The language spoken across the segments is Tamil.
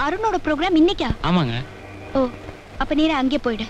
அருணோட ப்ரோக்ராம் இன்னைக்கா ஆமாங்க ஓ அப்ப நேரா அங்கே போயிடு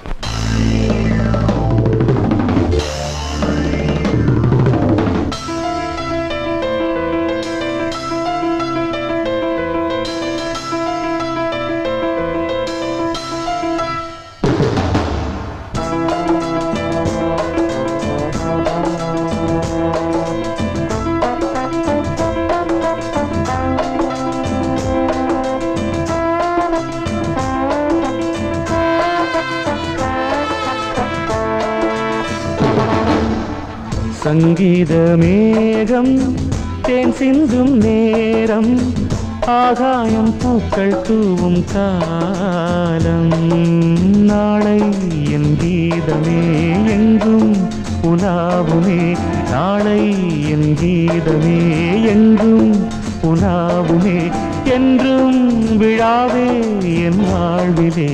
சங்கீத மேகம் தேன் சிந்தும் நேரம் ஆகாயம் பூக்கள் தூவும் காலம் நாளை என் கீதமே எங்கும் உலாவுமே நாளை என் கீதமே எங்கும் உலாவுமே என்றும் விழாவே என் வாழ்விலே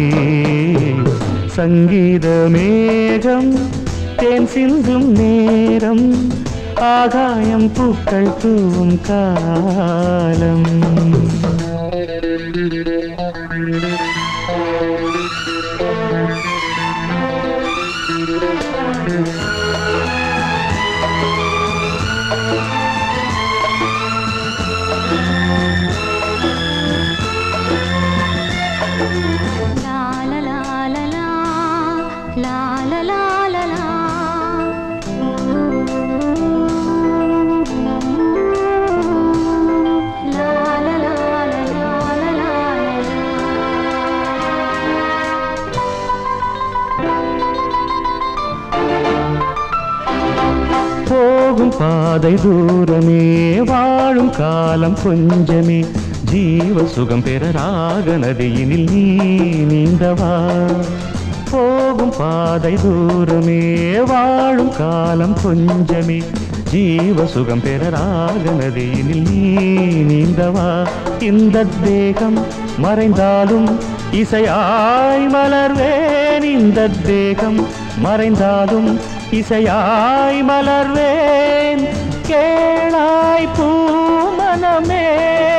சங்கீத மேகம் தேன் சிந்தும் நேரம் ஆகாயம் பூக்கள் தூவும் காலம் போகும் பாதை தூரமே வாழும் காலம் கொஞ்சமே ஜீவ சுகம் பெற ராக நதியினில் நீ நீந்தவா போகும் பாதை தூரமே வாழும் காலம் கொஞ்சமே ஜீவ சுகம் பெற ராக நதியினில் நீ நீந்தவா இந்த தேகம் மறைந்தாலும் இசையாய் மலர்வேன் இந்த தேகம் மறைந்தாலும் இசையாய் மலர்வேன் கேளாய் பூமனமே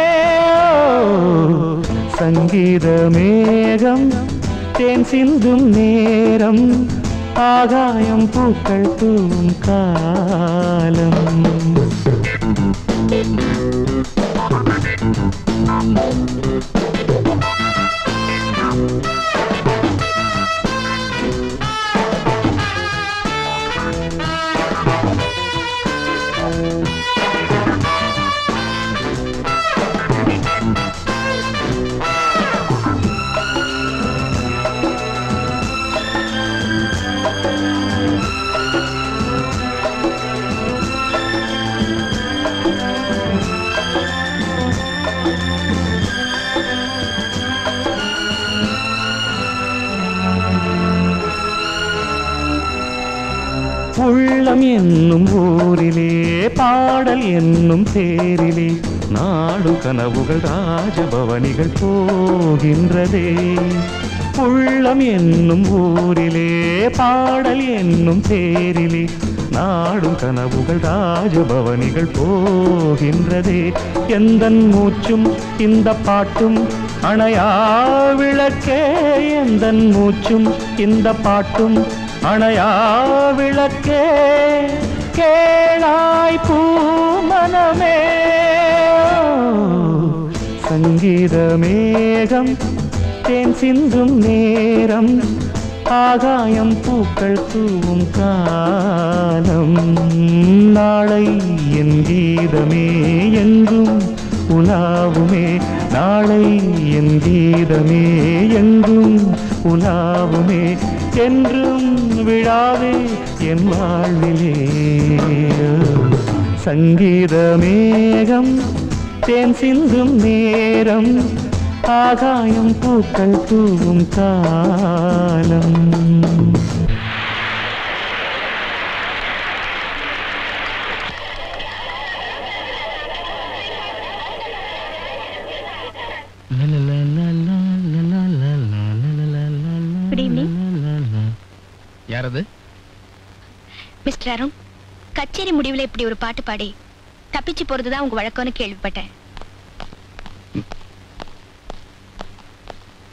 சங்கீத மேகம் தேன் சிந்தும் நேரம் ஆகாயம் பூக்கள் தூவும் காலம் உள்ளம் என்னும் ஊரிலே பாடல் என்னும் தேரிலே நாடு கனவுகள் ராஜபவனிகள் போகின்றதே உள்ளம் என்னும் ஊரிலே பாடல் என்னும் தேரிலே நாடும் கனவுகள் ராஜபவனிகள் போகின்றதே எந்தன் மூச்சும் இந்த பாட்டும் அணையா விளக்கே எந்தன் மூச்சும் இந்த பாட்டும் அணையா விளக்கே கேளாய் பூமனமே சங்கீத மேகம் தேன் சிந்தும் நேரம் ஆகாயம் பூக்கள் தூவும் காலம் நாளை என் கீதமே எங்கும் உலாவுமே நாளை என் கீதமே எங்கும் உலாவுமே என்றும் விழாவே என் வாழ்விலே சங்கீத மேகம் தேன் சிந்தும் நேரம் ஆகாயம் பூக்கள் தூவும் காலம் குட் ஈவினிங் யாரது மிஸ்டர் அருண் கச்சேரி முடிவுல இப்படி ஒரு பாட்டு பாடி தப்பிச்சு போறதுதான் உங்க வழக்கம்னு கேள்விப்பட்டேன்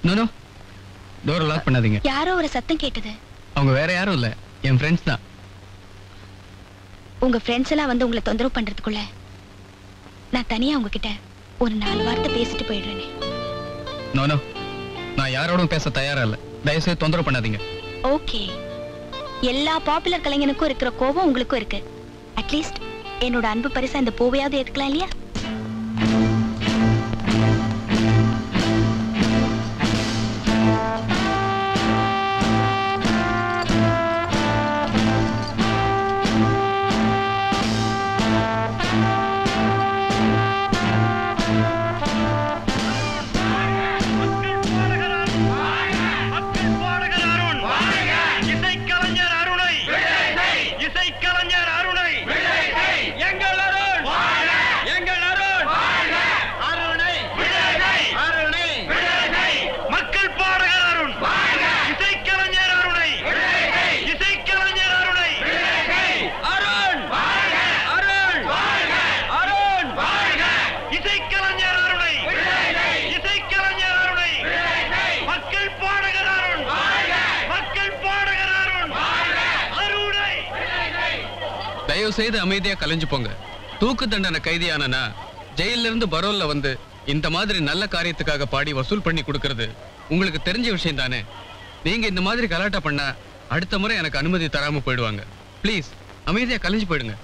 நோ நோ டோர் லாக் பண்ணாதீங்க யாரோ ஒரு சத்தம் கேட்டது அவங்க வேற யாரும் இல்ல என் ஃப்ரெண்ட்ஸ் தான் உங்க ஃப்ரெண்ட்ஸ் எல்லாம் வந்து உங்களை தொந்தரவு பண்றதுக்குள்ள நான் தனியா உங்ககிட்ட ஒரு நாலு வார்த்தை பேசிட்டு போயிடுறேனே நோ நோ நான் யாரோடும் பேச தயாரா இல்ல தயவுசெய்து தொந்தரவு பண்ணாதீங்க ஓகே எல்லா பாப்புலர் கலைஞனுக்கும் இருக்கிற கோபம் உங்களுக்கும் இருக்கு அட்லீஸ்ட் என்னோட அன்பு பரிசா இந்த பூவையாவது ஏத்துக்கலாம் இல்லையா மக்கள் பாடகர் அருண் இசைக்கலைஞர் அருணை இசைக்கலைஞர் அருணை எங்கள் அருண் எங்கள் அருண் அருணை அருணை மக்கள் பாடகர் அருண் இசைக்கலைஞர் அருணை இசைக்கலைஞர் அருணை அருண் அருண் அருண் இசைக்கலைஞர் அருணை இசைக்கலைஞர் அருணை மக்கள் பாடகர் அருண் மக்கள் பாடகர் அருண் அருணை தயவு செய்து அமைதியா கலைஞ்சு போங்க தூக்கு தண்டனை கைதியானனா ஜெயில இருந்து பரோல்ல வந்து இந்த மாதிரி நல்ல காரியத்துக்காக பாடி வசூல் பண்ணி கொடுக்கறது உங்களுக்கு தெரிஞ்ச விஷயம் தானே நீங்க இந்த மாதிரி கலாட்டா பண்ணா அடுத்த முறை எனக்கு அனுமதி தராம போயிடுவாங்க ப்ளீஸ் அமைதியா கலைஞ்சு போயிடுங்க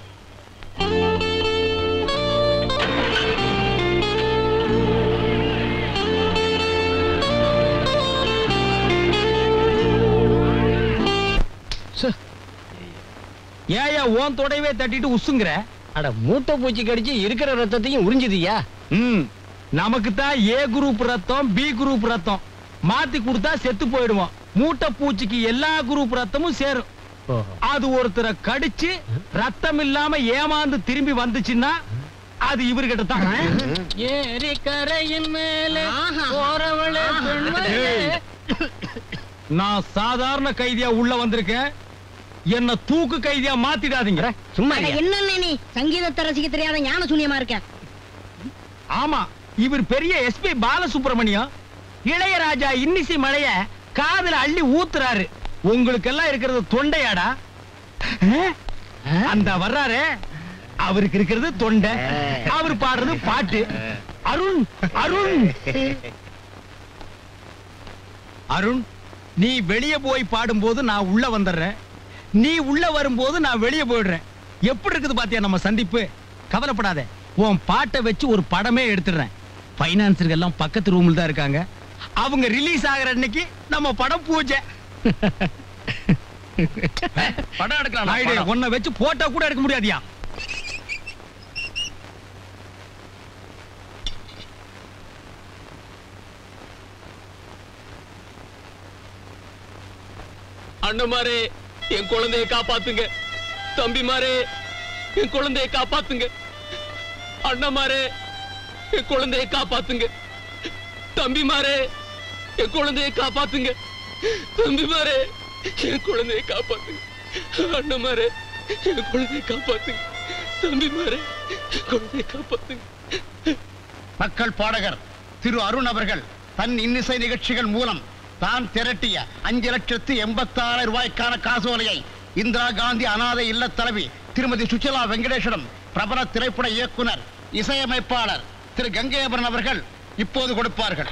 ஏயா ஓன் தொடையவே தட்டிட்டு உசுங்கிற அட மூட்டை பூச்சி கடிச்சு இருக்கிற ரத்தத்தையும் உறிஞ்சுதியா ம் நமக்கு தான் ஏ குரூப் ரத்தம் பி குரூப் ரத்தம் மாத்தி கொடுத்தா செத்து போயிடுவோம் மூட்டை பூச்சிக்கு எல்லா குரூப் ரத்தமும் சேரும் அது ஒருத்தரை கடிச்சு ரத்தம் இல்லாம ஏமாந்து திரும்பி வந்துச்சுன்னா அது இவர்கிட்ட தான் ஏரி கரையின் மேலே போறவளே ஏய், நான் சாதாரண கைதியா உள்ள வந்திருக்கேன் என்ன தூக்கு கைதியா மாத்திடாதீங்க சும்மா அட, என்னண்ணே நீ சங்கீதத்தை ரசிக்க தெரியாத ஞான சூன்யமா இருக்க ஆமா இவர் பெரிய எஸ்பி பாலசுப்ரமணியம் இளையராஜா இன்னிசை மழைய காதுல அள்ளி ஊத்துறாரு உங்களுக்கு எல்லாம் இருக்கிறது தொண்டையாடா அஹ்? அந்த வர்றாரே அவருக்கு இருக்கிறது தொண்டை அவர் பாடுறது பாட்டு அருண் அருண் அருண் நீ வெளிய போய் பாடும்போது நான் உள்ள வந்துடுறேன் நீ உள்ள வரும்போது நான் வெளிய போயிடுறேன் எப்படி இருக்குது பாத்தியா நம்ம சந்திப்பு கவலைப்படாத உன் பாட்டை வச்சு ஒரு படமே எடுத்துடுறேன் பைனான்சர்கள் எல்லாம் பக்கத்து ரூம்ல தான் இருக்காங்க அவங்க ரிலீஸ் ஆகுற அன்னைக்கு நம்ம படம் பூஜை படம் நாயுடு, எடுக்கலாம் உன்னை வச்சு போட்டோ கூட எடுக்க முடியாதியா அண்ணமாரே என் குழந்தைய காப்பாத்துங்க தம்பிமாரே என் குழந்தைய காப்பாத்துங்க அண்ணமாரே என் குழந்தைய காப்பாத்துங்க தம்பிமாரே என் குழந்தைய காப்பாத்துங்க தம்பிமாரே என் குழந்தைய காப்பாத்துங்க அண்ணமாரே என் குழந்தைய காப்பாத்துங்க தம்பிமாரே என் குழந்தைய காப்பாத்துங்க மக்கள் பாடகர் திரு அருண் அவர்கள் தன் இன்னிசை நிகழ்ச்சிகள் மூலம் தான் திரட்டிய அஞ்சு லட்சத்து எண்பத்தாறு ரூபாய்க்கான காசோலையை இந்திரா காந்தி அனாதை இல்ல தலைவி திருமதி சுச்சிலா வெங்கடேஸ்வரம் பிரபல திரைப்பட இயக்குனர் இசையமைப்பாளர் திரு கங்கையபரன் அவர்கள் இப்போது கொடுப்பார்கள்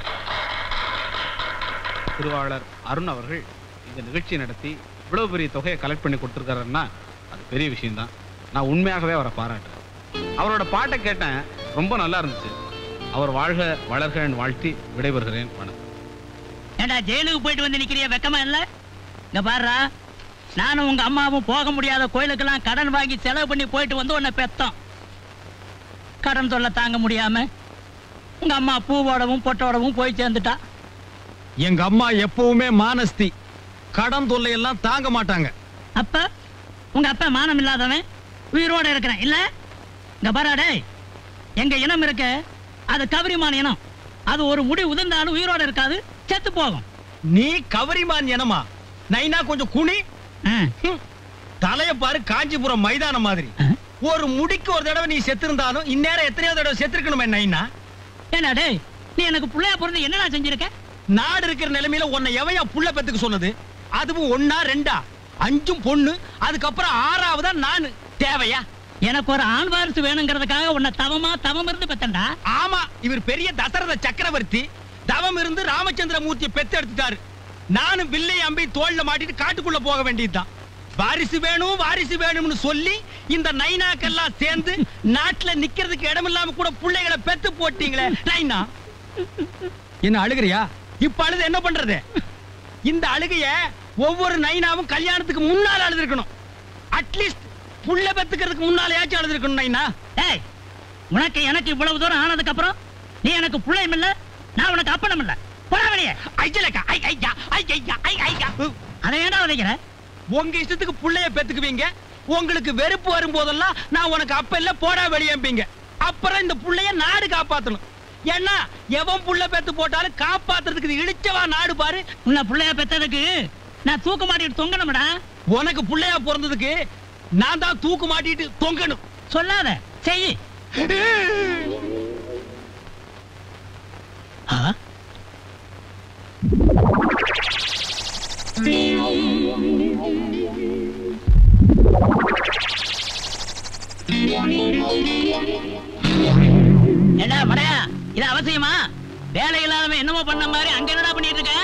திருவாளர் அருண் அவர்கள் இந்த நிகழ்ச்சி நடத்தி இவ்வளவு பெரிய தொகையை கலெக்ட் பண்ணி கொடுத்துருக்காருன்னா அது பெரிய விஷயம்தான் நான் உண்மையாகவே அவரை பாராட்டுறேன் அவரோட பாட்டை கேட்டேன் ரொம்ப நல்லா இருந்துச்சு அவர் வாழ்க வளர்க வாழ்த்தி விடைபெறுகிறேன் வணக்கம் ஏண்டா ஜெயிலுக்கு போயிட்டு வந்து நிக்கிறிய வெக்கமா இல்ல இங்க பாருடா நானும் உங்க அம்மாவும் போக முடியாத கோயிலுக்கெல்லாம் கடன் வாங்கி செலவு பண்ணி போயிட்டு வந்து உன்னை பெத்தோம் கடன் தொல்லை தாங்க முடியாம உங்க அம்மா பூவோடவும் பொட்டோடவும் போய் சேர்ந்துட்டா எங்க அம்மா எப்பவுமே மானஸ்தி கடன் தொல்லை எல்லாம் தாங்க மாட்டாங்க அப்ப உங்க அப்பா மானம் இல்லாதவன் உயிரோட இருக்கிறேன் இல்ல இங்க பாரா டேய் எங்க இனம் இருக்க அது கவரிமான இனம் அது ஒரு முடி உதிர்ந்தாலும் உயிரோட இருக்காது செத்து போகும் நீ கவரிமான் எனமா நைனா கொஞ்சம் குனி ஆ. ஹம். தலைய பாரு காஞ்சிபுரம் மைதானம் மாதிரி ஒரு முடிக்கு ஒரு தடவை நீ செத்திருந்தாலும் இந்நேரம் எத்தனையோ தடவை செத்துருக்கணுமே நைனா ஏண்டா டேய் நீ எனக்கு புள்ளையா பிறந்து என்னடா செஞ்சிருக்க நாடு இருக்கிற நிலைமையில உன்னை எவையா புள்ள பெத்துக்க சொன்னது அதுவும் ஒன்னா ரெண்டா அஞ்சும் பொண்ணு அதுக்கப்புறம் ஆறாவதா நானு தேவையா எனக்கு ஒரு ஆண் வாரிசு வேணுங்கிறதுக்காக உன்னை தவமா தவம் இருந்து பெத்தண்டா ஆமா இவர் பெரிய தசரத சக்கரவர்த்தி தவம் இருந்து ராமச்சந்திர மூர்த்தியை பெத்து எடுத்துட்டாரு நானும் வில்லை அம்பி தோல்ல மாட்டிட்டு காட்டுக்குள்ள போக வேண்டியதுதான் வாரிசு வேணும் வாரிசு வேணும்னு சொல்லி இந்த நைனாக்கெல்லாம் சேர்ந்து நாட்டுல நிக்கிறதுக்கு இடம் இல்லாம கூட பிள்ளைகளை பெத்து போட்டீங்களே நைனா என்ன அழுகுறியா இப்ப அழுது என்ன பண்றது இந்த அழுகைய ஒவ்வொரு நைனாவும் கல்யாணத்துக்கு முன்னால அழுதுருக்கணும் அட்லீஸ்ட் புள்ள பெத்துக்கிறதுக்கு முன்னாலேயாச்சும் அழுதுருக்கணும் நைனா ஏய் உனக்கு எனக்கு இவ்வளவு தூரம் ஆனதுக்கு அப்புறம் நீ எனக்கு பிள்ளையும் இல்ல நான் உனக்கு அப்பனும் இல்ல போடா வெளியே ஐயலக்கா ஐ ஐயா ஐ ஐயா ஐ ஐயா அதை ஏன்டா உதைக்கிற உங்க இஷ்டத்துக்கு புள்ளைய பெத்துக்குவீங்க உங்களுக்கு வெறுப்பு வரும்போதெல்லாம் நான் உனக்கு அப்ப இல்ல போடா வெளியேம்பீங்க அப்புறம் இந்த புள்ளைய நாடு காப்பாத்தணும் ஏன்னா எவன் புள்ள பெத்து போட்டாலும் காப்பாத்துறதுக்கு இது இடிச்சவா நாடு பாரு உன்னை பிள்ளைய பெத்ததுக்கு நான் தூக்க மாட்டிட்டு தொங்கணும்டா உனக்கு புள்ளையா பிறந்ததுக்கு நான் தான் தூக்கு மாட்டிட்டு தொங்கணும் சொல்லாத செய் என்ன மடையா இது அவசியமா வேலை இல்லாதவன் என்னமோ பண்ண மாதிரி அங்க என்னடா பண்ணிட்டு இருக்க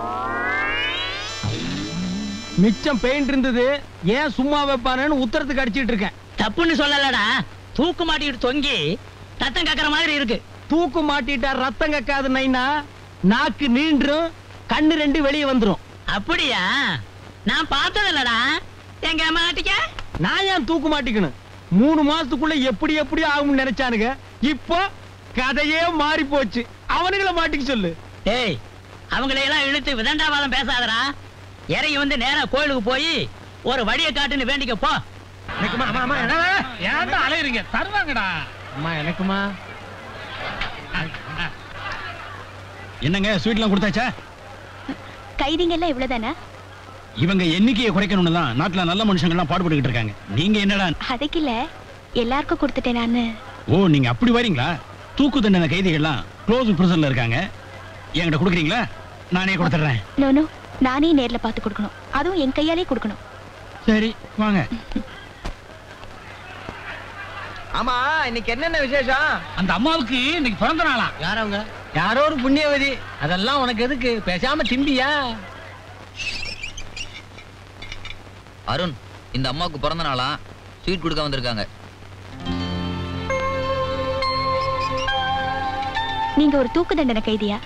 மிச்சம் பெயிண்ட் இருந்தது ஏன் சும்மா வைப்பானு உத்தரத்துக்கு அடிச்சிட்டு இருக்கேன் தப்புன்னு சொல்லலடா தூக்கு மாட்டிட்டு தொங்கி தத்தம் கக்கற மாதிரி இருக்கு தூக்கு மாட்டிட்டா ரத்தம் கக்காது நைனா நாக்கு நீண்டும் கண்ணு ரெண்டு வெளியே வந்துரும் அப்படியா நான் பார்த்தது இல்லடா எங்க மாட்டிக்க நான் ஏன் தூக்கு மாட்டிக்கணும் மூணு மாசத்துக்குள்ள எப்படி எப்படி ஆகும்னு நினைச்சானுங்க இப்போ கதையே மாறி போச்சு அவனுங்கள மாட்டிக்க சொல்லு டேய் அவங்களை எல்லாம் இழுத்து விதண்டாவாதம் பேசாதடா இறங்கி வந்து நேரா கோயிலுக்கு போய் ஒரு வழியை காட்டுன்னு வேண்டிக்க போ ஏன்டா அலையறீங்க தருவாங்கடா அம்மா எனக்குமா என்னங்க ஸ்வீட்லாம் கொடுத்தாச்சா கைதிங்க எல்லாம் இவ்வளவுதானே இவங்க எண்ணிக்கையை குறைக்கணும்னு தான் நாட்டுல நல்ல மனுஷங்க எல்லாம் பாடுபட்டுக்கிட்டு இருக்காங்க நீங்க என்னடா அதுக்கு இல்ல எல்லாருக்கும் கொடுத்துட்டேன் நானு ஓ நீங்க அப்படி வரீங்களா தூக்கு தண்டனை கைதிகள்லாம் க்ளோஸ் பிரிசன்ல இருக்காங்க என்கிட்ட கொடுக்குறீங்களா நானே கொடுத்துட்றேன் நோனோ நானே நேர்ல பார்த்து கொடுக்கணும் அதுவும் என் கையாலே கொடுக்கணும் சரி வாங்க ஆமா இன்னைக்கு என்னென்ன விசேஷம் அந்த அம்மாவுக்கு இன்னைக்கு பிறந்த நாளா யார் அவங்க யாரோ ஒரு புண்ணியவதி அதெல்லாம் உனக்கு எதுக்கு பேசாம திம்பியா அருண் இந்த அம்மாவுக்கு பிறந்த நாளா ஸ்வீட் கொடுக்க வந்திருக்காங்க நீங்க ஒரு தூக்கு தண்டனை கைதியா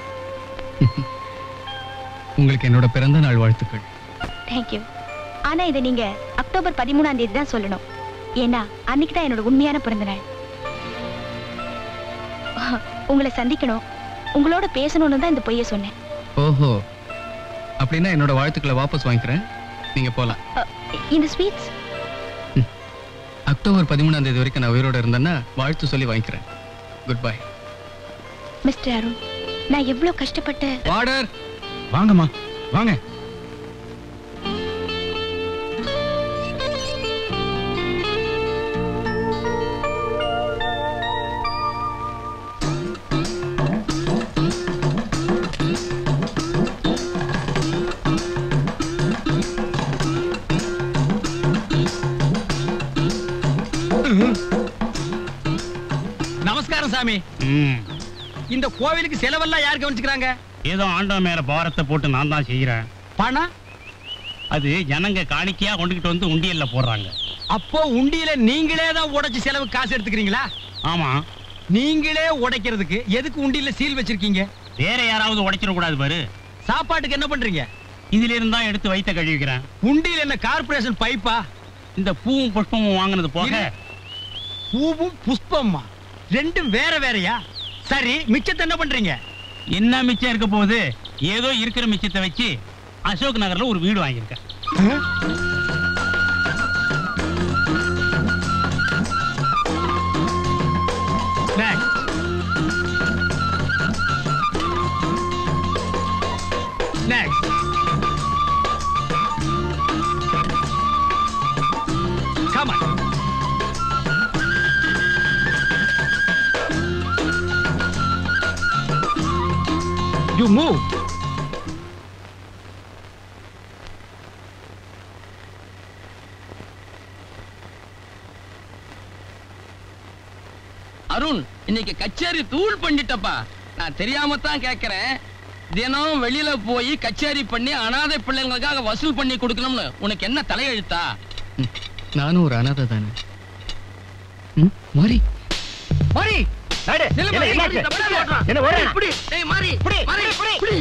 உங்களுக்கு என்னோட பிறந்த நாள் வாழ்த்துக்கள் தேங்க்யூ ஆனா இதை நீங்க அக்டோபர் பதிமூணாம் தேதி தான் சொல்லணும் ஏன்னா அன்னைக்கு தான் என்னோட உண்மையான பிறந்த நாள் உங்களை சந்திக்கணும் உங்களோட பேசணும்னு தான் இந்த பொய்யை சொன்னேன் ஓஹோ அப்படின்னா என்னோட வாழ்த்துக்களை வாபஸ் வாங்கிக்கிறேன் நீங்க போலாம் அ, இந்த ஸ்வீட்ஸ் அக்டோபர் பதிமூணாம் தேதி வரைக்கும் நான் உயிரோட இருந்தேன்னா வாழ்த்து சொல்லி வாங்கிக்கிறேன் குட் பை மிஸ்டர் அருண் நான் எவ்வளவு கஷ்டப்பட்டு வார்டர் வாங்கம்மா வாங்க நமஸ்காரம் சாமி இந்த கோவிலுக்கு செலவெல்லாம் யார் கவனிச்சுக்கிறாங்க ஏதோ ஆண்டவன் மேல பாரத்தை போட்டு நான் தான் செய்யறேன் பணம் அது ஜனங்க காணிக்கையா கொண்டுகிட்டு வந்து உண்டியல்ல போடுறாங்க அப்போ உண்டியில நீங்களே தான் உடைச்சு செலவு காசு எடுத்துக்கிறீங்களா ஆமா நீங்களே உடைக்கிறதுக்கு எதுக்கு உண்டியில சீல் வச்சிருக்கீங்க வேற யாராவது உடைச்சிட கூடாது பாரு சாப்பாட்டுக்கு என்ன பண்றீங்க இதுல இருந்தா எடுத்து வைத்த கழுவிக்கிறேன் உண்டியில என்ன கார்ப்பரேஷன் பைப்பா இந்த பூவும் புஷ்பமும் வாங்கினது போக இரு. பூவும் புஷ்பம்மா ரெண்டும் வேற வேறயா சரி மிச்சத்தை என்ன பண்றீங்க என்ன மிச்சம் இருக்க போகுது ஏதோ இருக்கிற மிச்சத்தை வச்சு அசோக் நகர்ல ஒரு வீடு வாங்கியிருக்கேன் Next. Next. Come on. You move Arun இன்னைக்கு கச்சேரி தூள் பண்ணிட்டப்பா நான் தெரியாம தான் கேக்குறேன் தினம் வெளியில போய் கச்சேரி பண்ணி அனாதை பிள்ளைங்களுக்காக வசூல் பண்ணி கொடுக்கணும்னு உனக்கு என்ன தலையெழுத்தா நானும் ஒரு அனாதை தானே ம், மாறி மாறி நாடு, நில்லு என்ன, மாறி, என்னாச்சு? தப்பா ஓட்டுறான். என்ன ஓடுறா? இப்படி, டேய் மாறி, இப்படி, மாறி, இப்படி. இப்படி.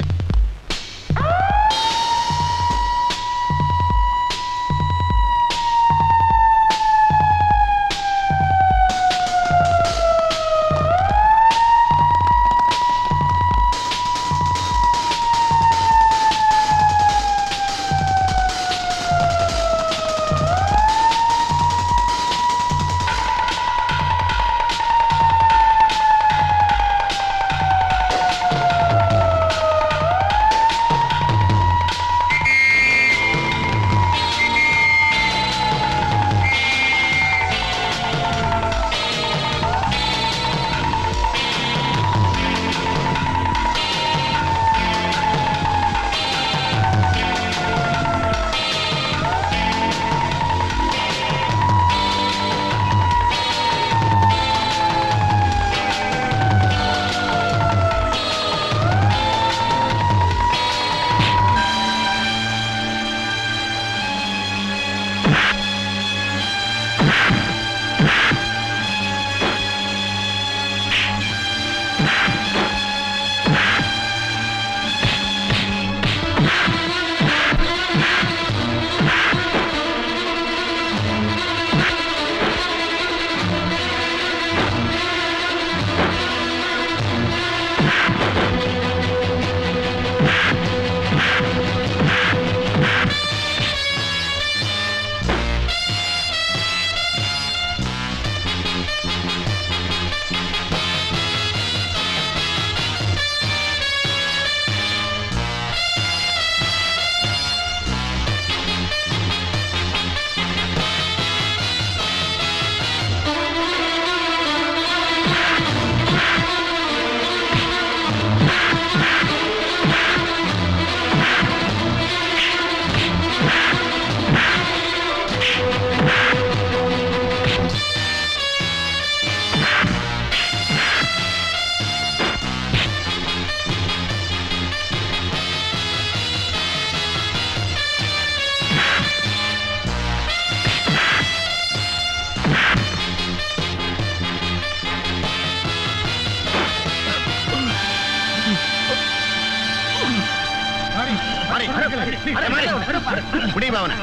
முடியுமா அவனை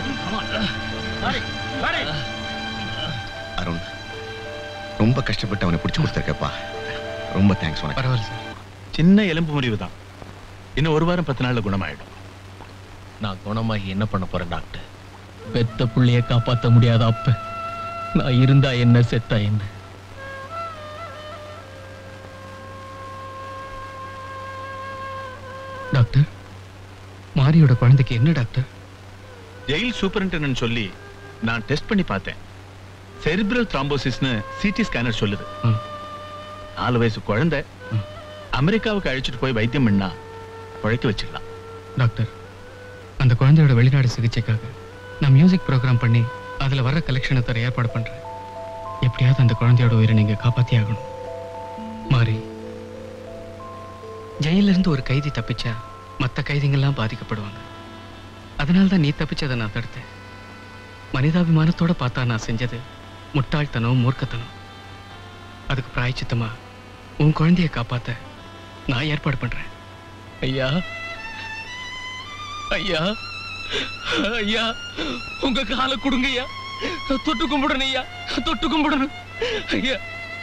அருண் ரொம்ப கஷ்டப்பட்டு அவனை பிடிச்சு கொடுத்துருக்கப்பா ரொம்ப தேங்க்ஸ் உனக்கு பரவாயில்ல சார் சின்ன எலும்பு முறிவு தான் இன்னும் ஒரு வாரம் பத்து நாள்ல குணமாயிடும் நான் குணமாகி என்ன பண்ண போறேன் டாக்டர் பெத்த புள்ளைய காப்பாத்த முடியாத அப்ப நான் இருந்தா என்ன செத்தா என்ன டாக்டர் மாரியோட குழந்தைக்கு என்ன டாக்டர் ஜெயில் சூப்பரிண்டென்டென்ட் சொல்லி நான் டெஸ்ட் பண்ணி பார்த்தேன் செரிப்ரல் த்ராம்போசிஸ்னு சிடி ஸ்கேனர் சொல்லுது ம். நாலு வயசு குழந்தை ம். அமெரிக்காவுக்கு அழைச்சிட்டு போய் வைத்தியம் பண்ணா பழைக்க வச்சிடலாம் டாக்டர் அந்த குழந்தையோட வெளிநாடு சிகிச்சைக்காக நான் மியூசிக் ப்ரோக்ராம் பண்ணி அதுல வர கலெக்ஷனை தர ஏற்பாடு பண்றேன் எப்படியாவது அந்த குழந்தையோட உயிரை நீங்க காப்பாத்தி ஆகணும் மாறி ஜெயில இருந்து ஒரு கைதி தப்பிச்சா மத்த கைதிங்கெல்லாம் பாதிக்கப்படுவாங்க அதனால தான் நீ தப்பிச்சதை நான் தடுத்தேன் மனிதாபிமானத்தோட பார்த்தா நான் செஞ்சது முட்டாள்தனம் மூர்க்கத்தனம் அதுக்கு பிராய்ச்சித்தமா உன் குழந்தைய காப்பாத்த நான் ஏற்பாடு பண்றேன் ஐயா ஐயா ஐயா உங்க காலை கொடுங்க ஐயா தொட்டு கும்பிடணும் ஐயா தொட்டு கும்பிடணும் ஐயா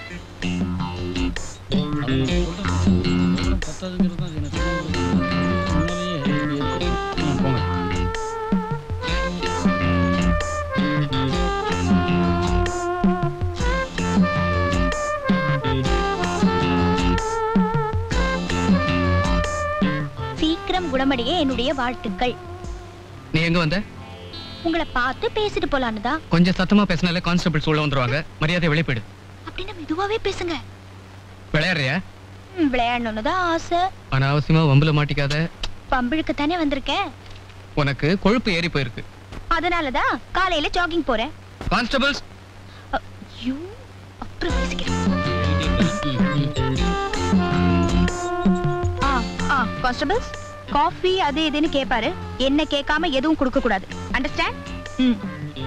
சீக்கிரம் குணமடைய என்னுடைய வாழ்த்துக்கள் நீ எங்க வந்த உங்களை பார்த்து பேசிட்டு போலான்னு தான் கொஞ்சம் சத்தமா பேசினாலே கான்ஸ்டபிள்ஸ் உள்ள வந்துருவாங்க மரியாதை வெளியே போயிடு அப்படின்னா மெதுவாவே பேசுங்க விளையாடுறியா ம், விளையாடணும்னு தான் ஆசை அனாவசியமா வம்புல மாட்டிக்காத பம்பிழுக்கு தானே வந்திருக்கேன் உனக்கு கொழுப்பு ஏறி போயிருக்கு அதனாலதான் காலையில ஜாகிங் போறேன் கான்ஸ்டபிள்ஸ் ஐயோ அப்புறம் பேசிக்கிறேன் ஆ ஆ கான்ஸ்டபிள்ஸ் காஃபி அது இதுன்னு கேட்பாரு என்ன கேட்காம எதுவும் கொடுக்க கூடாது அண்டர்ஸ்டாண்ட் ம்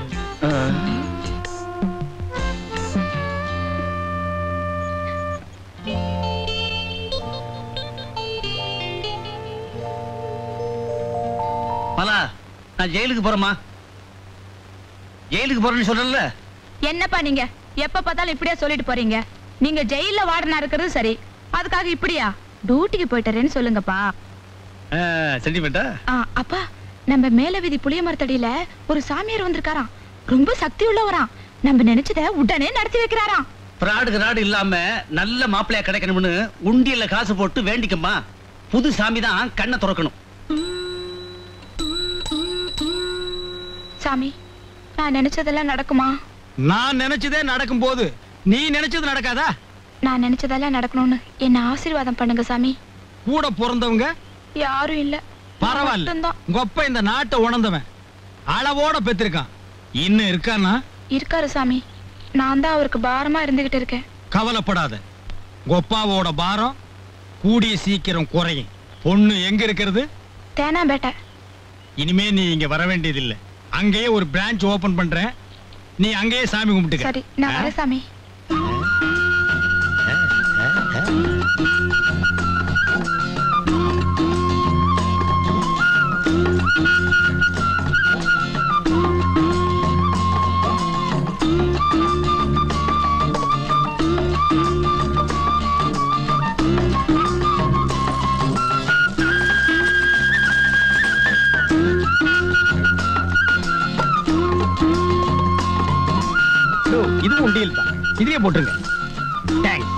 பலா நான் ஜெயிலுக்கு போறேம்மா ஜெயிலுக்கு போறேன்னு சொல்லல என்னப்பா நீங்க எப்ப பார்த்தாலும் இப்படியே சொல்லிட்டு போறீங்க நீங்க ஜெயில்ல வார்டனா இருக்கிறது சரி அதுக்காக இப்படியா டியூட்டிக்கு போயிட்டாரேன்னு சொல்லுங்கப்பா சென்டிமெண்டா ஆ, அப்பா நம்ம மேல வீதி புளிய மரத்தடியில ஒரு சாமியார் வந்திருக்காராம் ரொம்ப சக்தி உள்ளவராம் நம்ம நினைச்சத உடனே நடத்தி வைக்கிறாராம் பிராடு நாடு இல்லாம நல்ல மாப்பிள்ளையா கிடைக்கணும்னு உண்டியல்ல காசு போட்டு வேண்டிக்கம்மா புது சாமி தான் கண்ணை திறக்கணும் சாமி நான் நினைச்சதெல்லாம் நடக்குமா நான் நினைச்சதே நடக்கும் போது நீ நினைச்சது நடக்காதா நான் நினைச்சதெல்லாம் நடக்கணும்னு என்ன ஆசீர்வாதம் பண்ணுங்க சாமி கூட பிறந்தவங்க யாரும் இல்ல பரவாயில்ல மட்டும்தான். கொப்ப இந்த நாட்டை உணர்ந்தவன் அளவோட பெற்றிருக்கான் இன்னும் இருக்கானா இருக்காரு சாமி நான் தான் அவருக்கு பாரமா இருந்துகிட்டு இருக்கேன் கவலைப்படாத கொப்பாவோட பாரம் கூடிய சீக்கிரம் குறையும் பொண்ணு எங்க இருக்கிறது தேனாம்பேட்டை இனிமே நீ இங்க வர வேண்டியதில்லை அங்கேயே ஒரு பிரான்ச் ஓபன் பண்றேன் நீ அங்கேயே சாமி கும்பிட்டுக்க சரி நான் வரேன் சாமி இதோ, இதுவும் உண்டியல் தான் இதுலயே போட்டுருங்க தேங்க்ஸ்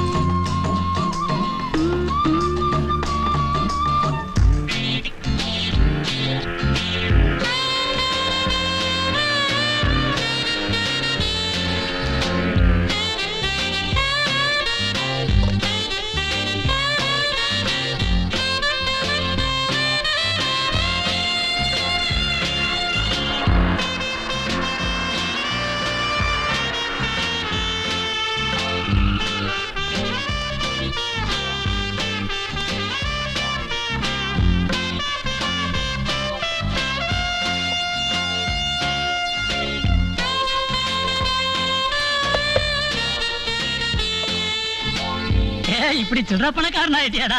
ஏ இப்படி சில்லற பணக்காரன் ஆயிட்டியாடா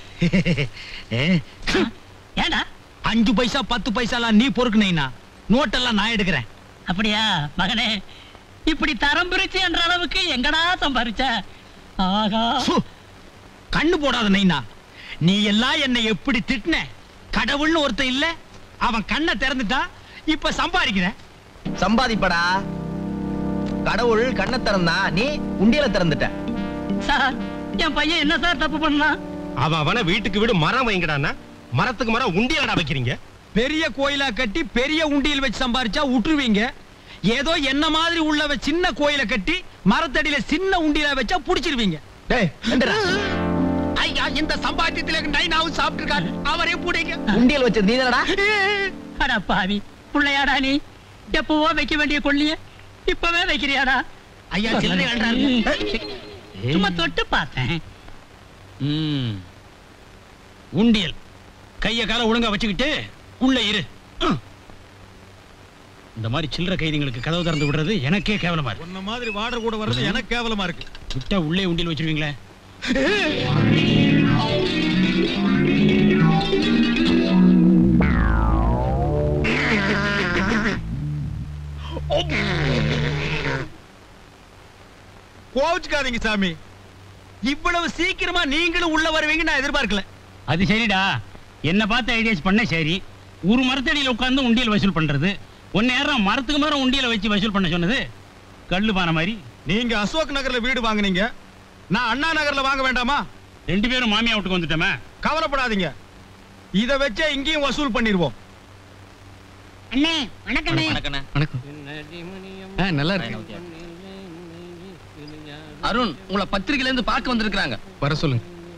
ஏடா அஞ்சு பைசா பத்து பைசாலாம் நீ பொறுக்குனீனா நோட்டெல்லாம் நான் எடுக்கிறேன் அப்படியா மகனே இப்படி தரம் பிரிச்சு என்ற அளவுக்கு எங்கடா சம்பாரிச்ச ஆகா சு, கண்ணு போடாத நைனா நீ எல்லாம் என்னை எப்படி திட்டின கடவுள்னு ஒருத்தன் இல்ல அவன் கண்ணை திறந்துட்டா இப்ப சம்பாதிக்கிற சம்பாதிப்படா கடவுள் கண்ணை திறந்தா நீ உண்டியல திறந்துட்ட சார் என் பையன் என்ன சார் தப்பு பண்ணான் அவன் அவன வீட்டுக்கு வீடு மரம் வைங்கடான்னா மரத்துக்கு மரம் உண்டியலடா வைக்கிறீங்க பெரிய கோயிலா கட்டி பெரிய உண்டியல் வச்சு சம்பாரிச்சா விட்டுருவீங்க ஏதோ என்ன மாதிரி உள்ளவ சின்ன கோயிலை கட்டி மரத்தடியில சின்ன உண்டியலா வச்சா புடிச்சிருவீங்க டேய் எந்திரா. ஐயா இந்த சம்பாத்தியத்துல நைனாவும் சாப்பிட்டுருக்காரு அவரே புடிங்க உண்டியல் வச்சது நீதானடா அடா பாவி புள்ளையாடா நீ எப்பவோ வைக்க வேண்டிய கொள்ளிய இப்பவே வைக்கிறியாடா ஐயா சில்லறை அள்ளுறாரு. சும்மா தொட்டு பார்த்தேன் ம். உண்டியல் கைய கால ஒழுங்கா வச்சுக்கிட்டு உள்ள இரு ம். இந்த மாதிரி சில்லற கைதிங்களுக்கு கதவு திறந்து விடுறது எனக்கே கேவலமா இருக்கு உன்ன மாதிரி வாடர் கூட வர்றது எனக்கு கேவலமா இருக்கு விட்டா உள்ளே உண்டியல் வச்சிருவீங்களே கோவிச்சுக்காதீங்க சாமி இவ்வளவு சீக்கிரமா நீங்களும் உள்ள வருவீங்க நான் எதிர்பார்க்கல அது சரிடா என்ன பார்த்து ஐடியாஸ் பண்ண சரி ஒரு மரத்தடியில உட்கார்ந்து உண்டியல் வசூல் பண்றது ஒன்னு நேரம் மரத்துக்கு மரம் உண்டியல வச்சு வசூல் பண்ண சொன்னது கல்லு பானை மாதிரி நீங்க அசோக் நகர்ல வீடு வாங்குனீங்க நான் அண்ணா நகர்ல வாங்க வேண்டாமா ரெண்டு பேரும் மாமியா வீட்டுக்கு வந்துட்டோமே கவலைப்படாதீங்க இத வச்சே இங்கேயும் வசூல் பண்ணிடுவோம் அண்ணே வணக்கண்ணே வணக்கம் ஆ, நல்லா இருக்கு அருண் உங்களை பத்திரிகையில இருந்து பார்க்க வந்திருக்காங்க வர சொல்லுங்க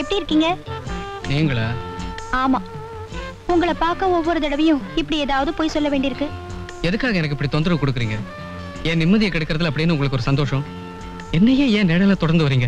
எப்படி இருக்கீங்க நீங்களா ஆமா உங்களை பார்க்க ஒவ்வொரு தடவையும் இப்படி ஏதாவது போய் சொல்ல வேண்டியிருக்கு எதுக்காக எனக்கு இப்படி தொந்தரவு கொடுக்குறீங்க என் நிம்மதியை கெடுக்கிறதுல அப்படின்னு உங்களுக்கு ஒரு சந்தோஷம் என்னையே ஏன் நிழல தொடர்ந்து வரீங்க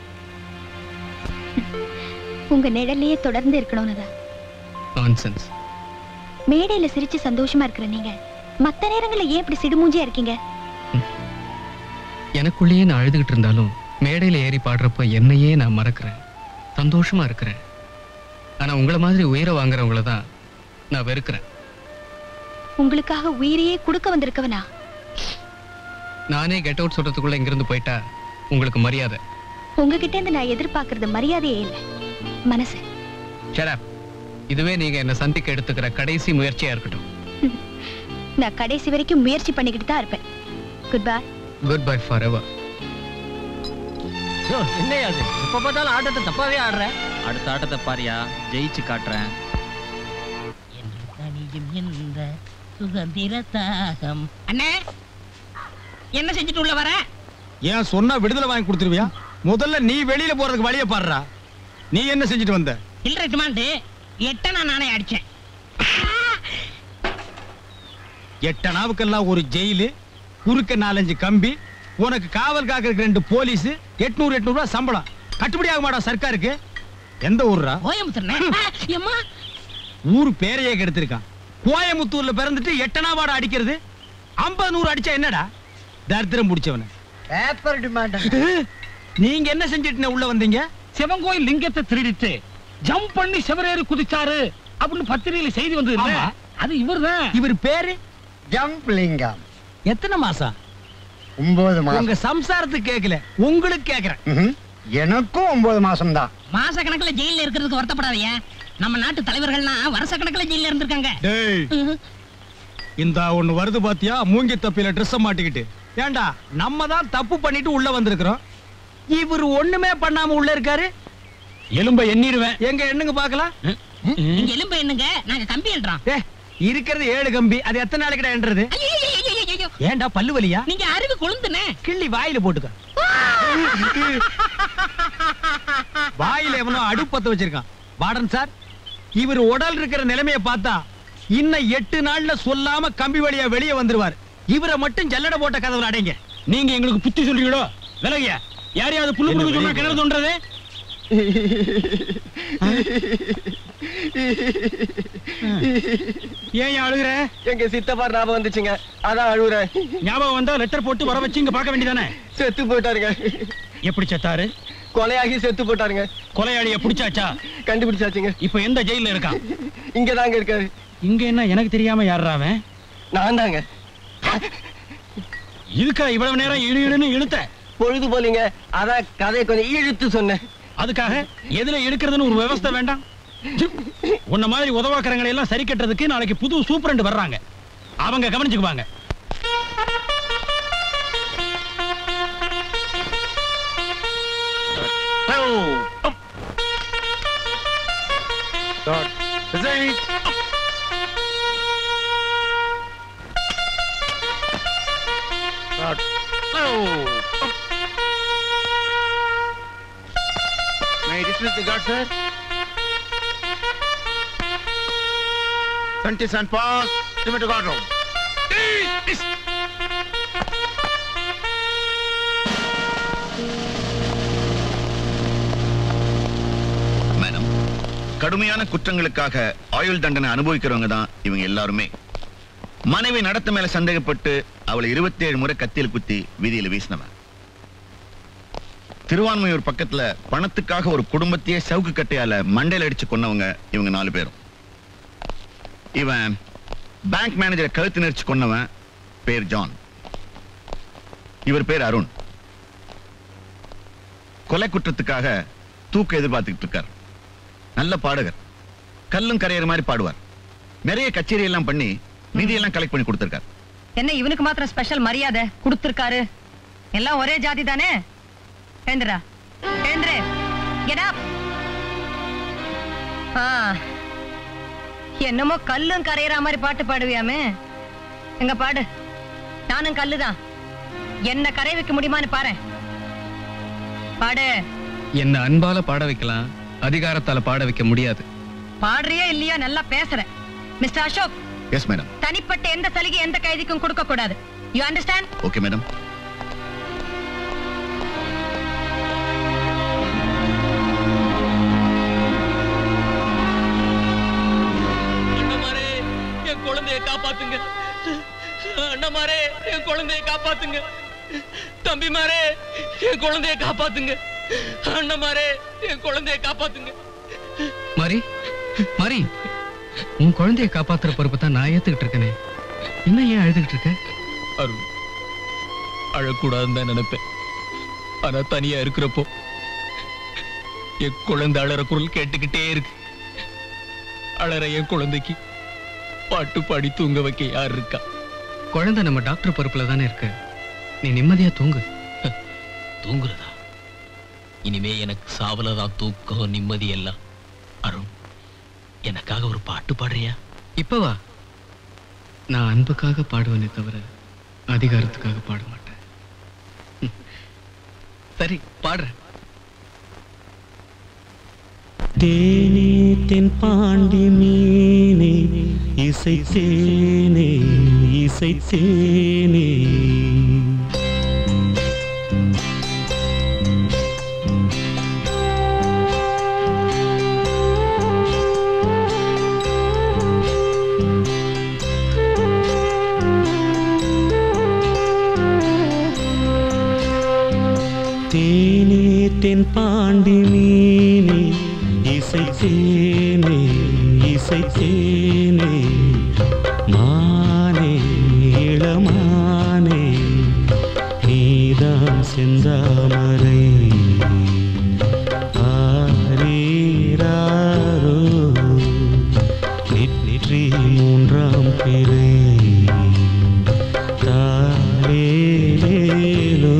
உங்க நிழல்லையே தொடர்ந்து இருக்கணும்னு தான் நான்சென்ஸ் மேடையில சிரிச்சு சந்தோஷமா இருக்கிற நீங்க மத்த நேரங்கள்ல ஏன் இப்படி சிடுமூஞ்சியா இருக்கீங்க எனக்குள்ளேயே நான் அழுதுகிட்டு இருந்தாலும் மேடையில ஏறி பாடுறப்ப என்னையே நான் மறக்கிறேன் சந்தோஷமா இருக்கிறேன் ஆனா உங்களை மாதிரி உயிரை வாங்குறவங்கள தான் நான் வெறுக்கிறேன் உங்களுக்காக உயிரையே கொடுக்க வந்திருக்கவனா நானே கெட் அவுட் சொல்றதுக்குள்ள இங்கிருந்து போயிட்டா உங்களுக்கு மரியாதை உங்ககிட்ட இருந்து நான் எதிர்பார்க்கறது மரியாதையே இல்லை மனசு ஷடாப் இதுவே நீங்க என்ன சந்திக்க எடுத்துக்கிற கடைசி முயற்சியா இருக்கட்டும் நான் கடைசி வரைக்கும் முயற்சி பண்ணிக்கிட்டு தான் இருப்பேன் goodbye goodbye forever என்னையா அது எப்ப பார்த்தாலும் ஆட்டத்தை தப்பாவே ஆடுற அடுத்த ஆட்டத்தை பாரியா ஜெயிச்சு காட்டுறேன் இந்த சுதந்திர தாகம் அண்ணே என்ன செஞ்சுட்டு உள்ள வர ஏன் சொன்னா விடுதலை வாங்கி கொடுத்துருவியா முதல்ல நீ வெளியில போறதுக்கு வழிய பாடுறா நீ என்ன செஞ்சுட்டு வந்த சில்லறை டிமாண்டு எட்டனா நானே அடிச்சேன் எட்டனாவுக்கெல்லாம் ஒரு ஜெயிலு குறுக்க நாலஞ்சு கம்பி உனக்கு காவல் காக்கிறதுக்கு ரெண்டு போலீஸ் எட்நூறு எட்நூறு ரூபாய் சம்பளம் கட்டுப்படி ஆக மாட்டா சர்க்காருக்கு எந்த ஊர்ரா கோயம்புத்தூர்ண்ணே எம்மா ஊரு பேரையே கெடுத்திருக்கான் கோயமுத்தூர்ல பிறந்துட்டு எட்டனாவாட அடிக்கிறது ஐம்பது நூறு அடிச்சா என்னடா தரித்திரம் பிடிச்சவன பேப்பர் டிமாண்ட் நீங்க என்ன செஞ்சுட்டு உள்ள வந்தீங்க சிவங்கோயில் லிங்கத்தை திருடிட்டு ஜம்ப் பண்ணி சிவரேறி குதிச்சாரு அப்படின்னு பத்திரிகையில செய்தி வந்தது இல்ல? ஆமா. அது இவர்தான் இவர் பேரு ஜம்ப் லிங்கம் எத்தனை மாசம் ஒன்பது உங்க மாசம் சம்சாரத்துக்கு கேக்கல உங்களுக்கு கேக்குறேன் ம்ஹும். எனக்கும் ஒன்பது மாசம் தான் மாச கணக்குல ஜெயில இருக்கிறதுக்கு வருத்தப்படாதீங்க நம்ம நாட்டு தலைவர்கள்லாம் வருஷ கணக்குல ஜெயில இருந்திருக்காங்க டேய் இந்த ஒண்ணு வருது பாத்தியா மூங்கி தப்பில ட்ரெஸ் மாட்டிக்கிட்டு ஏண்டா நம்ம தான் தப்பு பண்ணிட்டு உள்ள வந்திருக்கிறோம் இவர் ஒண்ணுமே பண்ணாம உள்ள இருக்காரு எலும்ப எண்ணிடுவேன் எங்க எண்ணுங்க பாக்கலாம் நீங்க எலும்பு என்னங்க நாங்க கம்பி எழுறோம் ஏ இருக்கிறது ஏழு கம்பி அது எத்தனை நாளைக்குடா என்றது ஏண்டா பல்லு வலியா நீங்க அறிவு கொழுந்துனே கிள்ளி வாயில போட்டுக்க வாயில எவனோ அடுப்பத்த வச்சிருக்கான் வார்டன் சார் இவர் உடல் இருக்கிற நிலைமைய பார்த்தா இன்னும் எட்டு நாள்ல சொல்லாம கம்பி வழியா வெளியே வந்துருவார் இவரை மட்டும் ஜல்லடை போட்ட கதவுல அடைங்க நீங்க எங்களுக்கு புத்தி சொல்றீங்களோ விலகிய யாரையாவது புல்லு புடுங்க சொன்னா கிணறு தோன்றது ஏன் அழுகுற எங்க சித்தப்பா ஞாபகம் வந்துச்சுங்க அதான் அழுகுறேன் ஞாபகம் வந்தா லெட்டர் போட்டு வர வச்சு இங்க பார்க்க வேண்டியதானே செத்து போயிட்டாருங்க எப்படி செத்தாரு கொலையாகி செத்து போட்டாருங்க கொலையாளிய பிடிச்சாச்சா கண்டுபிடிச்சாச்சுங்க இப்ப எந்த ஜெயில இருக்கான் இங்க தாங்க இருக்காரு இங்க என்ன எனக்கு தெரியாம யாரா அவன் நான் தாங்க இதுக்கா இவ்வளவு நேரம் இழு இழுன்னு இழுத்த பொழுது போலீங்க அதான் கதையை கொஞ்சம் இழுத்து சொன்னேன் அதுக்காக எதுல எடுக்கிறதுன்னு ஒரு விவஸ்தை வேண்டாம் உன்ன மாதிரி உதவாக்கரங்களை எல்லாம் சரி கட்டுறதுக்கு நாளைக்கு புது சூப்பரண்ட் வர்றாங்க அவங்க கவனிச்சுக்குவாங்க May I dismiss the guard, sir? Twenty cent pass. Give me to guard room. Madam கடுமையான குற்றங்களுக்காக ஆயுள் தண்டனை அனுபவிக்கிறவங்க தான் இவங்க எல்லாருமே மனைவி நடத்த மேல சந்தேகப்பட்டு அவளை 27 முறை கத்தியில் குத்தி வீதியில வீசினவன் திருவான்மையூர் பக்கத்துல பணத்துக்காக ஒரு குடும்பத்தையே சவுக்கு கட்டையால மண்டையில அடிச்சு கொன்னவங்க இவங்க நாலு பேரும் இவன் பேங்க் மேனேஜரை கழுத்து நெரிச்சு கொன்னவன் பேர் ஜான் இவர் பேர் அருண் கொலை குற்றத்துக்காக தூக்கு எதிர்பார்த்துக்கிட்டு இருக்கார் நல்ல பாடகர் கல்லும் கரையிற மாதிரி பாடுவார் நிறைய கச்சேரி எல்லாம் பண்ணி நிதியெல்லாம் கலெக்ட் பண்ணி கொடுத்திருக்கார் என்ன இவனுக்கு மாத்திரம் ஸ்பெஷல் மரியாதை கொடுத்திருக்காரு எல்லாம் ஒரே ஜாதி தானே எழுந்துடா எழுந்துரு கெட் அப் ஆ என்னமோ கல்லும் கரையிற மாதிரி பாட்டு பாடுவியாமே எங்க பாடு நானும் கல்லுதான் என்ன கரை வைக்க முடியுமான்னு பாரு பாடு என்ன அன்பால பாட வைக்கலாம் அதிகாரத்தால பாட வைக்க முடியாது பாடுறியா இல்லையா நல்லா பேசுற மிஸ்டர் அசோக் எஸ் மேடம் தனிப்பட்ட எந்த சலுகை எந்த கைதிக்கும் கொடுக்க கூடாது யூ அண்டர்ஸ்டாண்ட் ஓகே மேடம் அண்ணமாரே என் குழந்தைய காப்பாத்துங்க அண்ணமாரே என் குழந்தைய காப்பாத்துங்க தம்பிமாரே என் குழந்தைய காப்பாத்துங்க அண்ணமாரே என் குழந்தைய காப்பாத்துங்க மாரி மாரி உன் குழந்தைய காப்பாத்துற பொறுப்பு தான் நான் ஏத்துக்கிட்டு இருக்கேனே என்ன ஏன் அழுதுகிட்டு இருக்க அருண் அழக்கூடாதுன்னு தான் நினைப்பேன் ஆனா தனியா இருக்கிறப்போ என் குழந்தை அழற குரல் கேட்டுக்கிட்டே இருக்கு அழற என் குழந்தைக்கு பாட்டு பாடி தூங்க வைக்க யார் இருக்கா குழந்தை நம்ம டாக்டர் பொறுப்புல தானே இருக்கு நீ நிம்மதியா தூங்கு தூங்குறதா இனிமே எனக்கு சாவலதான் தூக்கம் நிம்மதி எல்லாம் அருண் எனக்காக ஒரு பாட்டு பாடுறியா இப்பவா நான் அன்புக்காக பாடுவேனே தவிர அதிகாரத்துக்காக பாட மாட்டேன் ம். சரி பாடுறேன் தேனே தென் பாண்டி மீனே இசைத்தேனே இசைத்தேனே தேனே தென் பாண்டி மீனே இசைத்தேனே இசைத்தேனே மானே இளமானே நீதான் செந்தாமரை ஆரீராரோ நெற்றி மூன்றாம் பிறை தாலேலேலோ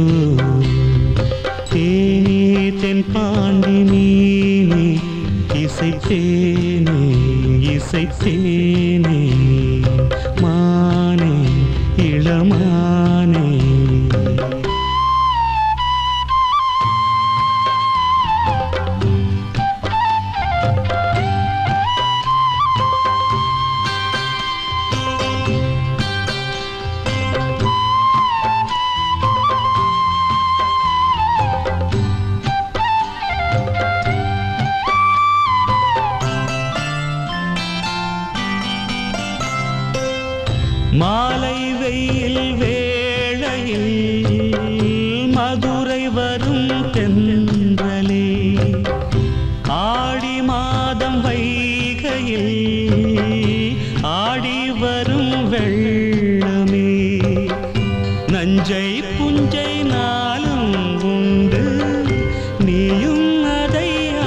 தேனே தென் பாண்டி மீனே இசைத்தேனே இசைத்தேனே மானே இளமானே மாலை வெயில் வேளையில் மதுரை வரும் தென்றலே ஆடி மாதம் வைகையில் ஆடி வரும் வெள்ளமே நஞ்சை புஞ்சை நாளும் உண்டு நீயும் அதை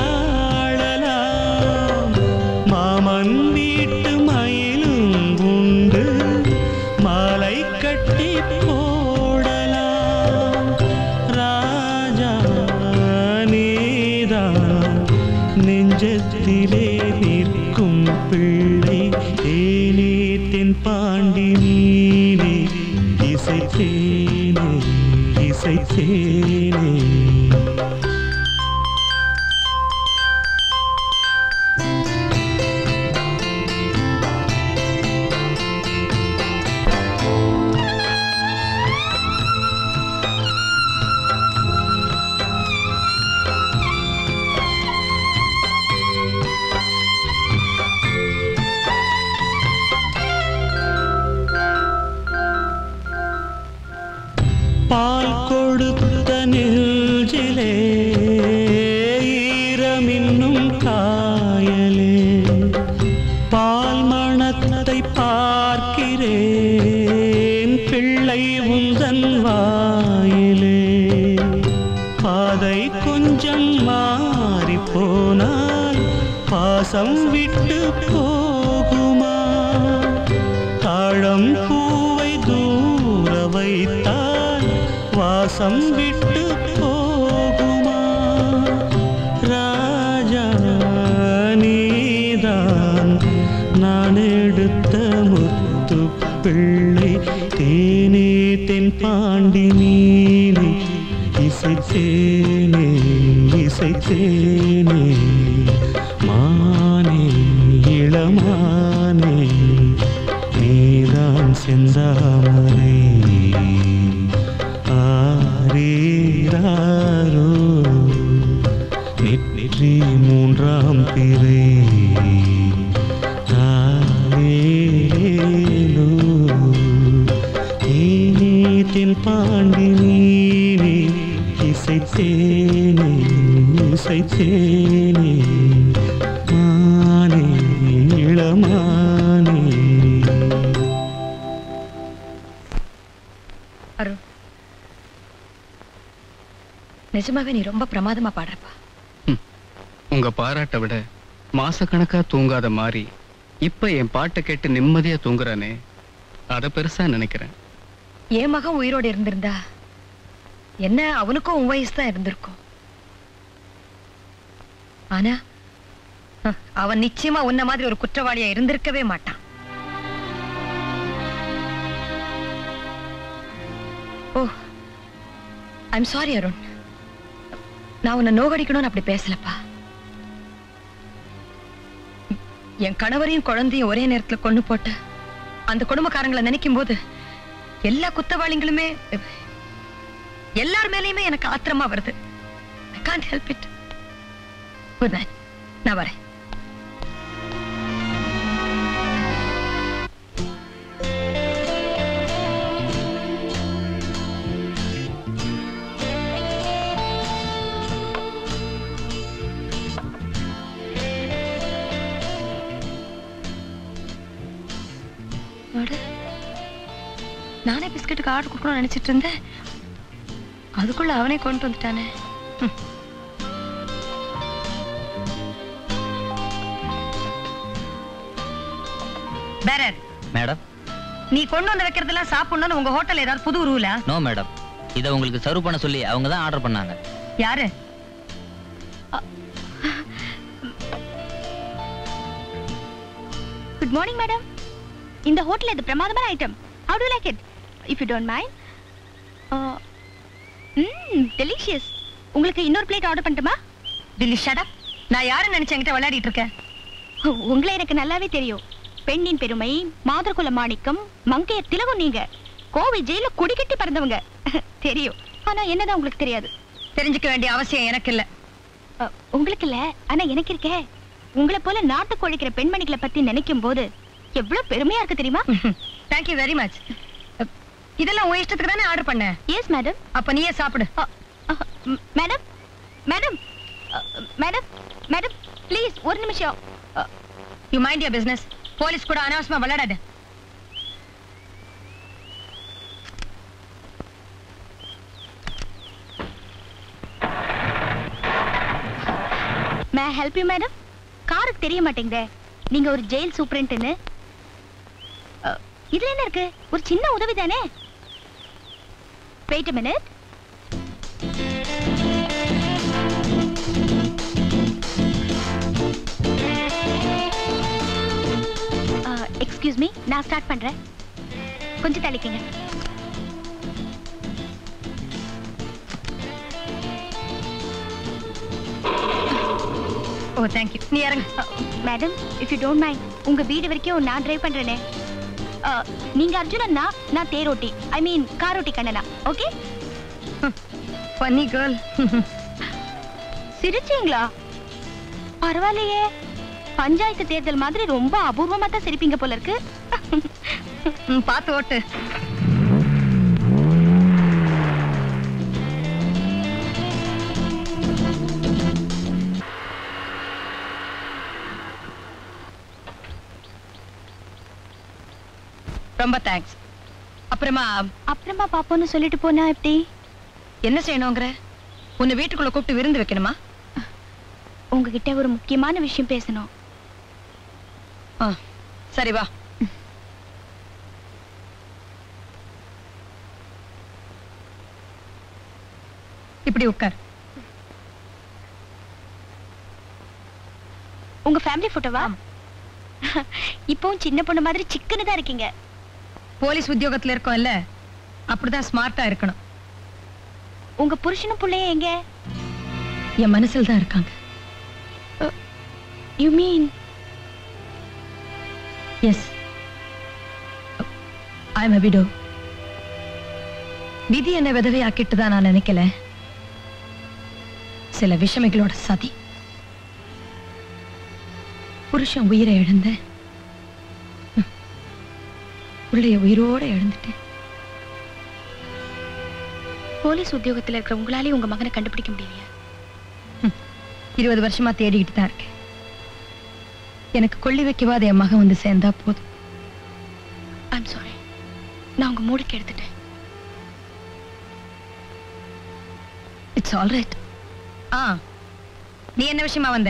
ஆளலாம் மாமன் வீட்டு மயிலும் உண்டு மாலை கட்டி போடலாம் ராஜா நீதான் நெஞ்சத்திலே நிற்கும் பிள்ளை ஏனே தென் பாண்டி நீனே இசைத்தேனே இசைத்தேனே பால் கொடுத்த நெஞ்சிலே ஈரமின்னும் காயலே பால் மணத்தை பார்க்கிறேன் பிள்ளை உந்தன் வாயிலே பாதை கொஞ்சம் மாறி போனால் பாசம் விட்டு போகுமா தாழம் பூவை தூர வைத்தால் வாசம் விட்டு போகுமா ராஜா நீதான் நான் எடுத்த முத்து பிள்ளை தேனே தென் பாண்டி நீனே இசைத்தேனே இசைத்தேனே செந்தாமரை ஆரீராரோ நெற்றி மூன்றாம் பிறை தாரேலோ தேனே தென் பாண்டி நீனே இசைத்தேனே இசைத்தேனே மானே இளமானே அருண் நிஜமாவே நீ ரொம்ப பிரமாதமா பாடுறப்பா உங்க பாராட்டை விட மாசக்கணக்கா தூங்காத மாதிரி இப்ப என் பாட்டை கேட்டு நிம்மதியா தூங்குறானே அத பெருசா நினைக்கிறேன் என் மகன் உயிரோடு இருந்திருந்தா என்ன அவனுக்கும் உன் வயசு தான் இருந்திருக்கும் ஆனா ஹ், அவன் நிச்சயமா உன்ன மாதிரி ஒரு குற்றவாளியா இருந்திருக்கவே மாட்டான் ஓ ஐம் சாரி அருண் நான் உன்னை நோகடிக்கணும்னு அப்படி பேசலப்பா என் கணவரையும் குழந்தையும் ஒரே நேரத்துல கொண்டு போட்டு அந்த குடும்பக்காரங்களை நினைக்கும் போது எல்லா குத்தவாளிகளுமே எல்லார் மேலயுமே எனக்கு ஆத்திரமா வருது I can't help it good night நான் வரேன் அட, நானே பிஸ்கட்டுக்கு ஆர்டர் கொடுக்கணும்னு நினைச்சிட்டு இருந்தேன் அதுக்குள்ள அவனே கொண்டு வந்துட்டானே ம். பேரர் மேடம் நீ கொண்டு வந்து வைக்கிறதெல்லாம் சாப்பிடணும்னு உங்க ஹோட்டல் ஏதாவது புது ரூலா நோ மேடம் இதை உங்களுக்கு சர்வ் பண்ண சொல்லி அவங்க தான் ஆர்டர் பண்ணாங்க யாரு குட் மார்னிங் மேடம் இந்த ஹோட்டல் இது பிரமாதமான item how do like it if you don't mind hmm delicious உங்களுக்கு இன்னொரு பிளேட் ஆர்டர் பண்ணட்டுமா டில்லி ஷட் நான் யாருன்னு நினைச்சு என்கிட்ட விளையாடிட்டு இருக்கேன் உங்களை எனக்கு நல்லாவே தெரியும் பெண்ணின் பெருமை மாதர்குல மாணிக்கம் மங்கைய திலகம் நீங்க கோவை ஜெயில குடிக்கட்டி பறந்தவங்க தெரியும் ஆனா என்னதான் உங்களுக்கு தெரியாது தெரிஞ்சுக்க வேண்டிய அவசியம் எனக்கு இல்ல அ, உங்களுக்கு இல்ல ஆனா எனக்கு இருக்கே உங்களை போல நாட்டு கொழிக்கிற பெண்மணிகளை பத்தி நினைக்கும் போது எவ்வளவு பெருமையா இருக்கு தெரியுமா தேங்க்யூ வெரி மச் இதெல்லாம் உன் இஷ்டத்துக்கு தானே ஆர்டர் பண்ண எஸ் மேடம் அப்ப நீயே சாப்பிடு madam madam madam madam please ஒரு நிமிஷம் you mind your business police கூட அனாவசியமா விளையாடாத மே ஹெல்ப் யூ மேடம் காருக்கு தெரிய மாட்டேங்குதே நீங்க ஒரு ஜெயில் சூப்பரண்ட்னு இதுல என்ன இருக்கு ஒரு சின்ன உதவி தானே வெயிட் மினிட் எக்ஸ்கியூஸ் மீ நான் ஸ்டார்ட் பண்றேன் கொஞ்சம் தள்ளிக்கங்க ஓ தேங்க்யூ நீ இறங்கு madam if you don't mind உங்க வீடு வரைக்கும் நான் டிரைவ் பண்றேனே அஹ், நீங்க அர்ஜுனன்னா நான் தேரோட்டி ஐ மீன் காரோட்டி கண்ணனா ஓகே ஃபன்னி கேர்ள் சிரிச்சீங்களா பரவாயில்லையே பஞ்சாயத்து தேர்தல் மாதிரி ரொம்ப அபூர்வமா தான் சிரிப்பீங்க போல இருக்கு பார்த்து ஓட்டு ரொம்ப தேங்க்ஸ் அப்புறமா அப்புறமா பாப்போன்னு சொல்லிட்டு போனா எப்படி என்ன செய்யணுங்கிற உன்னை வீட்டுக்குள்ள கூப்பிட்டு விருந்து வைக்கணுமா உங்ககிட்ட ஒரு முக்கியமான விஷயம் பேசணும் ஆ, சரி வா இப்படி உட்கார் உங்க ஃபேமிலி போட்டோவா இப்பவும் சின்ன பொண்ணு மாதிரி சிக்கன்னு தான் இருக்கீங்க போலீஸ் உத்தியோகத்துல இருக்கோம்ல அப்படிதான் ஸ்மார்ட்டா இருக்கணும் உங்க புருஷனும் புள்ளைய எங்க என் மனசுல தான் இருக்காங்க you mean yes I am widow விதி என்ன விதவை ஆக்கிட்டு தான் நான் நினைக்கல சில விஷமிகளோட சதி புருஷன் உயிரை இழந்த பிள்ளைய உயிரோட இழந்துட்டேன் போலீஸ் உத்தியோகத்துல இருக்கிற உங்களாலே உங்க மகனை கண்டுபிடிக்க முடியலையா இருபது வருஷமா தேடிக்கிட்டு தான் இருக்கேன் எனக்கு கொள்ளி வைக்கவாத என் மகன் வந்து சேர்ந்தா போதும் ஐம் சாரி நான் உங்க மூடுக்கு எடுத்துட்டேன் இட்ஸ் ஆல் ரைட் ஆ நீ என்ன விஷயமா வந்த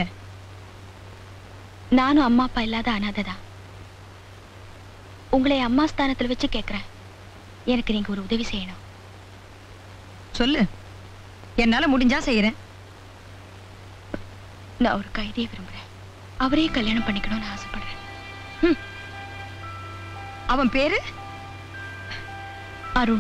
நானும் அம்மா அப்பா இல்லாத அனாதைதான் உங்களை அம்மா ஸ்தானத்துல வச்சு கேக்குறேன் எனக்கு நீங்க ஒரு உதவி செய்யணும் சொல்லு என்னால முடிஞ்சா செய்யறேன் நான் ஒரு கைதியை விரும்புறேன் அவரே கல்யாணம் பண்ணிக்கணும்னு ஆசைப்படுறேன் அவன் பேரு அருண்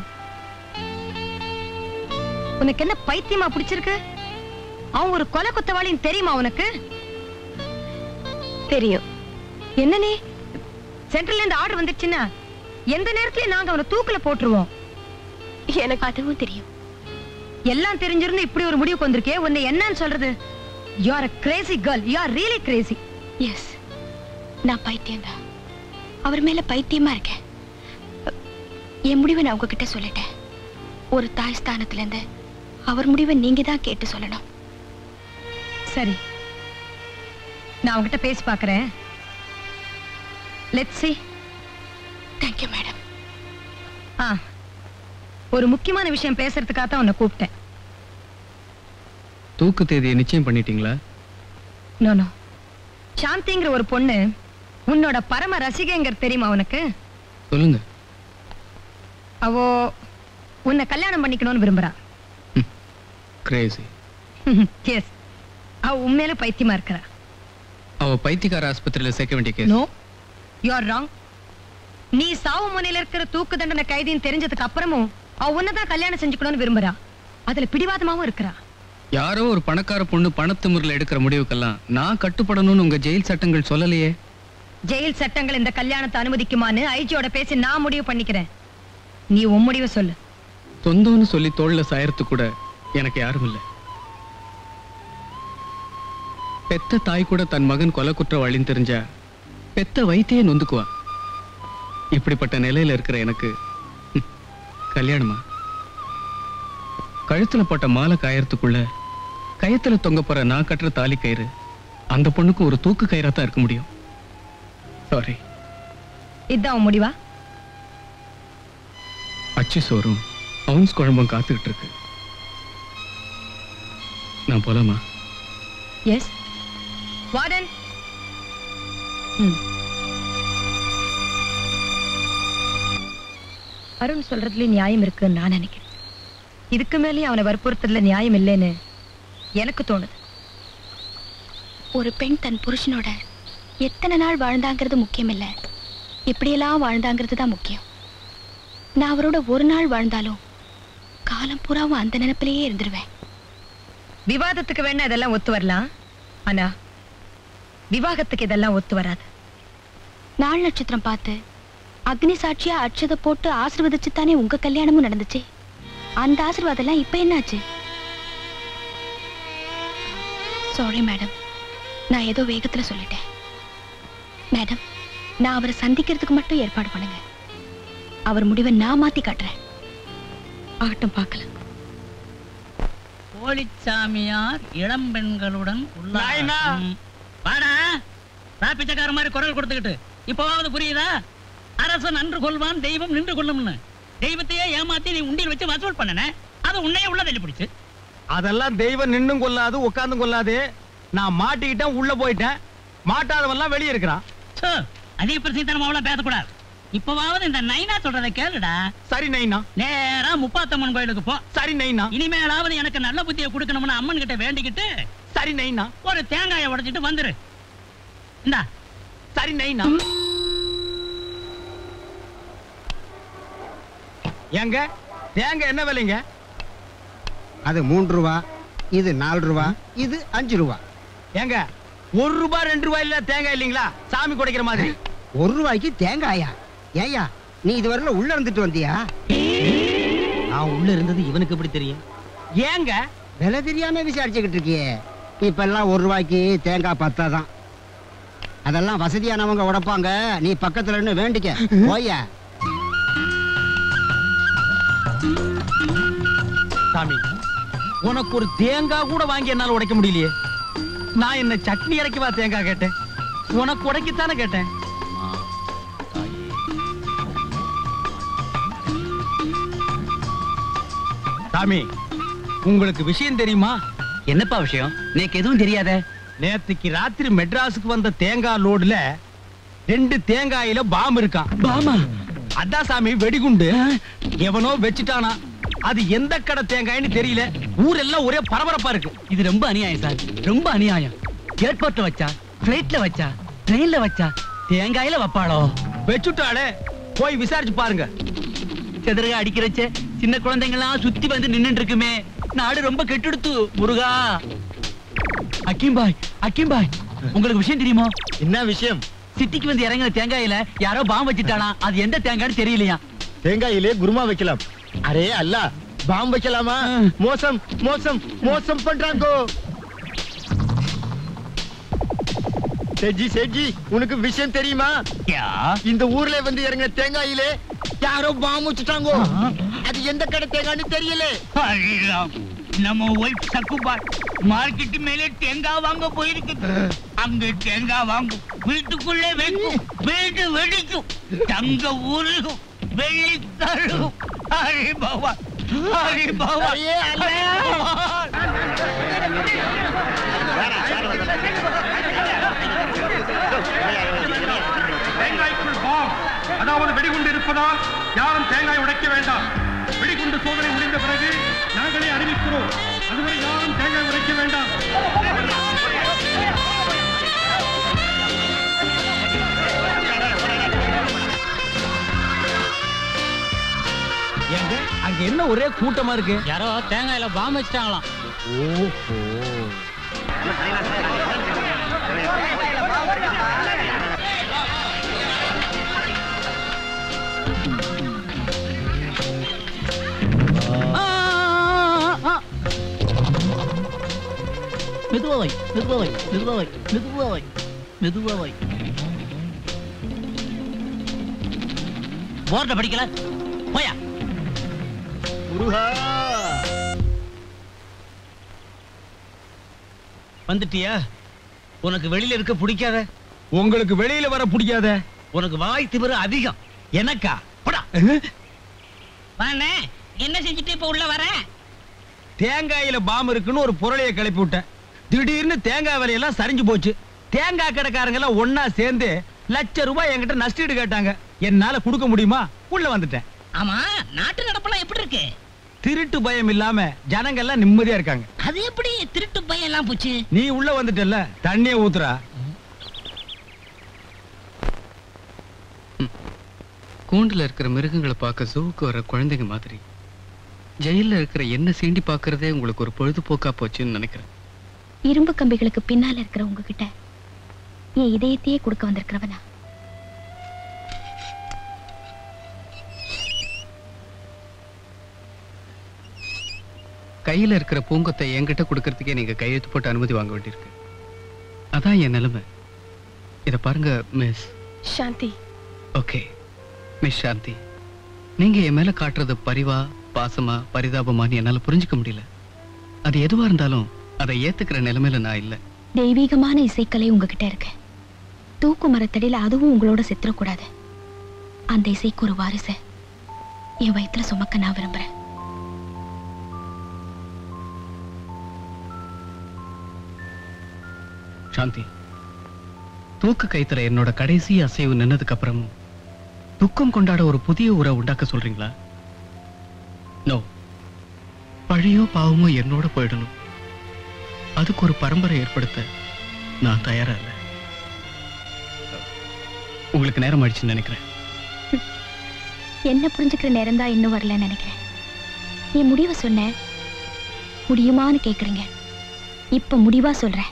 உனக்கு என்ன பைத்தியமா பிடிச்சிருக்கு அவன் ஒரு கொலை குத்தவாளின்னு தெரியுமா உனக்கு தெரியும் என்ன நீ சென்ட்ரல்ல இருந்து ஆர்டர் வந்துச்சுன்னா எந்த நேரத்துல நாங்க அவனை தூக்குல போட்டுருவோம் எனக்கு அதுவும் தெரியும் எல்லாம் தெரிஞ்சிருந்து இப்படி ஒரு முடிவுக்கு வந்திருக்கே உன்னை என்னன்னு சொல்றது you are crazy girl you are really crazy yes நான் பைத்தியம்தான் அவர் மேல பைத்தியமா இருக்கேன் என் முடிவை நான் உங்ககிட்ட சொல்லிட்டேன் ஒரு தாய் ஸ்தானத்துல இருந்து அவர் முடிவை நீங்க தான் கேட்டு சொல்லணும் சரி நான் அவன்கிட்ட பேசி பார்க்கறேன் லெட்ஸ் see தேங்க்யூ மேடம் ஆ ஒரு முக்கியமான விஷயம் பேசுறதுக்காக தான் உன்னை கூப்பிட்டேன் தூக்கு தேதியை நிச்சயம் பண்ணிட்டீங்களா நோ நோ சாந்திங்கிற ஒரு பொண்ணு உன்னோட பரம ரசிகைங்கிறது தெரியுமா உனக்கு சொல்லுங்க அவோ உன்னை கல்யாணம் பண்ணிக்கணும்னு விரும்புறா கிரேசி எஸ் அவ உண்மையில பைத்தியமா இருக்கிறா அவ பைத்தியக்கார ஆஸ்பத்திரியில சேர்க்க வேண்டிய case no you are wrong நீ சாவு முனையில இருக்கிற தூக்கு தண்டனை கைதின்னு தெரிஞ்சதுக்கு அப்புறமும் அவ உன்னதான் கல்யாணம் செஞ்சுக்கணும்னு விரும்புறா அதுல பிடிவாதமாவும் இருக்கிறா யாரோ ஒரு பணக்கார பொண்ணு பணத்துமுறையில் எடுக்கிற முடிவுக்கெல்லாம் நான் கட்டுப்படணும்னு உங்க ஜெயில் சட்டங்கள் சொல்லலையே ஜெயில் சட்டங்கள் இந்த கல்யாணத்தை அனுமதிக்குமான்னு ஐஜியோட பேசி நான் முடிவு பண்ணிக்கிறேன் நீ உன் முடிவை சொல்லு சொந்தம்னு சொல்லி தோல்ல சாயறது கூட எனக்கு யாரும் இல்லை பெத்த தாய் கூட தன் மகன் கொலை குற்றவாளின்னு தெரிஞ்சா பெத்த வைத்தியே நொந்துக்குவா இப்படிப்பட்ட நிலையில இருக்கிற எனக்கு ம், கல்யாணமா கழுத்துல போட்ட மாலை காயறதுக்குள்ள கயத்துல தொங்க போற நான் கட்டுற தாலி கயிறு அந்த பொண்ணுக்கு ஒரு தூக்கு கயிறா தான் இருக்க முடியும் சாரி இதான் உன் முடிவா அச்சு சோறும் அவுன்ஸ் குழம்பும் காத்துக்கிட்டு இருக்கு நான் போலாமா எஸ் வார்டன் அருண் சொல்றதுல நியாயம் இருக்குன்னு நான் நினைக்கிறேன் இதுக்கு மேலேயும் அவனை வற்புறுத்துறதுல நியாயம் இல்லைன்னு எனக்கு தோணுது ஒரு பெண் தன் புருஷனோட எத்தனை நாள் வாழ்ந்தாங்கிறது முக்கியம் இல்ல எப்படியெல்லாம் வாழ்ந்தாங்கிறது தான் முக்கியம் நான் அவரோட ஒரு நாள் வாழ்ந்தாலும் காலம் பூராவும் அந்த நினைப்பிலேயே இருந்துருவேன் விவாதத்துக்கு வேணா இதெல்லாம் ஒத்து வரலாம் ஆனா விவாகத்துக்கு இதெல்லாம் ஒத்து வராது நாள் நட்சத்திரம் பார்த்து அக்னி சாட்சியா அட்சத போட்டு ஆசீர்வதிச்சு தானே உங்க கல்யாணமும் நடந்துச்சு அந்த ஆசீர்வாதம் எல்லாம் இப்ப என்னாச்சு சாரி மேடம் நான் ஏதோ வேகத்துல சொல்லிட்டேன் மேடம் நான் அவரை சந்திக்கிறதுக்கு மட்டும் ஏற்பாடு பண்ணுங்க அவர் முடிவை நான் மாத்தி காட்டுறேன் ஆகட்டும் பார்க்கலாம் போலிச்சாமியார் இளம் பெண்களுடன் உல்லாசம். வாடா நான் பிச்சைக்கார மாதிரி குரல் கொடுத்துக்கிட்டு இப்பவாவது புரியுதா அரசன் நன்று கொள்வான் தெய்வம் நின்று கொள்ளும்னு தெய்வத்தையே ஏமாத்தி நீ உண்டியில் வச்சு வசூல் பண்ணன அது உன்னையே உள்ள தள்ளி பிடிச்சு அதெல்லாம் தெய்வம் நின்னும் கொள்ளாது உட்கார்ந்தும் கொள்ளாது நான் மாட்டிக்கிட்டேன் உள்ள போயிட்டேன் மாட்டாதவன்லாம் வெளியே இருக்கிறான் சோ, அதிக பிரசித்தனம் அவ்வளவு பேசக்கூடாது இப்பவாவது இந்த நைனா சொல்றதை கேளுடா சரி நைனா நேரா முப்பாத்தம்மன் கோயிலுக்கு போ சரி நைனா இனிமேலாவது எனக்கு நல்ல புத்தியை கொடுக்கணும்னு அம்மன் கிட்ட வேண்டிக்கிட்டு சரி நைனா ஒரு தேங்காயை உடைச்சிட்டு வந்துரு இந்தா சரி நைனா ஏங்க தேங்க என்ன விலைங்க அது மூன்று ரூபா இது நாலு ரூபா இது அஞ்சு ரூபா ஏங்க ஒரு ரூபாய் ரெண்டு ரூபாய் இல்ல தேங்காய் இல்லைங்களா சாமி குடைக்கிற மாதிரி ஒரு ரூபாய்க்கு தேங்காயா ஏயா நீ இதுவரையில உள்ள இருந்துட்டு வந்தியா நான் உள்ள இருந்தது இவனுக்கு எப்படி தெரியும் ஏங்க விலை தெரியாம விசாரிச்சுக்கிட்டு இருக்கியே இப்ப எல்லாம் ஒரு ரூபாய்க்கு தேங்காய் பத்தாதான் அதெல்லாம் வசதியானவங்க உடைப்பாங்க நீ பக்கத்துல நின்னு வேண்டிக்க போய சாமி உனக்கு ஒரு தேங்காய் கூட வாங்கி என்னால உடைக்க முடியலையே நான் என்ன சட்னி இறக்கிவா தேங்காய் கேட்டேன் உனக்கு உடைக்கத்தானே கேட்டேன் சாமி உங்களுக்கு விஷயம் தெரியுமா என்னப்பா விஷயம் நேக்கு எதுவும் தெரியாத நேத்துக்கு ராத்திரி மெட்ராஸுக்கு வந்த தேங்காய் லோடுல ரெண்டு தேங்காயில பாம் இருக்கான் பாமா அதான் சாமி வெடிகுண்டு எவனோ வச்சுட்டானா அது எந்த கடை தேங்காய்னு தெரியல ஊரெல்லாம் ஒரே பரபரப்பா இருக்கு இது ரொம்ப அநியாயம் சார் ரொம்ப அநியாயம் ஏர்போர்ட்ல வச்சா பிளைட்ல வச்சா ட்ரெயின்ல வச்சா தேங்காயில வைப்பாளோ வச்சுட்டாளே போய் விசாரிச்சு பாருங்க செதறக அடிக்கிறச்ச சின்ன குழந்தைங்கலாம் சுத்தி வந்து நின்னுட்டு இருக்குமே நாடு ரொம்ப கெட்டுடுத்து முருகா அக்கீம் பாய் அக்கீம் பாய் உங்களுக்கு விஷயம் தெரியுமா என்ன விஷயம் சிட்டிக்கு வந்து இறங்கின தேங்காயில யாரோ பாம்பு வச்சுட்டாலாம் அது எந்த தேங்காய்னு தெரியலையா தேங்காயிலே குருமா வைக்கலாம் அரே அல்ல பாம் வைக்கலாமா மோசம் மோசம் மோசம் பண்றாங்கோ சேஜி சேஜி உனக்கு விஷயம் தெரியுமா இந்த ஊர்ல வந்து இறங்கின தேங்காயிலே யாரோ பாம் வச்சுட்டாங்கோ அது எந்த கடை தேங்காய்னு தெரியல நம்ம ஒய்ஃப் சக்குபார் மார்க்கெட் மேலே தேங்காய் வாங்க போயிருக்கு அங்க தேங்காய் வாங்கும் வீட்டுக்குள்ளே வைக்கும் வீடு வெடிக்கும் தங்க ஊருகும் வெள்ளி தருகும் ஹரி பவா ஹரி பவா தேங்காய்க்குள் பாம் அதாவது வெடிகுண்டு இருப்பதால் யாரும் தேங்காய் உடைக்க வேண்டாம் வெடிகுண்டு சோதனை முடிந்த பிறகு நாங்களே அறிவிக்கிறோம் அதுவரை யாரும் தேங்காய் உடைக்க வேண்டாம் ஏங்க அங்க என்ன ஒரே கூட்டமா இருக்கு யாரோ தேங்காயில பாம்பு வச்சுட்டாங்களாம் ஓஹோ மெதுவாவை மெதுவாவை மெதுவாவை மெதுவாவை மெதுவாவை போர்ட படிக்கல போயா முருகா வந்துட்டியா உனக்கு வெளியில இருக்க பிடிக்காத உங்களுக்கு வெளியில வர பிடிக்காத உனக்கு வாய் திமிரு அதிகம் எனக்கா போடா வாண்ணே என்ன செஞ்சுட்டு இப்ப உள்ள வர தேங்காயில பாம் இருக்குன்னு ஒரு புரளைய கிளப்பி விட்டேன் திடீர்னு தேங்காய் விலையெல்லாம் சரிஞ்சு போச்சு தேங்காய் கடைக்காரங்க எல்லாம் ஒன்னா சேர்ந்து லட்ச ரூபாய் என்கிட்ட நஷ்டீடு கேட்டாங்க என்னால கொடுக்க முடியுமா உள்ள வந்துட்டேன் ஆமா நாட்டு நடப்பெல்லாம் எப்படி இருக்கு திருட்டு பயம் இல்லாம ஜனங்க எல்லாம் நிம்மதியா இருக்காங்க அது எப்படி திருட்டு பையன் எல்லாம் போச்சு நீ உள்ள வந்துட்டல்ல தண்ணிய ஊத்துறா கூண்டுல இருக்கிற மிருகங்களை பார்க்க ஜூவுக்கு வர குழந்தைங்க மாதிரி ஜெயில்ல இருக்கிற என்ன சீண்டி பார்க்கறதே உங்களுக்கு ஒரு பொழுதுபோக்கா போச்சுன்னு நினைக்கிறேன் இரும்பு கம்பிகளுக்கு பின்னால இருக்கிற உங்ககிட்ட என் இதயத்தையே கொடுக்க வந்திருக்கிறவனா கையில இருக்கிற பூங்கொத்தை என்கிட்ட கொடுக்கறதுக்கே நீங்க கையெழுத்து போட்டு அனுமதி வாங்க வேண்டியிருக்கு அதான் என் நிலைமை இத பாருங்க miss Shanti okay miss Shanti நீங்க என் மேல காட்டுறது பரிவா பாசமா பரிதாபமான்னு என்னால புரிஞ்சுக்க முடியல அது எதுவா இருந்தாலும் அதை ஏத்துக்கிற நிலைமையில நான் இல்ல தெய்வீகமான இசைக்கலை உங்ககிட்ட இருக்கு தூக்கு மரத்தடியில அதுவும் உங்களோட செத்துறக்கூடாது அந்த இசைக்கு ஒரு வாரிச என் வயித்துல சுமக்க நான் விரும்புறேன் சாந்தி தூக்கு கைத்துல என்னோட கடைசி அசைவு நின்னதுக்கு அப்புறமும் துக்கம் கொண்டாட ஒரு புதிய உறவை உண்டாக்க சொல்றீங்களா நோ பழியோ பாவமோ என்னோட போயிடணும் அதுக்கு ஒரு பரம்பரை ஏற்படுத்த நான் தயாரா இல்லை உங்களுக்கு நேரம் ஆயிடுச்சுன்னு நினைக்கிறேன் என்ன புரிஞ்சுக்கிற நேரம் தான் இன்னும் வரலன்னு நினைக்கிறேன் என் முடிவை சொன்னேன் முடியுமான்னு கேக்குறீங்க இப்ப முடிவா சொல்றேன்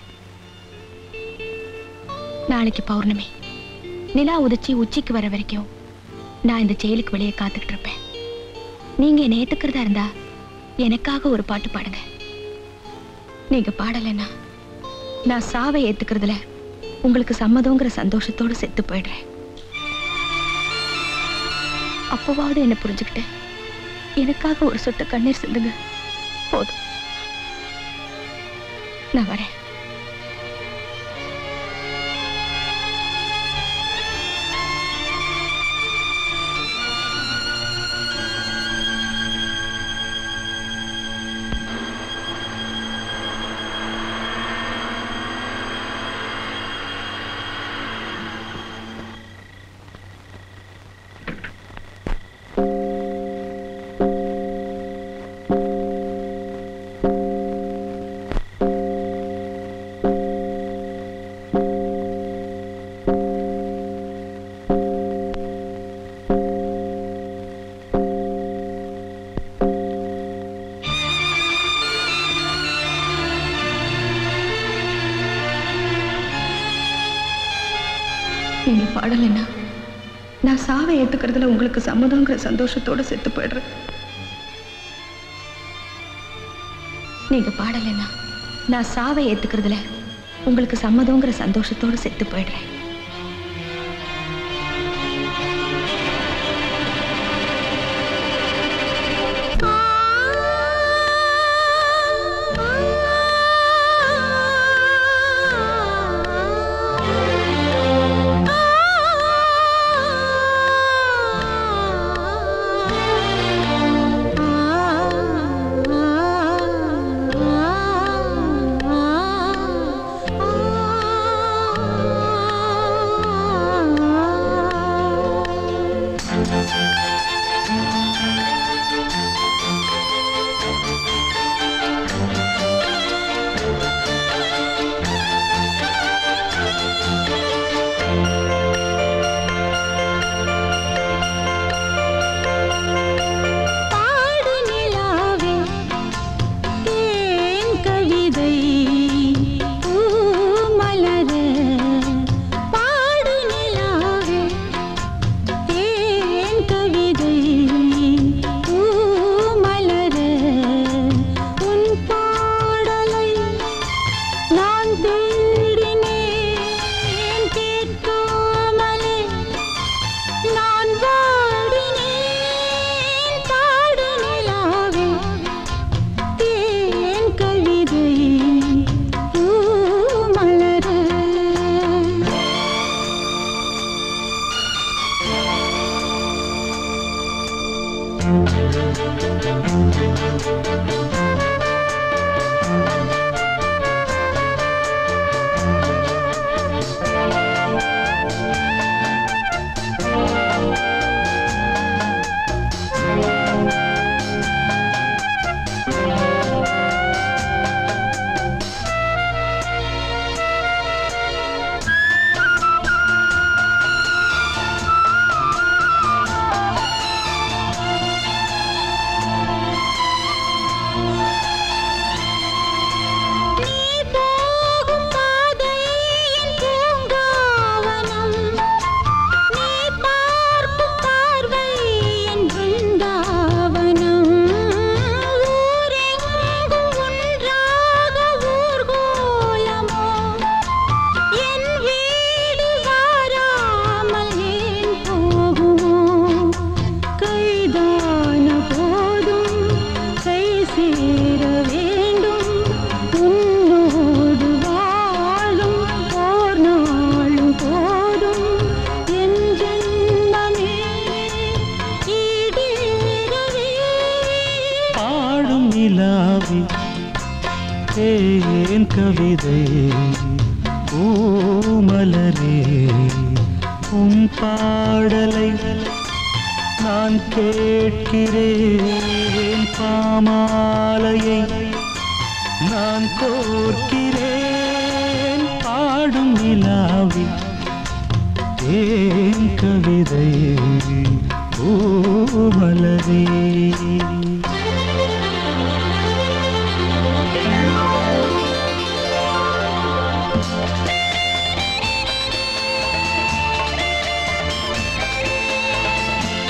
நாளைக்கு பௌர்ணமி நிலா உதிச்சு உச்சிக்கு வர வரைக்கும் நான் இந்த ஜெயிலுக்கு வெளியே காத்துக்கிட்டு இருப்பேன் நீங்க என்னை ஏத்துக்கிறதா இருந்தா எனக்காக ஒரு பாட்டு பாடுங்க நீங்க பாடலைன்னா நான் சாவை ஏத்துக்கிறதுல உங்களுக்கு சம்மதங்கிற சந்தோஷத்தோட செத்து போயிடுறேன் அப்போவாவது என்ன புரிஞ்சுக்கிட்டு எனக்காக ஒரு சொட்டு கண்ணீர் சிந்துங்க போதும் நான் வரேன் நீங்க பாடலைன்னா நான் சாவை ஏத்துக்கிறதுல உங்களுக்கு சம்மதங்கிற சந்தோஷத்தோட செத்து போயிடுறேன் நீங்க பாடலைன்னா நான் சாவை ஏத்துக்கிறதுல உங்களுக்கு சம்மதங்கிற சந்தோஷத்தோட செத்து போயிடுறேன் பாடு நிலாவே தேன் கவிதை பூமலர பாடு நிலாவே தேன் கவிதை பூமலர உன் பாடலை நான் தேடினேன் கேட்காமலே நான் வாடினேன் பாடு நிலாவே தேன் கவிதை பூமலர நீ போகும் பாதை என் பூங்காவனம் நீ பார்க்கும் பார்வை என் பிருந்தாவனம் ஊரெங்கும் ஒன்றாக ஊர்கோலமோ என் வீடு வாராமல் ஏன் போகுமோ கைதான போதும் கை சேர வேண்டும் உன்னோடு வாழும் ஓர் நாளும் போதும் என் ஜென்மமே ஈடேறவே பாடும் நிலாவி தேன் கவிதை பூமலரே உன் பாடலை நான் கேட்கிறேன் பாமாலையை நான் கோர்க்கிறேன் பாடும் நிலாவி தேன் கவிதை பூமலரே ஆ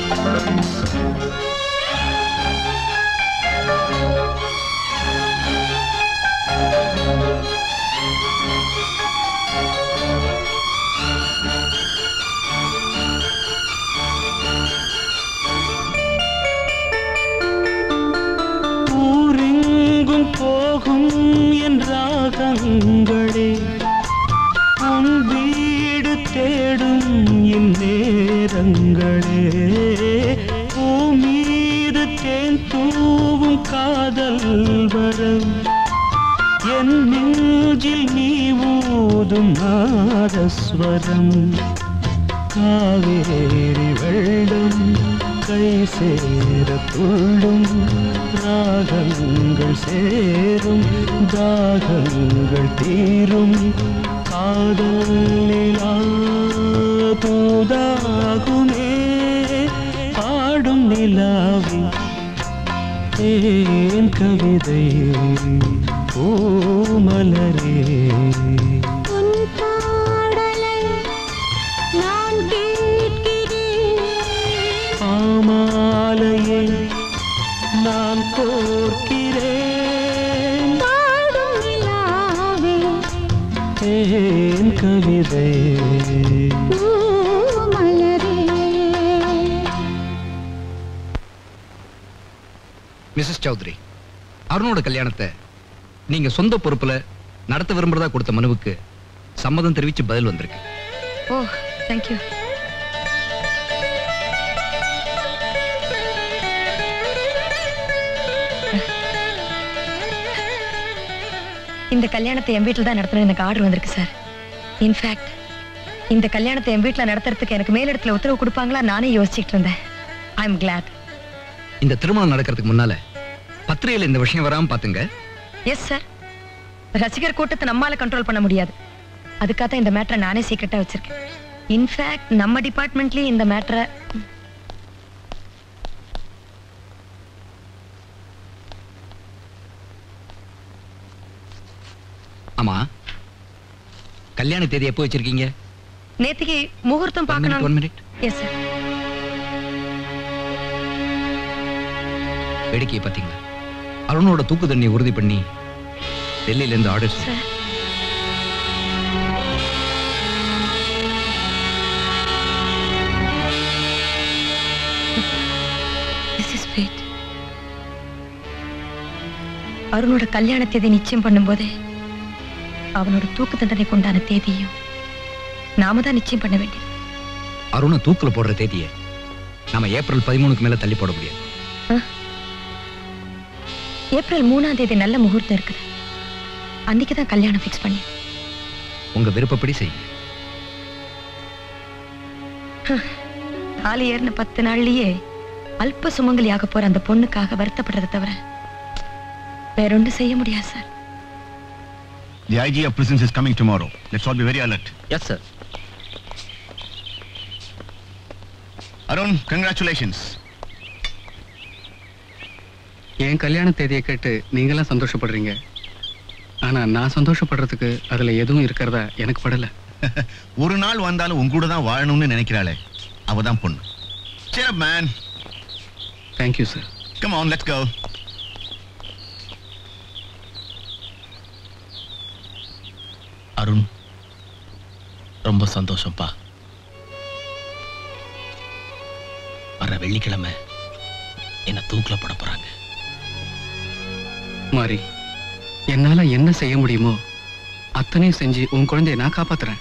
ஊரெங்கும் போகும் என் ராகங்களே உன் வீடு தேடும் என் நேரங்களே பூ மீது தேன் தூவும் காதல் வரம் என் நெஞ்சில் நீ ஊதும் நாதஸ்வரம் காவேரி வெள்ளம் கை சேர துள்ளும் ராகங்கள் சேரும் தாகங்கள் தீரும் காதல் நிலா தூதாகுமே பாடும் நிலாவின் தேன் கவிதை பூமலரே உன் பாடலை நான் கேட்கிறேன் பாமாலையை நான் கோர்க்கிறேன் பாடும் நிலாவே தேன் கவிதை பூமலரே மிஸ்ஸஸ் சௌத்ரி அருணோட கல்யாணத்தை நீங்க சொந்த பொறுப்புல நடத்த விரும்புறதா கொடுத்த மனுவுக்கு சம்மதம் தெரிவிச்சு பதில் வந்திருக்கு ஓ தேங்க்யூ இந்த கல்யாணத்தை என் வீட்டில் தான் நடத்தணும் எனக்கு ஆர்டர் வந்திருக்கு சார் இன்ஃபேக்ட் இந்த கல்யாணத்தை என் வீட்டில் நடத்துறதுக்கு எனக்கு மேலிடத்துல உத்தரவு கொடுப்பாங்களா நானே யோசிச்சுட்டு இருந்தேன் ஐ எம் கிளாட் இந்த திருமணம் நடக்கிறதுக்கு முன்னால பத்திரிகையில இந்த விஷயம் வராம பாத்துங்க எஸ் சார் ரசிகர் கூட்டத்தை நம்மால கண்ட்ரோல் பண்ண முடியாது அதுக்காக தான் இந்த மேட்டரை நானே சீக்கிரட்டா வச்சிருக்கேன் இன்ஃபேக்ட் நம்ம டிபார்ட்மெண்ட்லயும் இந்த மேட்டரை ஆமா கல்யாண தேதி எப்போ வச்சிருக்கீங்க நேத்திக்கு முகூர்த்தம் One minute, one பார்க்கணும் minute. எஸ் சார் வேடிக்கையை பாத்தீங்களா அருணோட தூக்கு தண்ணி உறுதி பண்ணி டெல்லியில இருந்து order sir this is fate அருணோட கல்யாண தேதி நிச்சயம் பண்ணும்போதே அவனோட தூக்கு தண்டனைக்கு உண்டான தேதியும் நாம தான் நிச்சயம் பண்ண வேண்டியது அருணை தூக்குல போடுற தேதியை நாம ஏப்ரல் பதிமூணுக்கு மேல தள்ளி போட முடியாது ஏப்ரல் மூணாம் தேதி நல்ல முகூர்த்தம் இருக்குது அன்னைக்கு தான் கல்யாணம் ஃபிக்ஸ் பண்ணி உங்க விருப்பப்படி செய்யுங்க தாலி ஏறின பத்து நாள்லயே அல்ப சுமங்கலியாக போற அந்த பொண்ணுக்காக வருத்தப்படுறதை தவிர வேற ஒன்றும் செய்ய முடியாது sir The IG of prisons is coming tomorrow. Let's all be very alert. Yes, sir. Arun, congratulations. என் கல்யாண தேதியை கேட்டு நீங்களாம் சந்தோஷப்படுறீங்க ஆனா நான் சந்தோஷப்படுறதுக்கு அதுல எதுவும் இருக்கிறதா எனக்கு படல ஒரு நாள் வந்தாலும் உன் கூட தான் வாழணும்னு நினைக்கிறாளே அவ தான் பொண்ணு Cheer up, man. Thank you sir Come on, let's go. Arun ரொம்ப சந்தோஷம்ப்பா வர வெள்ளிக்கிழமை என்ன தூக்கில போட போறாங்க மாறி என்னால என்ன செய்ய முடியுமோ அத்தனையும் செஞ்சு உன் குழந்தைய நான் காப்பாத்துறேன்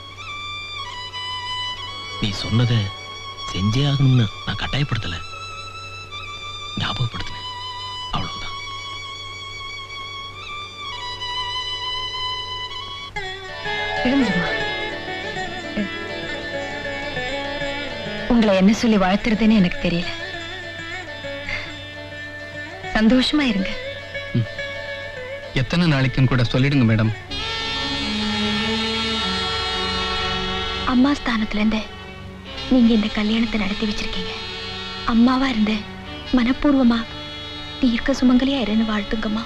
நீ சொன்னதை செஞ்சே ஆகணும்னு நான் கட்டாயப்படுத்தல ஞாபகப்படுத்தினேன் அவ்வளவுதான் எழுந்துருமா உங்களை என்ன சொல்லி வாழ்த்துறதுன்னு எனக்கு தெரியல சந்தோஷமா இருங்க எத்தனை நாளைக்குன்னு கூட சொல்லிடுங்க மேடம் அம்மா ஸ்தானத்துல இருந்து நீங்க இந்த கல்யாணத்தை நடத்தி வச்சிருக்கீங்க அம்மாவா இருந்து மனப்பூர்வமா தீர்க்க சுமங்கலியா இருன்னு வாழ்த்துங்கம்மா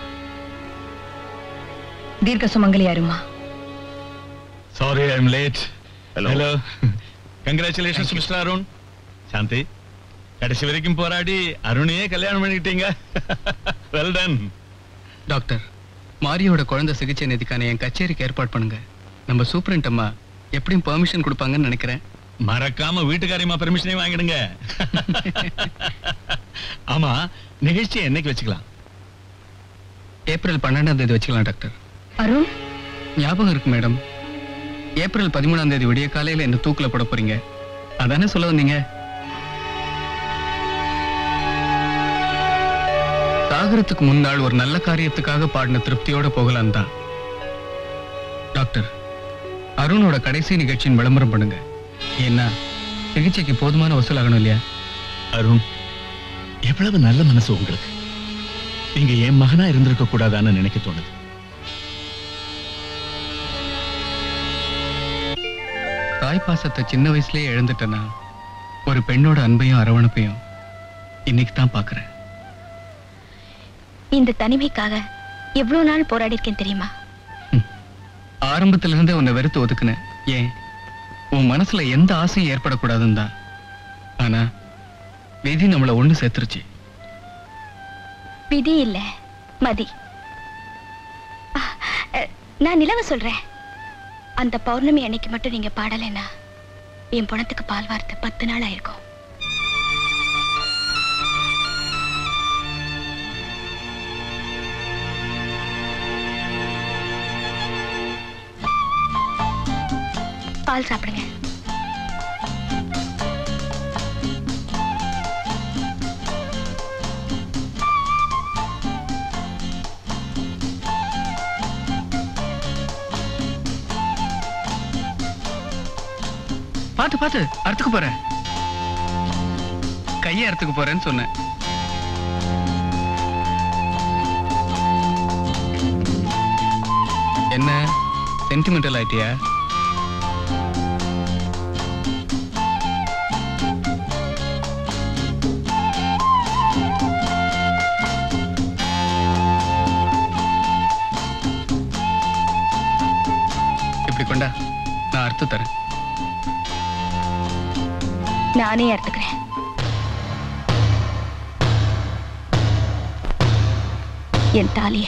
தீர்க்க சுமங்கலியா இருமா Sorry, I'm late. Hello. Hello. Congratulations, Mr. Arun. Shanti, கடைசி வரைக்கும் போராடி அருணையே கல்யாணம் பண்ணிக்கிட்டீங்க வெல் டன் டாக்டர் மாரியோட குழந்தை சிகிச்சை நிதிக்கான என் கச்சேரிக்கு ஏற்பாடு பண்ணுங்க நம்ம சூப்பரண்ட் அம்மா எப்படியும் பெர்மிஷன் கொடுப்பாங்கன்னு நினைக்கிறேன் மறக்காம வீட்டுக்காரியமா பெர்மிஷனே வாங்கிடுங்க ஆமா நிகழ்ச்சியை என்னைக்கு வச்சுக்கலாம் ஏப்ரல் பன்னெண்டாம் தேதி வச்சுக்கலாம் டாக்டர் அருண் ஞாபகம் இருக்கு மேடம் ஏப்ரல் பதிமூணாம் தேதி விடிய காலையில என்ன தூக்குல போட போறீங்க அதானே சொல்ல வந்தீங்க சாகரத்துக்கு முன்னாள் ஒரு நல்ல காரியத்துக்காக பாடின திருப்தியோட போகலாம் தான் டாக்டர் அருணோட கடைசி நிகழ்ச்சியின் விளம்பரம் பண்ணுங்க ஏன்னா சிகிச்சைக்கு போதுமான வசூல் ஆகணும் இல்லையா அருண் எவ்வளவு நல்ல மனசு உங்களுக்கு நீங்க என் மகனா இருந்திருக்க கூடாதான்னு நினைக்க தோணுது தாய் பாசத்தை சின்ன வயசுலயே இழந்துட்டேன்னா ஒரு பெண்ணோட அன்பையும் அரவணைப்பையும் இன்னைக்கு தான் பாக்குறேன் இந்த தனிமைக்காக எவ்வளவு நாள் போராடி இருக்கேன் தெரியுமா ஆரம்பத்துல இருந்தே உன்னை வெறுத்து ஒதுக்குனேன் ஏன் உன் மனசுல எந்த ஆசையும் ஏற்படக்கூடாதுன்னு தான் ஆனா விதி நம்மள ஒண்ணு சேர்த்துருச்சு விதி இல்ல மதி ஆ, அ, நான் நிலவ சொல்றேன் அந்த பௌர்ணமி அன்னைக்கு மட்டும் நீங்க பாடலைன்னா என் பணத்துக்கு பால் வார்த்தை பத்து நாள் ஆயிருக்கும் பால் சாப்பிடுங்க பாத்து பாத்து அறுத்துக்கு போறேன் கையை அறுத்துக்கு போறேன்னு சொன்னேன் என்ன சென்டிமெண்டல் ஆயிட்டியா இப்படி கொண்டா நான் அறுத்து தரேன் நானே அறுத்துக்கிறேன் என் தாலிய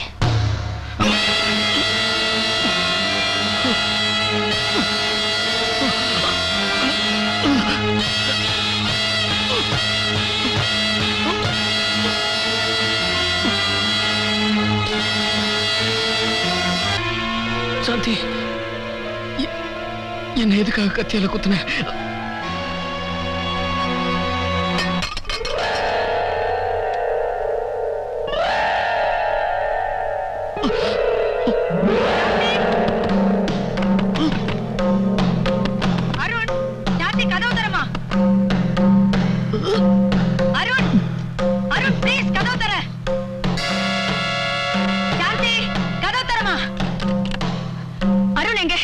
சாந்தி எ- என்னை எதுக்காக கத்தியால குத்துன அருண் சாந்தி கதவு தரமா அருண் அருண் ப்ளீஸ் கதவு தர சாந்தி கதவு தரமா அருண் எங்க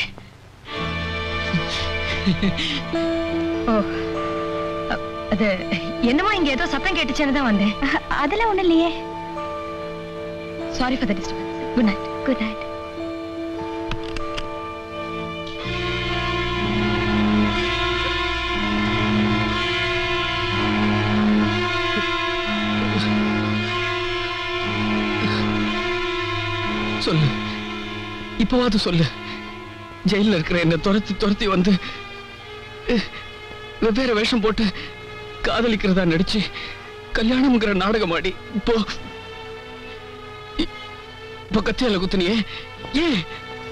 ஓ அ- அது என்னமோ இங்க ஏதோ சத்தம் கேட்டுச்சுன்னு தான் வந்தேன் அதெல்லாம் ஒண்ணு இல்லையே sorry for the disturbance good night good night சொல்லு இப்பவாது சொல்லு ஜெயில இருக்கிற என்ன துரத்தி துரத்தி வந்து அஹ், வெவ்வேறு வேஷம் போட்டு காதலிக்கிறதா நடிச்சு கல்யாணம்ங்கிற நாடகம் ஆடி இப்போ இ- இப்போ கத்தியால குத்துனியே ஏன்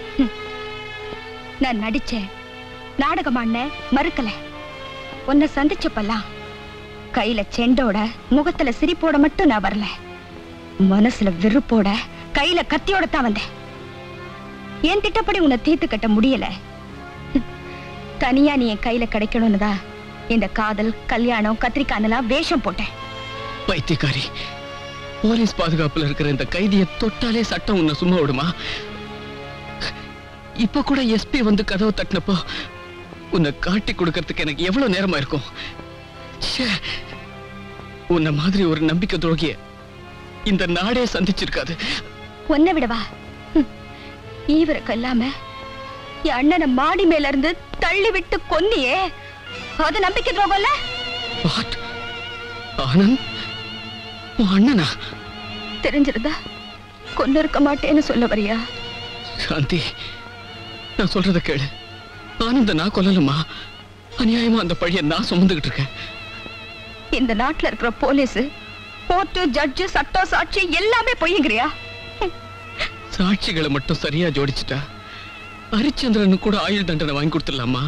நான் நடிச்சேன் நாடகமான மறுக்கல உன்னை சந்திச்சப்பெல்லாம் கையில செண்டோட முகத்துல சிரிப்போட மட்டும் நான் வரல மனசுல வெறுப்போட கையில கத்தியோட தான் வந்தேன் என் திட்டப்படி உன்னை தீர்த்து கட்ட முடியல தனியா நீ என் கையில கிடைக்கணும்னு தான் இந்த காதல் கல்யாணம் கத்திரிக்கானெல்லாம் வேஷம் போட்டேன் பைத்தியக்காரி போலீஸ் பாதுகாப்புல இருக்கிற இந்த கைதியை தொட்டாலே சட்டம் உன்னை சும்மா விடுமா இப்ப கூட எஸ்பி வந்து கதவை தட்டினப்போ உன்னை காட்டி கொடுக்கறதுக்கு எனக்கு எவ்வளவு நேரமா இருக்கும் ச்சே. உன்னை மாதிரி ஒரு நம்பிக்கை துரோகிய இந்த நாடே சந்திச்சிருக்காது உன்னை விடவா ஹம். ஈவரை கொல்லாம என் அண்ணனை மாடி மேல இருந்து தள்ளி விட்டு கொன்னியே அது நம்பிக்கை துரோகம்ல What? ஆனந்த் உன் அண்ணனா தெரிஞ்சிருந்தா கொண்டு இருக்க மாட்டேன்னு சொல்ல வரியா சாந்தி நான் சொல்றத கேளு ஆனந்த நான் கொல்லலுமா அநியாயமா அந்த பழிய நான் சுமந்துகிட்டு இருக்கேன் இந்த நாட்டுல இருக்கிற போலீஸ் கோர்ட்டு ஜட்ஜு சட்டம் சாட்சி எல்லாமே பொய்யுங்கிறியா சாட்சிகளை மட்டும் சரியா ஜோடிச்சுட்டா ஹரிச்சந்திரனு கூட ஆயுள் தண்டனை வாங்கி கொடுத்துடலாமா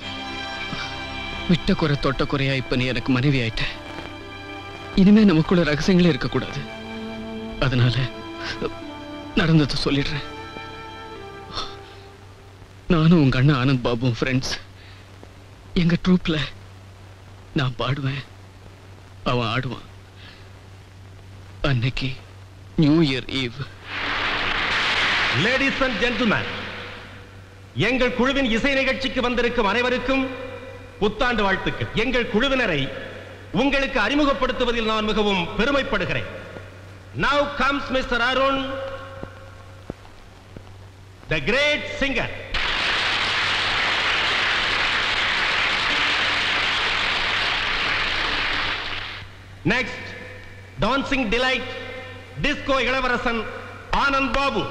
விட்ட குறை தொட்ட குறையா இப்ப நீ எனக்கு மனைவி ஆயிட்ட இனிமே நமக்குள்ள ரகசியங்களே இருக்கக்கூடாது அதனால நடந்ததை சொல்லிடுறேன் நானும் உங்க அண்ணன் ஆனந்த் பாபுவும் ஃப்ரெண்ட்ஸ் எங்க ட்ரூப்ல நான் பாடுவேன் அவன் ஆடுவான் அன்னைக்கு new year eve ladies and gentlemen எங்கள் குழுவின் இசை நிகழ்ச்சிக்கு வந்திருக்கும் அனைவருக்கும் புத்தாண்டு வாழ்த்துக்கள் எங்கள் குழுவினரை உங்களுக்கு அறிமுகப்படுத்துவதில் நான் மிகவும் பெருமைப்படுகிறேன் now comes mister Arun the great singer next dancing delight disco இளவரசன் ஆனந்த் பாபு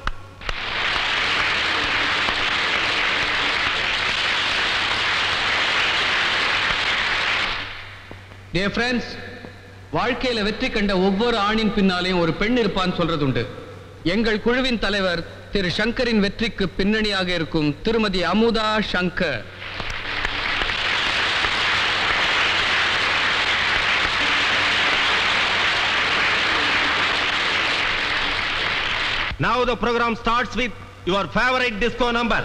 டே ஃப்ரெண்ட்ஸ் வாழ்க்கையில வெற்றி கண்ட ஒவ்வொரு ஆணின் பின்னாலேயும் ஒரு பெண் இருப்பான்னு சொல்றது உண்டு எங்கள் குழுவின் தலைவர் திரு சங்கரின் வெற்றிக்கு பின்னணியாக இருக்கும் திருமதி Amudha Shankar Now the program starts with your favorite disco number.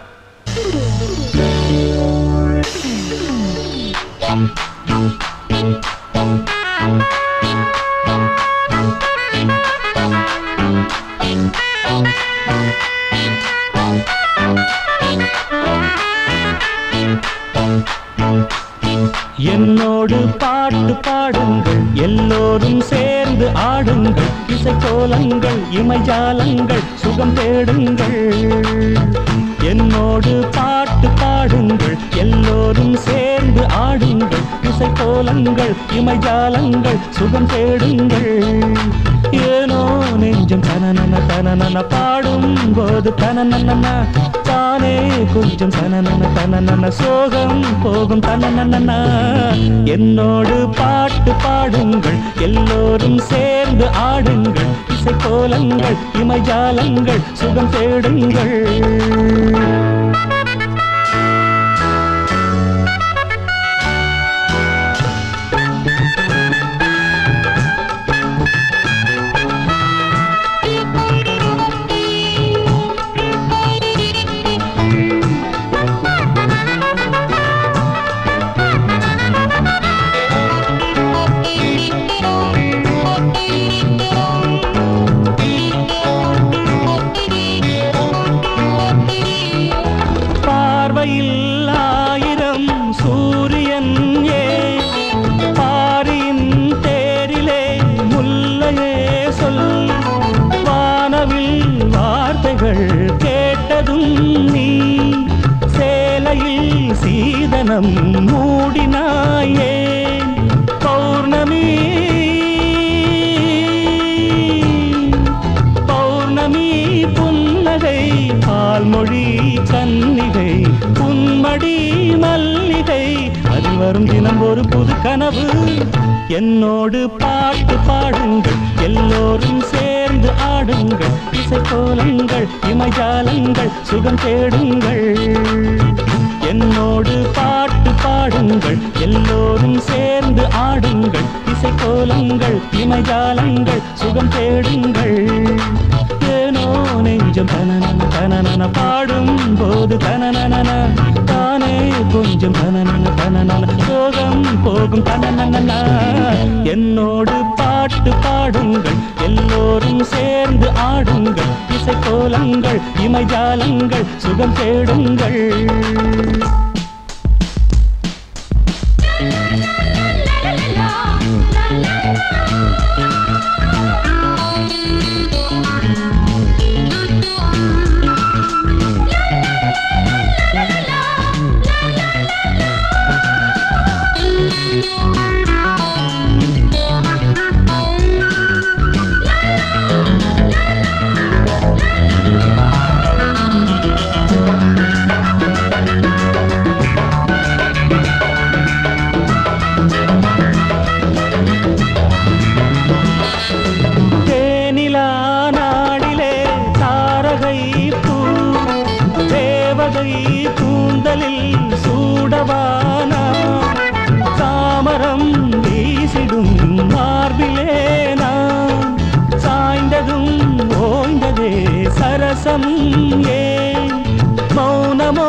என்னோடு பாட்டு பாடுங்கள் எல்லோரும் சேர்ந்து ஆடுங்கள் இசைக்கோலங்கள் இமைஜாலங்கள் சுகம் தேடுங்கள் என்னோடு பாட்டு பாடுங்கள் எல்லோரும் சேர்ந்து ஆடுங்கள் இசைக்கோலங்கள் இமைஜாலங்கள் சுகம் தேடுங்கள் ஏனோ நெஞ்சம் தனனன தனனன பாடும் போது தனனன தானே கொஞ்சம் தனனன தனனன சோகம் போகும் தனனன என்னோடு பாட்டு பாடுங்கள் எல்லோரும் சேர்ந்து ஆடுங்கள் இசைக்கோலங்கள் இமைஜாலங்கள் சுகம் தேடுங்கள் பார்வையில் ஆயிரம் சூரியன் ஏ பாரியின் தேரிலே முல்லையே சொல் வானவில் வார்த்தைகள் கேட்டதும் நீ சேலையில் சீதனம் மூடினாயே பௌர்ணமி பௌர்ணமி புன்னகை பால்மொழி கன்னிகை புன்மடி மல்லிகை அதில் வரும் தினம் ஒரு புது கனவு என்னோடு பாட்டு பாடுங்கள் எல்லோரும் சேர்ந்து ஆடுங்கள் இசைக்கோலங்கள் இமைஜாலங்கள் சுகம் தேடுங்கள் என்னோடு பாட்டு பாடுங்கள் எல்லோரும் சேர்ந்து ஆடுங்கள் இசைக்கோலங்கள் இமைஜாலங்கள் சுகம் தேடுங்கள் ஏனோ நெஞ்சம் தனனன தனனன பாடும் போது தனனன தானே கொஞ்சம் தனனன தனனன சோகம் போகும் தனனன என்னோடு பாட்டு பாடுங்கள் எல்லோரும் சேர்ந்து ஆடுங்கள் இசைக்கோலங்கள் இமைஜாலங்கள் சுகம் தேடுங்கள் மோகம் ஏன் மௌனமோ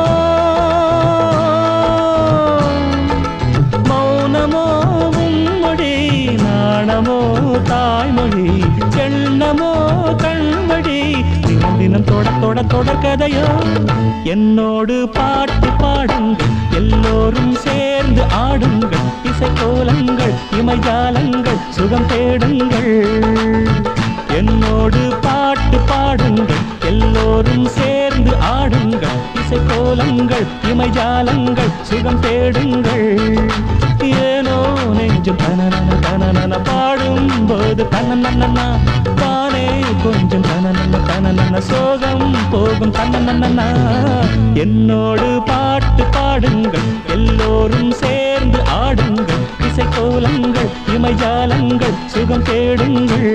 மௌனமோ உன்மொழி நாணமோ தாய்மொழி எண்ணமோ கண்மொழி தினம் தினம் தொட தொட தொடர்கதையோ என்னோடு பாட்டு பாடுங்கள் எல்லோரும் சேர்ந்து ஆடுங்கள் இசைக்கோலங்கள் இமைஜாலங்கள் சுகம் தேடுங்கள் என்னோடு பாட்டு பாடுங்கள் எல்லோரும் சேர்ந்து ஆடுங்கள் இசைக்கோலங்கள் இமைஜாலங்கள் சுகம் தேடுங்கள் ஏனோ நெஞ்சம் தனனன தனனன பாடும் போது தன்னன்னா தானே கொஞ்சம் தனனன தனனன சோகம் போகும் தன்னன்னா என்னோடு பாட்டு பாடுங்கள் எல்லோரும் சேர்ந்து ஆடுங்கள் இசைக்கோலங்கள் இமைஜாலங்கள் சுகம் தேடுங்கள்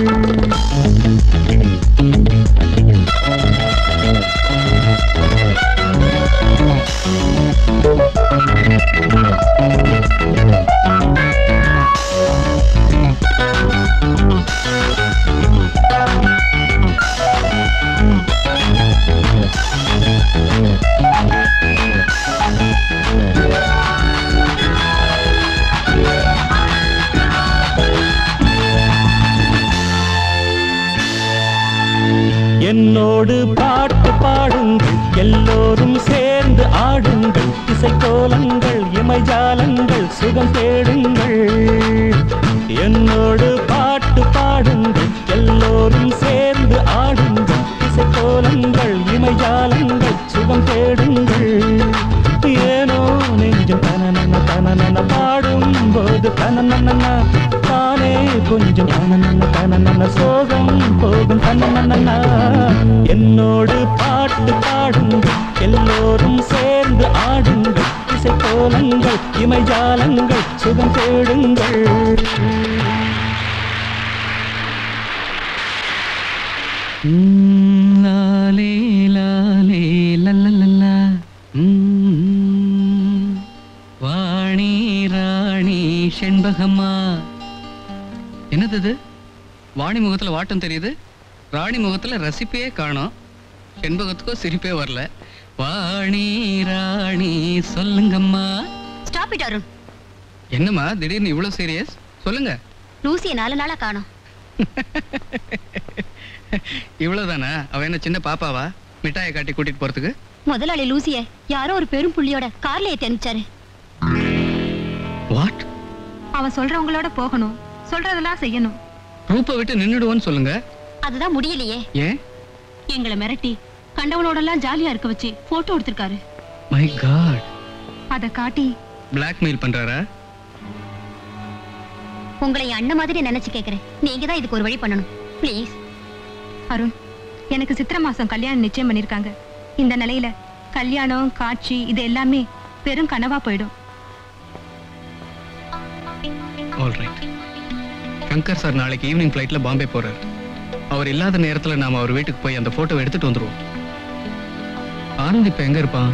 என்னோடு பாட்டு பாடுங்கள் எல்லோரும் சேர்ந்து ஆடுங்கள் இசைக்கோலங்கள் இமைஜாலங்கள் சுகம் தேடுங்கள் என்னோடு பாட்டு பாடுங்கள் எல்லோரும் சேர்ந்து ஆடுங்கள் இசைக்கோலங்கள் இமைஜாலங்கள் சுகம் தேடுங்கள் ஏனோ நெஞ்சம் தனனன தனனன பாடும் போது தனனன தானே கொஞ்சம் தனனன தனனன சோகம் போகும் தனனன என்னோடு பாட்டு பாடுங்கள் எல்லோரும் சேர்ந்து ஆடுங்கள் இசைக்கோலங்கள் இமைஜாலங்கள் சுகம் தேடுங்கள் ம், லாலே லாலே லல்லலல்லா. ம், வாணி ராணி செண்பகம்மா என்னது இது வாணி முகத்துல வாட்டம் தெரியுது ராணி முகத்துல ரசிப்பே காணோம் செண்பகத்துக்கும் சிரிப்பே வரல வாணி ராணி சொல்லுங்கம்மா ஸ்டாப் இட் அருண் என்னம்மா திடீர்னு இவ்வளவு சீரியஸ் சொல்லுங்க லூசியை நாலு நாளா காணோம் இவ்வளவுதானா அவ என்ன சின்ன பாப்பாவா மிட்டாயை காட்டி கூட்டிட்டு போறதுக்கு முதலாளி லூசிய யாரோ ஒரு பெரும் புள்ளியோட கார்ல ஏத்தி அனுப்பிச்சாரு வாட் அவன் சொல்றவங்களோட போகணும் சொல்றதெல்லாம் செய்யணும் ரூப்பை விட்டு நின்னுடுவோன்னு சொல்லுங்க அதுதான் முடியலையே ஏன் எங்களை மிரட்டி கண்டவனோடெல்லாம் ஜாலியா இருக்க வச்சு போட்டோ எடுத்திருக்காரு மை காட் அத காட்டி பிளாக்மெயில் பண்றாரா உங்களை என் அண்ணன் மாதிரி நினைச்சு கேக்குறேன் நீங்க தான் இதுக்கு ஒரு வழி பண்ணணும் ப்ளீஸ் அருண் எனக்கு சித்திரை மாசம் கல்யாணம் நிச்சயம் பண்ணிருக்காங்க இந்த நிலையில கல்யாணம் காட்சி இது எல்லாமே பெரும் கனவா போயிடும் ஆல் ரைட் சங்கர் சார் நாளைக்கு ஈவினிங் ஃப்ளைட்ல பாம்பே போறாரு அவர் இல்லாத நேரத்துல நாம அவர் வீட்டுக்கு போய் அந்த போட்டோவை எடுத்துட்டு வந்துருவோம் ஆனந்த் இப்ப எங்க இருப்பான்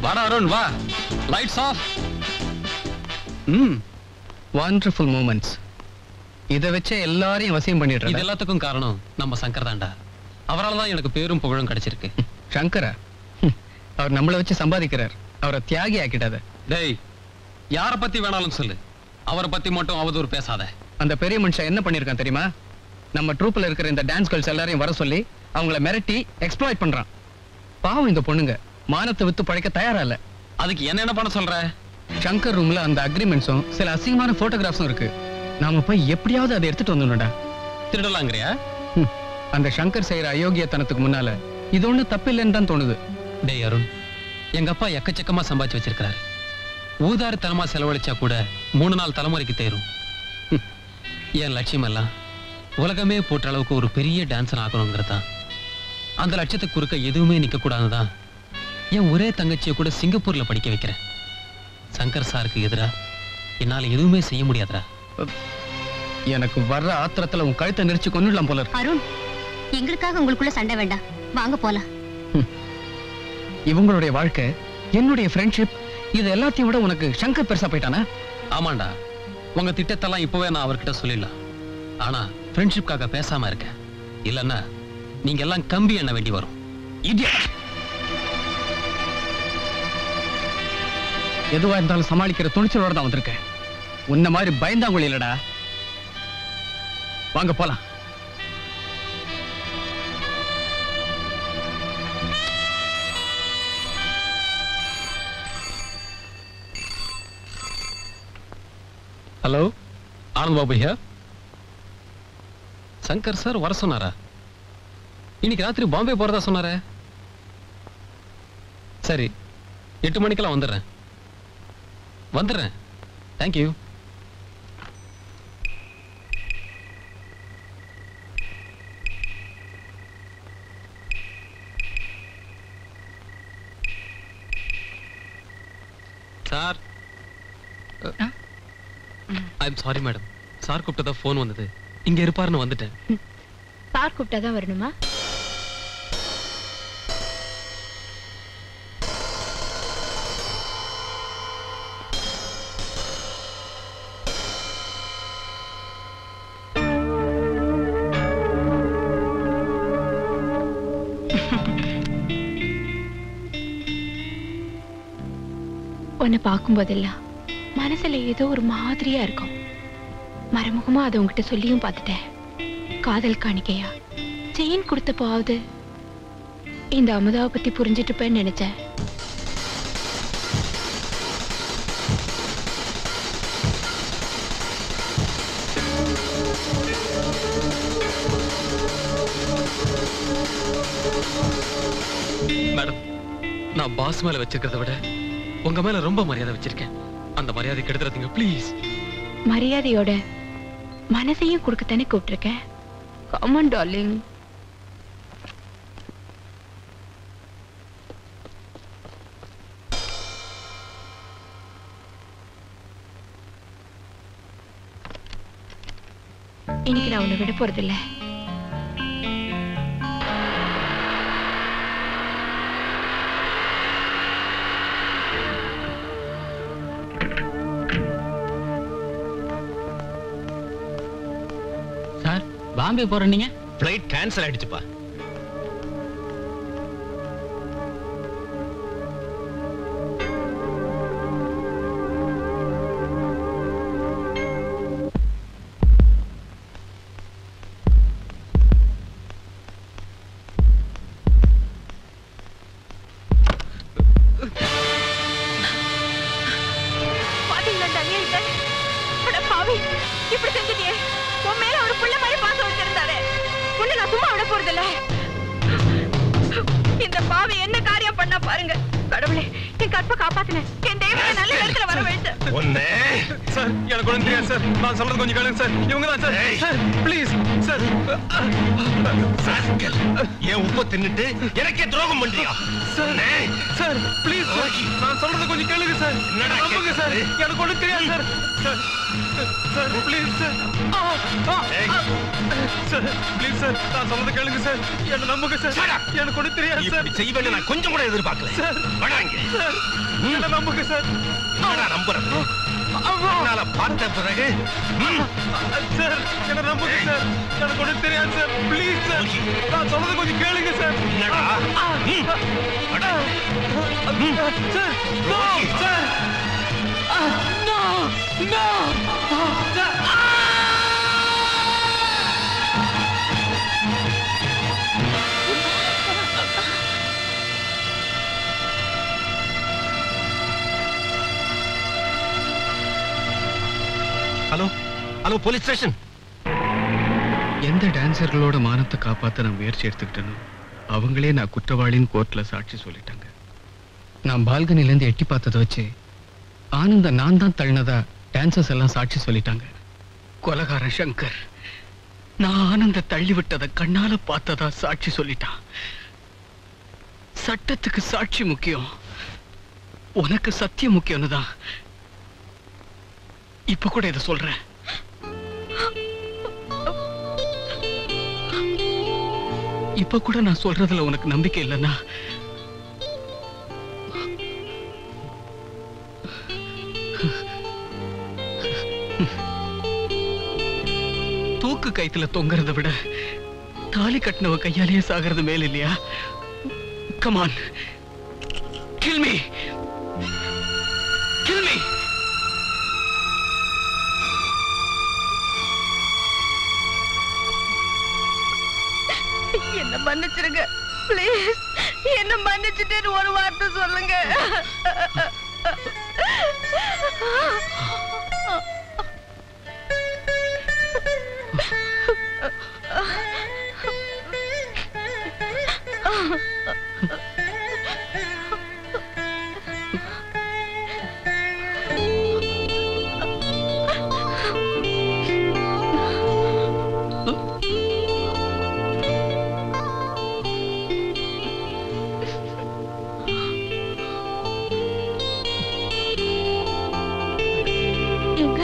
வாடா அருண் வா lights off hmm wonderful moments இதை வச்சே எல்லாரையும் வசியம் இது பண்ணிடுறேன் எல்லாத்துக்கும் காரணம் நம்ம சங்கர் தான்டா அவரால் தான் எனக்கு பேரும் புகழும் கிடைச்சிருக்கு சங்கரா ஹம், அவர் நம்மளை வச்சு சம்பாதிக்கிறார் அவரை தியாகி ஆக்கிட்டாத டேய் யார பத்தி வேணாலும் சொல்லு அவரை பத்தி மட்டும் அவதூறு பேசாத அந்த பெரிய மனுஷன் என்ன பண்ணிருக்கான் தெரியுமா நம்ம ட்ரூப்ல இருக்கிற இந்த டான்ஸ் கேர்ள்ஸ் எல்லாரையும் வர சொல்லி அவங்கள மிரட்டி எக்ஸ்ப்ளாய்ட் பண்றான் பாவம் இந்த பொண்ணுங்க மானத்தை வித்து பழைக்க தயாரா இல்ல அதுக்கு என்ன என்ன பண்ண சொல்ற சங்கர் ரூம்ல அந்த அக்ரிமெண்ட்ஸும் சில அசிங்கமான போட்டோகிராஃப்ஸும் இருக்கு நாம போய் எப்படியாவது அதை எடுத்துட்டு வந்துடணும்டா திருடலாங்கிறியா ஹம், அந்த சங்கர் செய்யற அயோக்கியத்தனத்துக்கு முன்னால இது ஒண்ணு தப்பில்லைன்னு தான் தோணுது டேய் அருண் எங்க அப்பா எக்கச்சக்கமா சம்பாதிச்சு வச்சிருக்காரு ஊதாரித்தனமா செலவழிச்சா கூட மூணு நாள் தலைமுறைக்கு தேரும் ஹம், என் லட்சியம் எல்லாம் உலகமே போட்ட அளவுக்கு ஒரு பெரிய டான்ஸர் ஆகணுங்கிறது தான் அந்த லட்சத்துக்கு குறுக்க எதுவுமே நிக்க கூடாதுதான் என் ஒரே தங்கச்சியை கூட சிங்கப்பூர்ல படிக்க வைக்கிறேன் சங்கர் சாருக்கு எதிரா என்னால எதுவுமே செய்ய முடியாதுடா எனக்கு வர்ற ஆத்திரத்துல உன் கழுத்தை நெரிச்சு கொண்டுடலாம் போல இருக்கு அருண் எங்களுக்காக உங்களுக்குள்ள சண்டை வேண்டாம் வாங்க போலாம் இவங்களுடைய வாழ்க்கை என்னுடைய ஃப்ரெண்ட்ஷிப் இது எல்லாத்தையும் விட உனக்கு சங்கர் பெருசா போயிட்டானா ஆமாண்டா உங்க திட்டத்தெல்லாம் இப்பவே நான் அவர்கிட்ட சொல்லிடலாம் ஆனா ஃப்ரெண்ட்ஷிப்காக பேசாம இருக்கேன் இல்லைன்னா நீங்க எல்லாம் கம்பி எண்ண வேண்டி வரும் Idiot! எதுவா இருந்தாலும் சமாளிக்கிற துணிச்சலோட தான் வந்திருக்கேன் உன்ன மாதிரி பயந்தாங்குழி இல்லடா வாங்க போலாம் hello Anand Babu here Shankar sir வர சொன்னாரா இன்னைக்கு ராத்திரி பாம்பே போறதா சொன்னாரே சரி எட்டு மணிக்கெல்லாம் வந்துடுறேன் வந்துடுறேன் thank you sir I am sorry madam sir கூப்பிட்டதா ஃபோன் வந்தது இங்க இருப்பாருன்னு வந்துட்டேன் சார் கூப்பிட்டா தான் வரணுமா உன்னை பார்க்கும்போதெல்லாம் மனசுல ஏதோ ஒரு மாதிரியா இருக்கும் மறைமுகமா அதை உங்ககிட்ட சொல்லியும் பார்த்துட்டேன் காதல் காணிக்கையா செயின் கொடுத்தப்பாவது இந்த அமுதாவை பத்தி புரிஞ்சிட்டுப்பேன்னு நினைச்சேன் மேடம் நான் பாஸ் மேல வச்சிருக்கிறத விட உங்க மேல ரொம்ப மரியாதை வச்சிருக்கேன் அந்த மரியாதை கெடுத்துறாதீங்க ப்ளீஸ் மரியாதையோட மனசையும் கொடுக்கத்தானே கூப்பிட்டிருக்கேன் காமன் டார்லிங் இன்னைக்கு நான் உன்னை விட போறதில்ல சார் பாம்பே போற நீங்க ஃப்ளைட் கேன்சல் ஆயிடுச்சுப்பா பாத்தீங்களா இந்த அநியாயத்தை? அட பாவி, இப்படி செஞ்சுட்டியே. உன் மேல ஒரு புள்ள மாதிரி பாசம் வச்சிருந்தாரே. உன்னை நான் சும்மா விட போறதில்ல. இந்த பாவி என்ன காரியம் பண்ணா பாருங்க கடவுளே என் கற்பை காப்பாத்தின என் தெய்வத்தை நல்ல நேரத்துல வர வழிச்சு ஒண்ணு சார் எனக்கு ஒண்ணும் தெரியாது சார் நான் சொல்றது கொஞ்சம் கேளுங்க சார் இவங்க தான் sir sir please sir rascal, என் உப்ப தின்னுட்டு எனக்கே துரோகம் பண்றியா சார் சார் ப்ளீஸ் சார் நான் சொல்றது கொஞ்சம் கேளுங்க சார் என்னடா நம்புங்க சார் கேக்குறது? எனக்கு ஒண்ணும் தெரியாது sir sir sir please sir ஆ, ஆ, ஆ. சார் சார் ப்ளீஸ் சார் நான் சொல்றத கேளுங்க சார் என்ன நம்புங்க சார் எனக்கு ஒண்ணு தெரியாது சார் இப்படி செய்வேன்னு நான் கொஞ்சம் கூட எதிர்பார்க்கல சார் வடாங்க சார் என்ன நம்புங்க சார் நான் நம்புறேன் என்னால பார்த்த பிறகு ம், சார் என்ன நம்புங்க சார் எனக்கு ஒண்ணு தெரியாது சார் ப்ளீஸ் சார் நான் சொல்றத கொஞ்சம் கேளுங்க சார் என்னடா? ம், அடா. ம். Sir no sir no no sir hello hello police station எந்த டான்சர்களோட மானத்தை காப்பாத்த நான் முயற்சி எடுத்துக்கிட்டேனோ அவங்களே நான் குற்றவாளின்னு கோர்ட்ல சாட்சி சொல்லிட்டாங்க நான் பால்கனிலேருந்து எட்டி பார்த்ததை வச்சு ஆனந்த நான் தான் தள்ளினதா டான்சர்ஸ் எல்லாம் சாட்சி சொல்லிட்டாங்க கொலகாரன் சங்கர் நான் ஆனந்த தள்ளி விட்டதை கண்ணால பார்த்ததா சாட்சி சொல்லிட்டான் சட்டத்துக்கு சாட்சி முக்கியம் உனக்கு சத்தியம் முக்கியம்னு தான் இப்ப கூட இதை சொல்றேன் இப்ப கூட நான் சொல்றதுல உனக்கு நம்பிக்கை இல்லைன்னா தூக்கு கைத்துல தொங்குறத விட தாலி கட்டினவ கையாலேயே சாகிறது மேல் இல்லையா come on kill me kill me என்ன மன்னிச்சிருங்க ப்ளீஸ் என்ன மன்னிச்சுட்டு ஒரு வார்த்தை சொல்லுங்க எங்க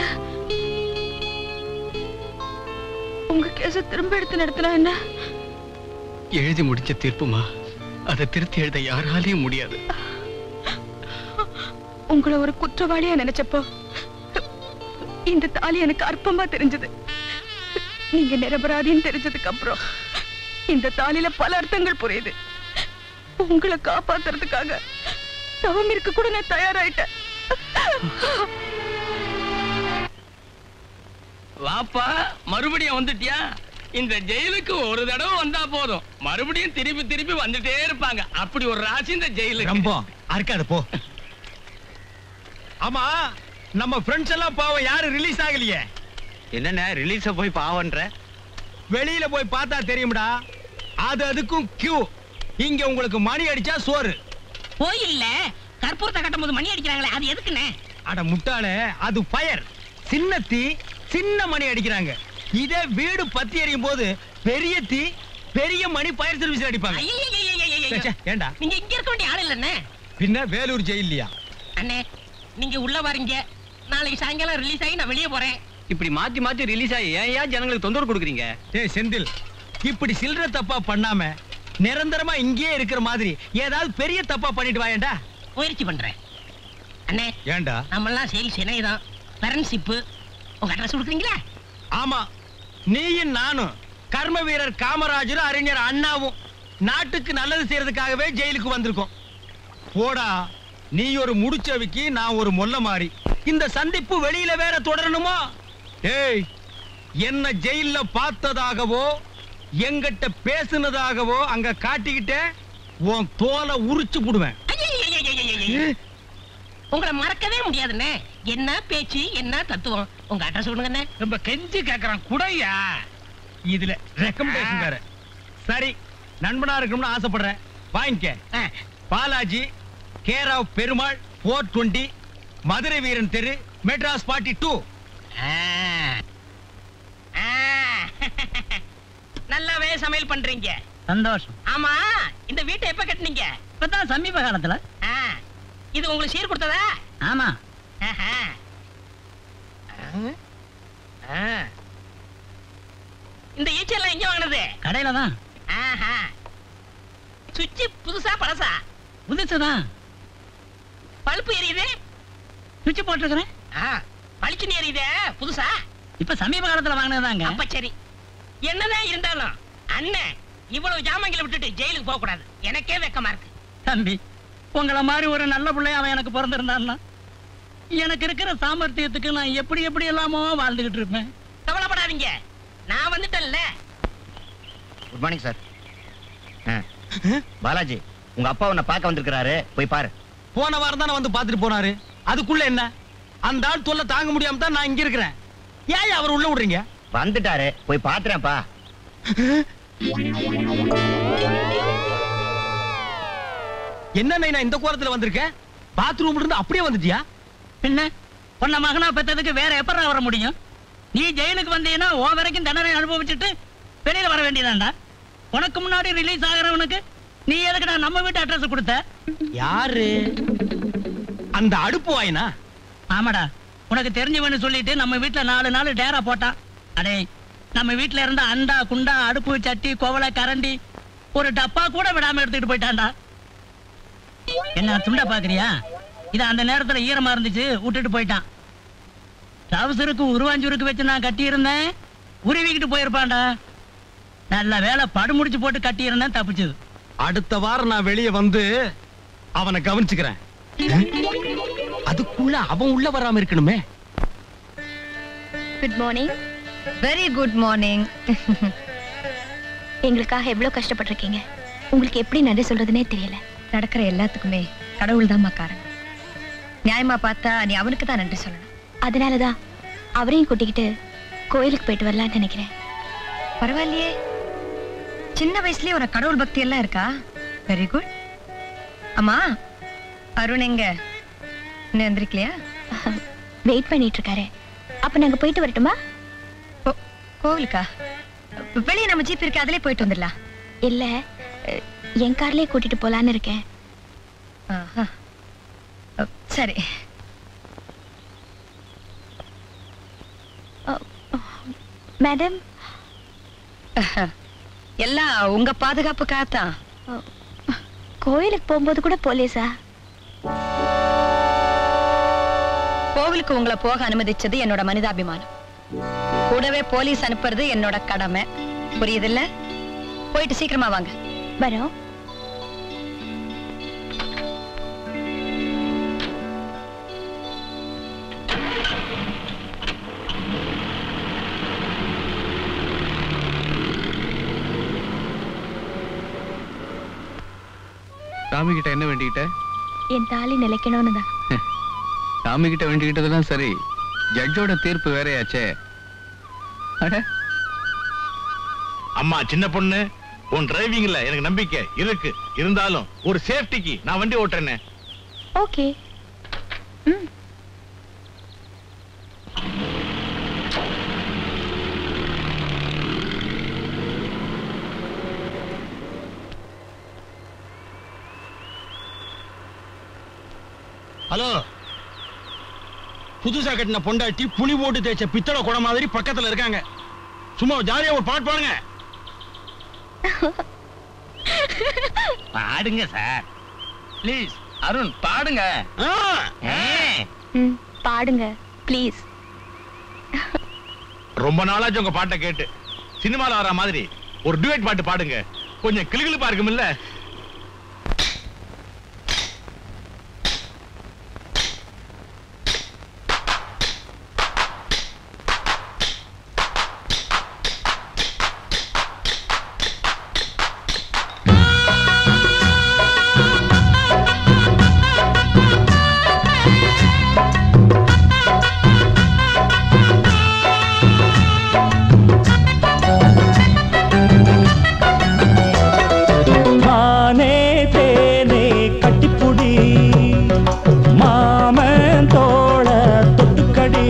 உங்க கேஸ திரும்ப எடுத்து நடத்தினா என்ன எழுதி முடிச்ச தீர்ப்புமா அதை திருத்தி எழுத யாராலையும் முடியாது உங்களை ஒரு குற்றவாளியா நினைச்சப்போ இந்த தாலி எனக்கு அற்பமா தெரிஞ்சது நீங்க நிரபராதின்னு தெரிஞ்சதுக்கு அப்புறம் இந்த தாலியில பல அர்த்தங்கள் புரியுது உங்களை காப்பாத்துறதுக்காக தவம் இருக்க கூட நான் தயாராயிட்டேன் வாப்பா மறுபடியும் வந்துட்டியா இந்த ஜெயிலுக்கு ஒரு தடவை வந்தா போதும் மறுபடியும் திருப்பி திருப்பி வந்துட்டே இருப்பாங்க அப்படி ஒரு ராசி இந்த ஜெயிலுக்கு ரொம்ப அறுக்காது போ ஆமா நம்ம ஃப்ரெண்ட்ஸ் எல்லாம் பாவம் யாரு ரிலீஸ் ஆகலையே என்னண்ணே ரிலீஸ போய் பாவன்ற வெளியில போய் பார்த்தா தெரியும்டா அது அதுக்கும் கியூ இங்க உங்களுக்கு மணி அடிச்சா சோறு கோயில்ல கற்பூரத்தை கட்டும் போது மணி அடிக்கிறாங்களே அது எதுக்குண்ணே அட முட்டாளே அது ஃபயர் சின்ன தீ சின்ன மணி அடிக்கிறாங்க இதே வீடு பத்தி எரியும் போது பெரிய தீ பெரிய மணி ஃபயர் சர்வீஸ் அடிப்பாங்க ஐயையையையையையையோ. ச்சே, ச்சே, ஏன்டா நீங்க இங்க இருக்க வேண்டிய ஆள் இல்லண்ணே பின்ன வேலூர் ஜெயிலியா அண்ணே நீங்க உள்ள வரீங்க நாளைக்கு சாயங்காலம் ரிலீஸ் ஆகி நான் வெளியே போறேன் இப்படி மாத்தி மாத்தி ரிலீஸ் ஆகி ஏன் ஏன் ஜனங்களுக்கு தொந்தரவு கொடுக்குறீங்க டேய் செந்தில் இப்படி சில்லற தப்பா பண்ணாம நிரந்தரமா இங்கேயே இருக்கிற மாதிரி ஏதாவது பெரிய தப்பா பண்ணிட்டு வாயேண்டா முயற்சி பண்றேன் அண்ணே ஏன்டா நம்ம எல்லாம் சேல்ஸ் இணையதான் ஃப்ரெண்ட்ஷிப்பு உங்க அட்ரஸ் கொடுக்குறீங்களா ஆமா நீயும் நானும் கர்ம வீரர் காமராஜரும் அறிஞர் அண்ணாவும் நாட்டுக்கு நல்லது செய்யறதுக்காகவே ஜெயிலுக்கு வந்திருக்கோம் போடா நீ ஒரு முடிச்சவிக்கு நான் ஒரு மொல்ல மாறி இந்த சந்திப்பு வெளியில வேற தொடரணுமா ஏய் என்ன ஜெயில்ல பார்த்ததாகவோ எங்கிட்ட பேசுனதாகவோ அங்க காட்டிக்கிட்ட உன் தோலை உரிச்சு புடுவேன் ஐயையையையையையையோ. உங்களை மறக்கவே முடியாதுண்ணே என்ன பேச்சு என்ன தத்துவம் உங்க அட்ரஸ் கொடுங்கண்ணே ரொம்ப கெஞ்சி கேக்குறான் குடையா இதுல ரெக்கமெண்டேஷன் வேற சரி நண்பனா இருக்கணும்னு ஆசைப்படுறேன் வாங்கிக்க Balaji care of Perumal four twenty Madurai Veeran தெரு மெட்ராஸ் பார்ட்டி டூ நல்லாவே சமையல் பண்றீங்க சந்தோஷம் ஆமா இந்த வீட்டை எப்ப கட்டுனீங்க இப்பதான் சமீப காலத்துல ஆ, இது உங்களுக்கு சீர் கொடுத்ததா ஆமா ஆஹா. ஆ. ஆ. இந்த ஈச்செல்லாம் எங்க வாங்கினது கடையில தான் ஆஹா சுவிட்ச் புதுசா பழசா புதுசுதான் பழுப்பு எரியுது சுவிட்ச் போட்டிருக்கிறேன் ஆ பளிச்சுன்னு எரியுதே புதுசா இப்ப சமீப காலத்துல வாங்கினதாங்க அப்ப சரி என்னதான் இருந்தாலும் அண்ணன் இவ்வளவு ஜாமான்களை விட்டுட்டு ஜெயிலுக்கு போக கூடாது எனக்கே வெக்கமா இருக்கு தம்பி உங்கள மாதிரி ஒரு நல்ல பிள்ளை அவன் எனக்கு பிறந்திருந்தான்னா எனக்கு இருக்கிற சாமர்த்தியத்துக்கு நான் எப்படி எப்படி எல்லாமோ வாழ்ந்துகிட்டு இருப்பேன் கவலைப்படாதீங்க நான் வந்துட்டேன்ல குட் மார்னிங் சார் பாலாஜி உங்க அப்பா உன்னை பார்க்க வந்திருக்கிறாரு போய் பாரு போன வாரம் தானே வந்து பார்த்துட்டு போனாரு அதுக்குள்ள என்ன அந்த ஆள் தொல்லை தாங்க முடியாம தான் நான் இங்க இருக்கிறேன் ஏன் அவர் உள்ள விடுறீங்க வந்துட்டாரு போய் பாத்துறேன்ப்பா என்ன நான் இந்த கோலத்துல வந்திருக்கேன் பாத்ரூம்ல இருந்து அப்படியே வந்துட்டியா என்ன உன்ன மகனா பெத்ததுக்கு வேற எப்படா வர முடியும் நீ ஜெயிலுக்கு வந்தீங்கன்னா ஓ வரைக்கும் தண்டனை அனுபவிச்சுட்டு வெளியில வர வேண்டியதாண்டா உனக்கு முன்னாடி ரிலீஸ் ஆகிறவனுக்கு நீ எதுக்குடா நம்ம வீட்டு அட்ரஸ் கொடுத்த யாரு அந்த அடுப்பு வாயினா ஆமாடா உனக்கு தெரிஞ்சவன்னு சொல்லிட்டு நம்ம வீட்டுல நாலு நாள் டேரா போட்டான் அடே நம்ம வீட்டுல இருந்த அண்டா குண்டா அடுப்பு சட்டி கோவலை கரண்டி ஒரு டப்பா கூட விடாம எடுத்துட்டு போயிட்டான்டா என்ன துண்டா பாக்குறியா இது அந்த நேரத்துல ஈரமா இருந்துச்சு விட்டுட்டு போயிட்டான் டவுசருக்கு உருவாஞ்சூருக்கு வச்சு நான் கட்டி இருந்தேன் உருவிக்கிட்டு போயிருப்பான்டா நல்ல வேலை படுமுடிச்சு போட்டு கட்டி இருந்தேன் தப்பிச்சது அடுத்த வாரம் நான் வெளியே வந்து அவனை கவனிச்சுக்கிறேன் அதுக்குள்ள அவன் உள்ள வராம இருக்கணுமே good morning very good morning எங்களுக்காக எவ்வளவு கஷ்டப்பட்டிருக்கீங்க உங்களுக்கு எப்படி நன்றி சொல்றதுனே தெரியல நடக்கிற எல்லாத்துக்குமே கடவுள் தான் காரணம் நியாயமா பார்த்தா நீ அவனுக்கு தான் நன்றி சொல்லணும் அதனாலதான் அவரையும் கூட்டிக்கிட்டு கோயிலுக்கு போயிட்டு வரலாம்னு நினைக்கிறேன் பரவாயில்லையே சின்ன வயசுலயே ஒரு கடவுள் பக்தி எல்லாம் இருக்கா வெரி குட் அம்மா அருண் எங்க இன்னும் எந்திரிக்கலையா வெயிட் பண்ணிட்டு இருக்காரு அப்ப நாங்க போயிட்டு வரட்டுமா கோவிலுக்கா வெளியே நம்ம ஜீப் இருக்கு அதிலே போயிட்டு வந்துடலாம் இல்ல அஹ், என் கார்லயே கூட்டிட்டு போலான்னு இருக்கேன் ஆஹா. அ, சரி மேடம் எல்லாம் உங்க பாதுகாப்புக்காகத்தான் கோயிலுக்கு போகும்போது கூட போலீஸா கோவிலுக்கு உங்களை போக அனுமதிச்சது என்னோட மனிதாபிமானம் கூடவே போலீஸ் அனுப்புறது என்னோட கடமை புரியுதுல்ல போயிட்டு சீக்கிரமா வாங்க வரோம் சாமி கிட்ட என்ன வேண்டிக்கிட்ட என் தாலி நிலைக்கணும்னு தான் சாமி கிட்ட வேண்டிக்கிட்டதெல்லாம் சரி ஜட்ஜோட தீர்ப்பு வேறையாச்சே அட அம்மா சின்ன பொண்ணு உன் டிரைவிங்ல எனக்கு நம்பிக்கை இருக்கு இருந்தாலும் ஒரு சேஃப்டிக்கு நான் வண்டி ஓட்டுறேனே ஓகே ஹலோ புதுசா கட்டின பொண்டாட்டி புளி போட்டு தேய்ச்ச பித்தளை குடம் மாதிரி பக்கத்துல இருக்காங்க சும்மா ஜாலியா ஒரு பாட்டு பாடுங்க பாடுங்க சார் ப்ளீஸ் அருண் பாடுங்க ம் பாடுங்க ப்ளீஸ் ரொம்ப நாளாச்சு உங்க பாட்டை கேட்டு சினிமால வர மாதிரி ஒரு டுவேட் பாட்டு பாடுங்க கொஞ்சம் கிளுகிளுப்பா இருக்குமில்ல மானே தேனே கட்டிப்புடி மாமன் தோள தொட்டுக்கடி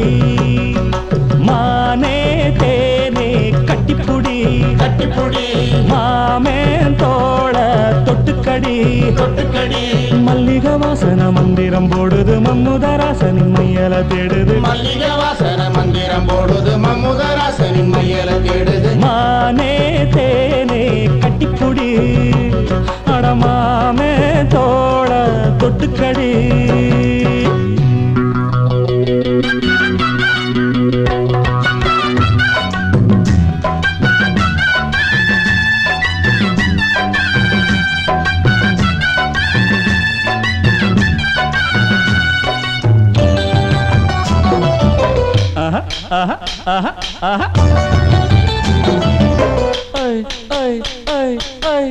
மானே தேனே கட்டிப்புடி கட்டிப்புடி மாமன் தோள தொட்டுக்கடி தொட்டுக்கடி மல்லிகை வாசன மந்திரம் போடுது மம்முதராசனின் மையல தேடுது மல்லிகை வாசன மந்திரம் போடுது மம்முதராசன் மமுதராசனின் மையல தேடுது மானே தேனே கட்டிப்புடி அடமாமே தோள தொட்டுக்கடி ஆஹா ஆஹா ஆஹா ஆஹா ஐ ஐ ஐ ஐ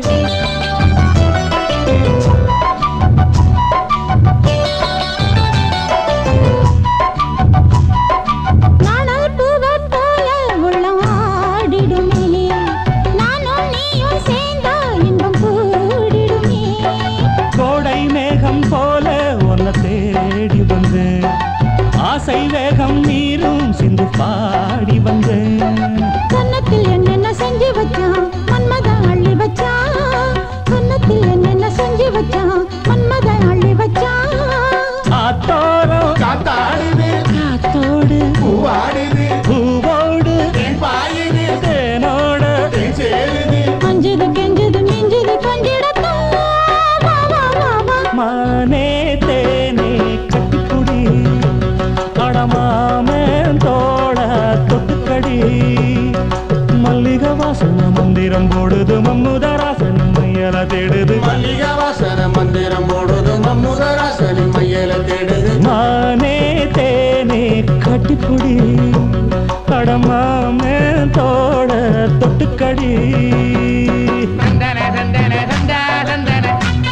நாணல் பூவைப் போல உள்ளம் ஆடிடுமே. நானும் நீயும் சேர்ந்தா இன்பம் கூடிடுமே. கோடை மேகம் போல உன்னை தேடி வந்தேன் ஆசை வேகம் நீரும் சிந்து பாடி வந்தேன் கன்னத்தில் என்னென்ன செஞ்சு வச்சான் மன்மதன் அள்ளி வச்சான் கன்னத்தில் என்னென்ன செஞ்சு வச்சான் மன்மதன் அள்ளி வச்சான் ஆத்தோரம் காத்தாடுது காத்தோடு பூவாடுது பூவோடு பாயுது தேனோட சேருது அஞ்சுது கெஞ்சுது மிஞ்சுது கொஞ்சிடத்தான் வா வா வா வா மானே தேனே கட்டிக்குடி அடமாமே தோட தொட்டுக்கடி மல்லிகை வாசன மந்திரம் போடுது மம்முதராசன் மையல தேடுது மல்லிகை வாசன மந்திரம் போடுது மம்முதராசனின் மையல தேடுது மானே தேனே கட்டிப்புடி அடமாமே தோட தொட்டுக்கடி தந்தன தந்தன தந்தா தந்தன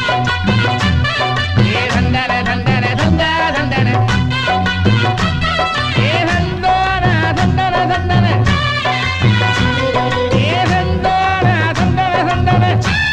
ஏ தந்தன தந்தன தந்தா தந்தன ஏ தந்தன தந்தன தந்தன ஏ தந்தன தந்தன தந்தன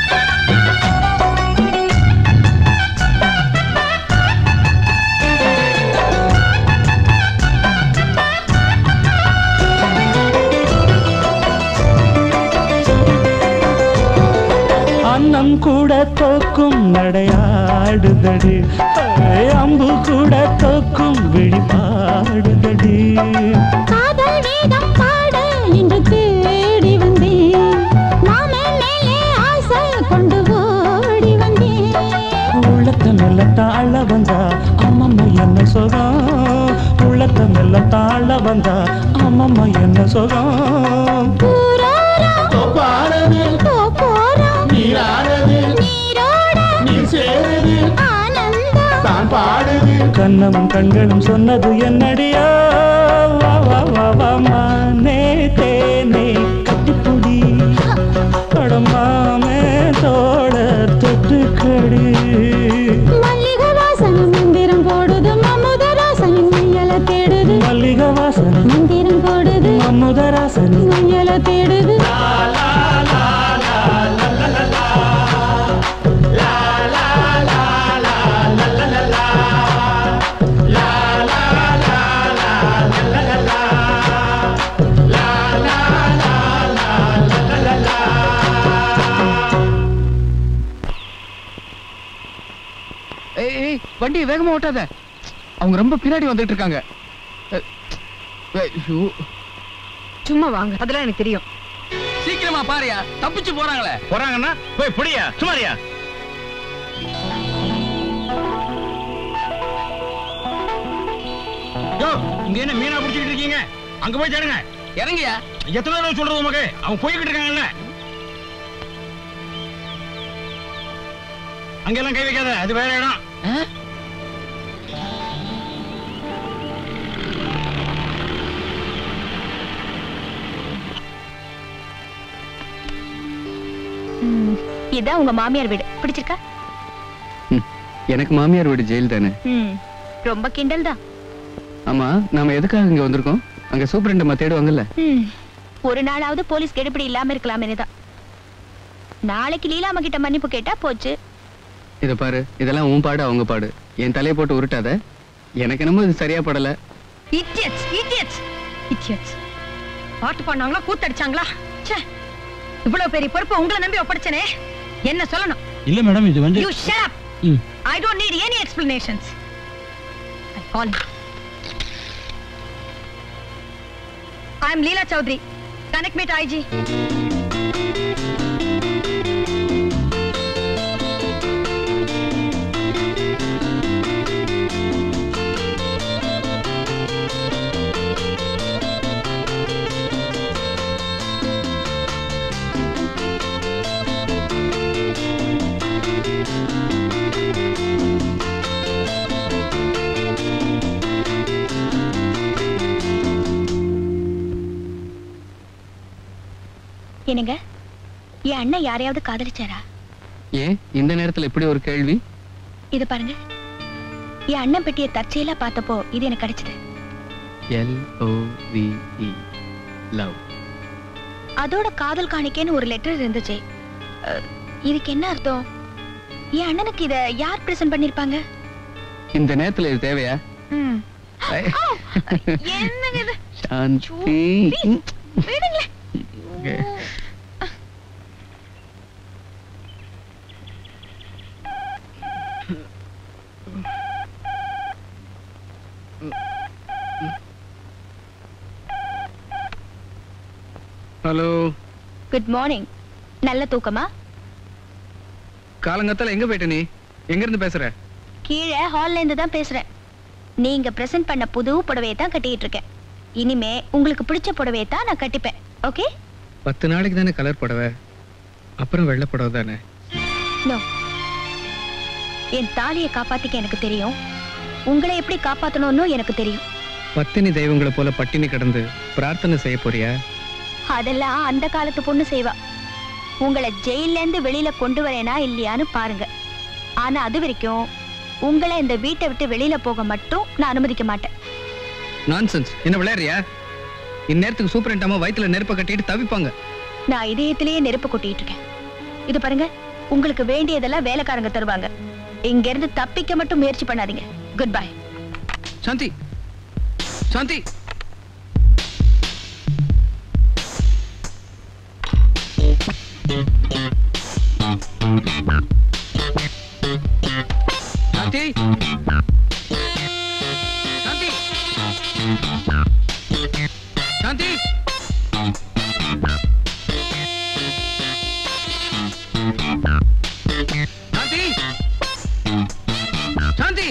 அன்னம் கூட தோக்கும் நடையாடுதடி ஏய், அம்பு கூட தோக்கும் விழிபாடுதடி காதல் வேதம் பாட இன்று தேடி வந்தேன் மாமே மேலே ஆசை கொண்டு ஓடி வந்தேன் உள்ளத்தை மெல்ல தாழ வந்தா அம்மம்மா என்ன சுகம் உள்ளத்தை மெல்ல தாழ வந்தா அம்மம்மா என்ன சுகம் பாடுது போறோம் நீராடுது நீரோட நீர் சேருது ஆனந்தம் தான் பாடுது கண்ணமும் கண்களும் சொன்னது என்னடியா வா வா வா வா மானே தேனே கட்டிப்புடி கடமாமே தோட தொட்டுக்கடி மல்லிகை வாசன மந்திரம் போடுது மமுதராசனின் மையல தேடுது மல்லிகை வாசனை மந்திரம் போடுது மம்முதராசனி மையல தேடுது ஏய் ஏய் வண்டி வேகமா ஓட்டாத அவங்க ரொம்ப பின்னாடி வந்துட்டு இருக்காங்க அஹ், ஏய், ஐயோ. சும்மா வாங்க அதெல்லாம் எனக்கு தெரியும் சீக்கிரமா பாருயா தப்பிச்சு போறாங்களே போறாங்கன்னா போய் புடியா சுமாரியா யோ இங்க என்ன மீனா பிடிச்சிட்டு இருக்கீங்க அங்க போய் தேடுங்க இறங்கியா எத்தனை தடவை சொல்றது உமக்கு அவங்க போய்கிட்டு இருக்காங்கல்ல அங்கெல்லாம் கை வைக்காத அது வேற இடம் ம், இதான் உங்க மாமியார் வீடு பிடிச்சிருக்கா எனக்கு மாமியார் வீடு ஜெயில் தானே ம் ரொம்ப கிண்டல் தான் ஆமா நாம எதுக்காக இங்க வந்திருக்கோம் அங்க சூப்பரண்டம்மா தேடுவாங்கல்ல ம், ஒரு நாளாவது போலீஸ் கெடுபிடி இல்லாம இருக்கலாமே தான் நாளைக்கு லீலாமா கிட்ட மன்னிப்பு கேட்டா போச்சு இத பாரு இதெல்லாம் உன் பாடு அவங்க பாடு என் தலையை போட்டு உருட்டாத எனக்கு என்னமோ இது சரியா படல இடியட்ஸ் இடியட்ஸ் இடியட்ஸ் பாட்டு பாடினாங்களா கூத்தடிச்சாங்களா ச்சே இவ்வளவு பெரிய பொறுப்பு உங்களை நம்பி ஒப்படைச்சனே என்ன சொல்லணும் இல்ல மேடம் இது வந்து you shut up hmm. I don't need any explanations I call I am Leela Chaudhary connect में आई जी என்னங்க என் அண்ணன் யாரையாவது காதலிச்சாரா ஏன் இந்த நேரத்துல இப்படி ஒரு கேள்வி இது பாருங்க என் அண்ணன் பெட்டியை தற்செயலா பார்த்தப்போ இது எனக்கு கிடைச்சது L O V E love அதோட காதல் காணிக்கைன்னு ஒரு லெட்டர் இருந்துச்சு அஹ், இதுக்கு என்ன அர்த்தம் என் அண்ணனுக்கு இத யார் பிரசன்ட் பண்ணிருப்பாங்க இந்த நேரத்துல இது தேவையா ம். ஐ. என்னங்க இது சாந்தி விடுங்களே Okay. ஹலோ குட் மார்னிங் நல்ல தூக்கமா காலங்கத்தால எங்க போயிட்ட நீ எங்க இருந்து பேசுற கீழே ஹால்ல இருந்து தான் பேசுறேன் நீங்க பிரசன்ட் பண்ண புது புடவையை தான் கட்டிட்டு இருக்கேன் இனிமே உங்களுக்கு பிடிச்ச புடவையை தான் நான் கட்டிப்பேன் ஓகே பத்து நாளைக்கு தானே கலர் புடவை அப்புறம் வெள்ளை புடவை தானே நோ என் தாலியை காப்பாத்திக்க எனக்கு தெரியும் உங்களை எப்படி காப்பாத்தணும்னு எனக்கு தெரியும் பத்தினி தெய்வங்களை போல பட்டினி கிடந்து பிரார்த்தனை செய்ய போறியா அதெல்லாம் அந்த காலத்து பொண்ணு செய்வா உங்களை ஜெயில்ல இருந்து வெளியில கொண்டு வரேனா இல்லையான்னு பாருங்க ஆனா அது வரைக்கும் உங்களை இந்த வீட்டை விட்டு வெளியில போக மட்டும் நான் அனுமதிக்க மாட்டேன் நான்சென்ஸ் என்ன விளையாடுறியா இந்நேரத்துக்கு சூப்பரண்டாம வயித்துல நெருப்ப கட்டிட்டு தவிப்பாங்க நான் இதயத்திலேயே நெருப்பு கொட்டிட்டு இருக்கேன் இது பாருங்க உங்களுக்கு வேண்டியதெல்லாம் வேலைக்காரங்க தருவாங்க இங்க இருந்து தப்பிக்க மட்டும் முயற்சி பண்ணாதீங்க குட் பை சாந்தி சாந்தி சாந்தி சாந்தி சாந்தி சாந்தி சாந்தி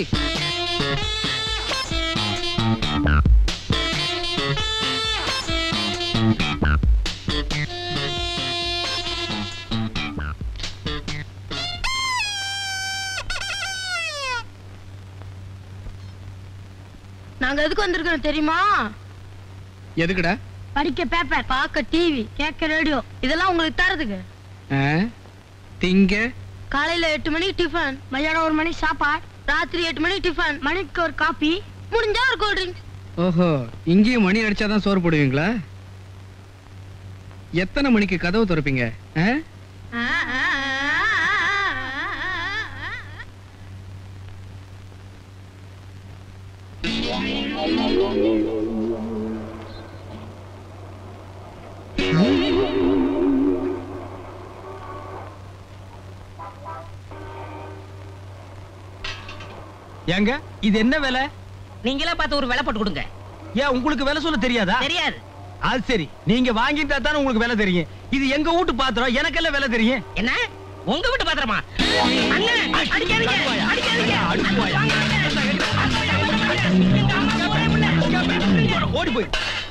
நாங்க எதுக்கு வந்திருக்கோம் தெரியுமா எதுக்குடா படிக்க பேப்பர் பார்க்க டிவி கேட்க ரேடியோ இதெல்லாம் உங்களுக்கு தரதுக்கு ஆ? திங்க காலையில எட்டு மணிக்கு டிஃபன் மதியானம் ஒரு மணிக்கு சாப்பாடு ராத்திரி எட்டு மணிக்கு டிஃபன் மணிக்கு ஒரு காபி முடிஞ்சா ஒரு கூல் ட்ரிங்க் ஓஹோ இங்கேயும் மணி அடிச்சாதான் சோறு போடுவீங்களா எத்தனை மணிக்கு கதவு திறப்பீங்க ஆ? ஏங்க இது என்ன விலை நீங்களே பார்த்து ஒரு விலை போட்டு கொடுங்க ஏன் உங்களுக்கு விலை சொல்ல தெரியாதா தெரியாது அது சரி நீங்க வாங்கிட்டா தானே உங்களுக்கு விலை தெரியும் இது எங்க வீட்டு பாத்திரம் எனக்கெல்லாம் விலை தெரியும் என்ன உங்க வீட்டு பாத்திரமா அண்ணன் அடிக்காதீங்க அடிக்காதீங்க ஓடி போய்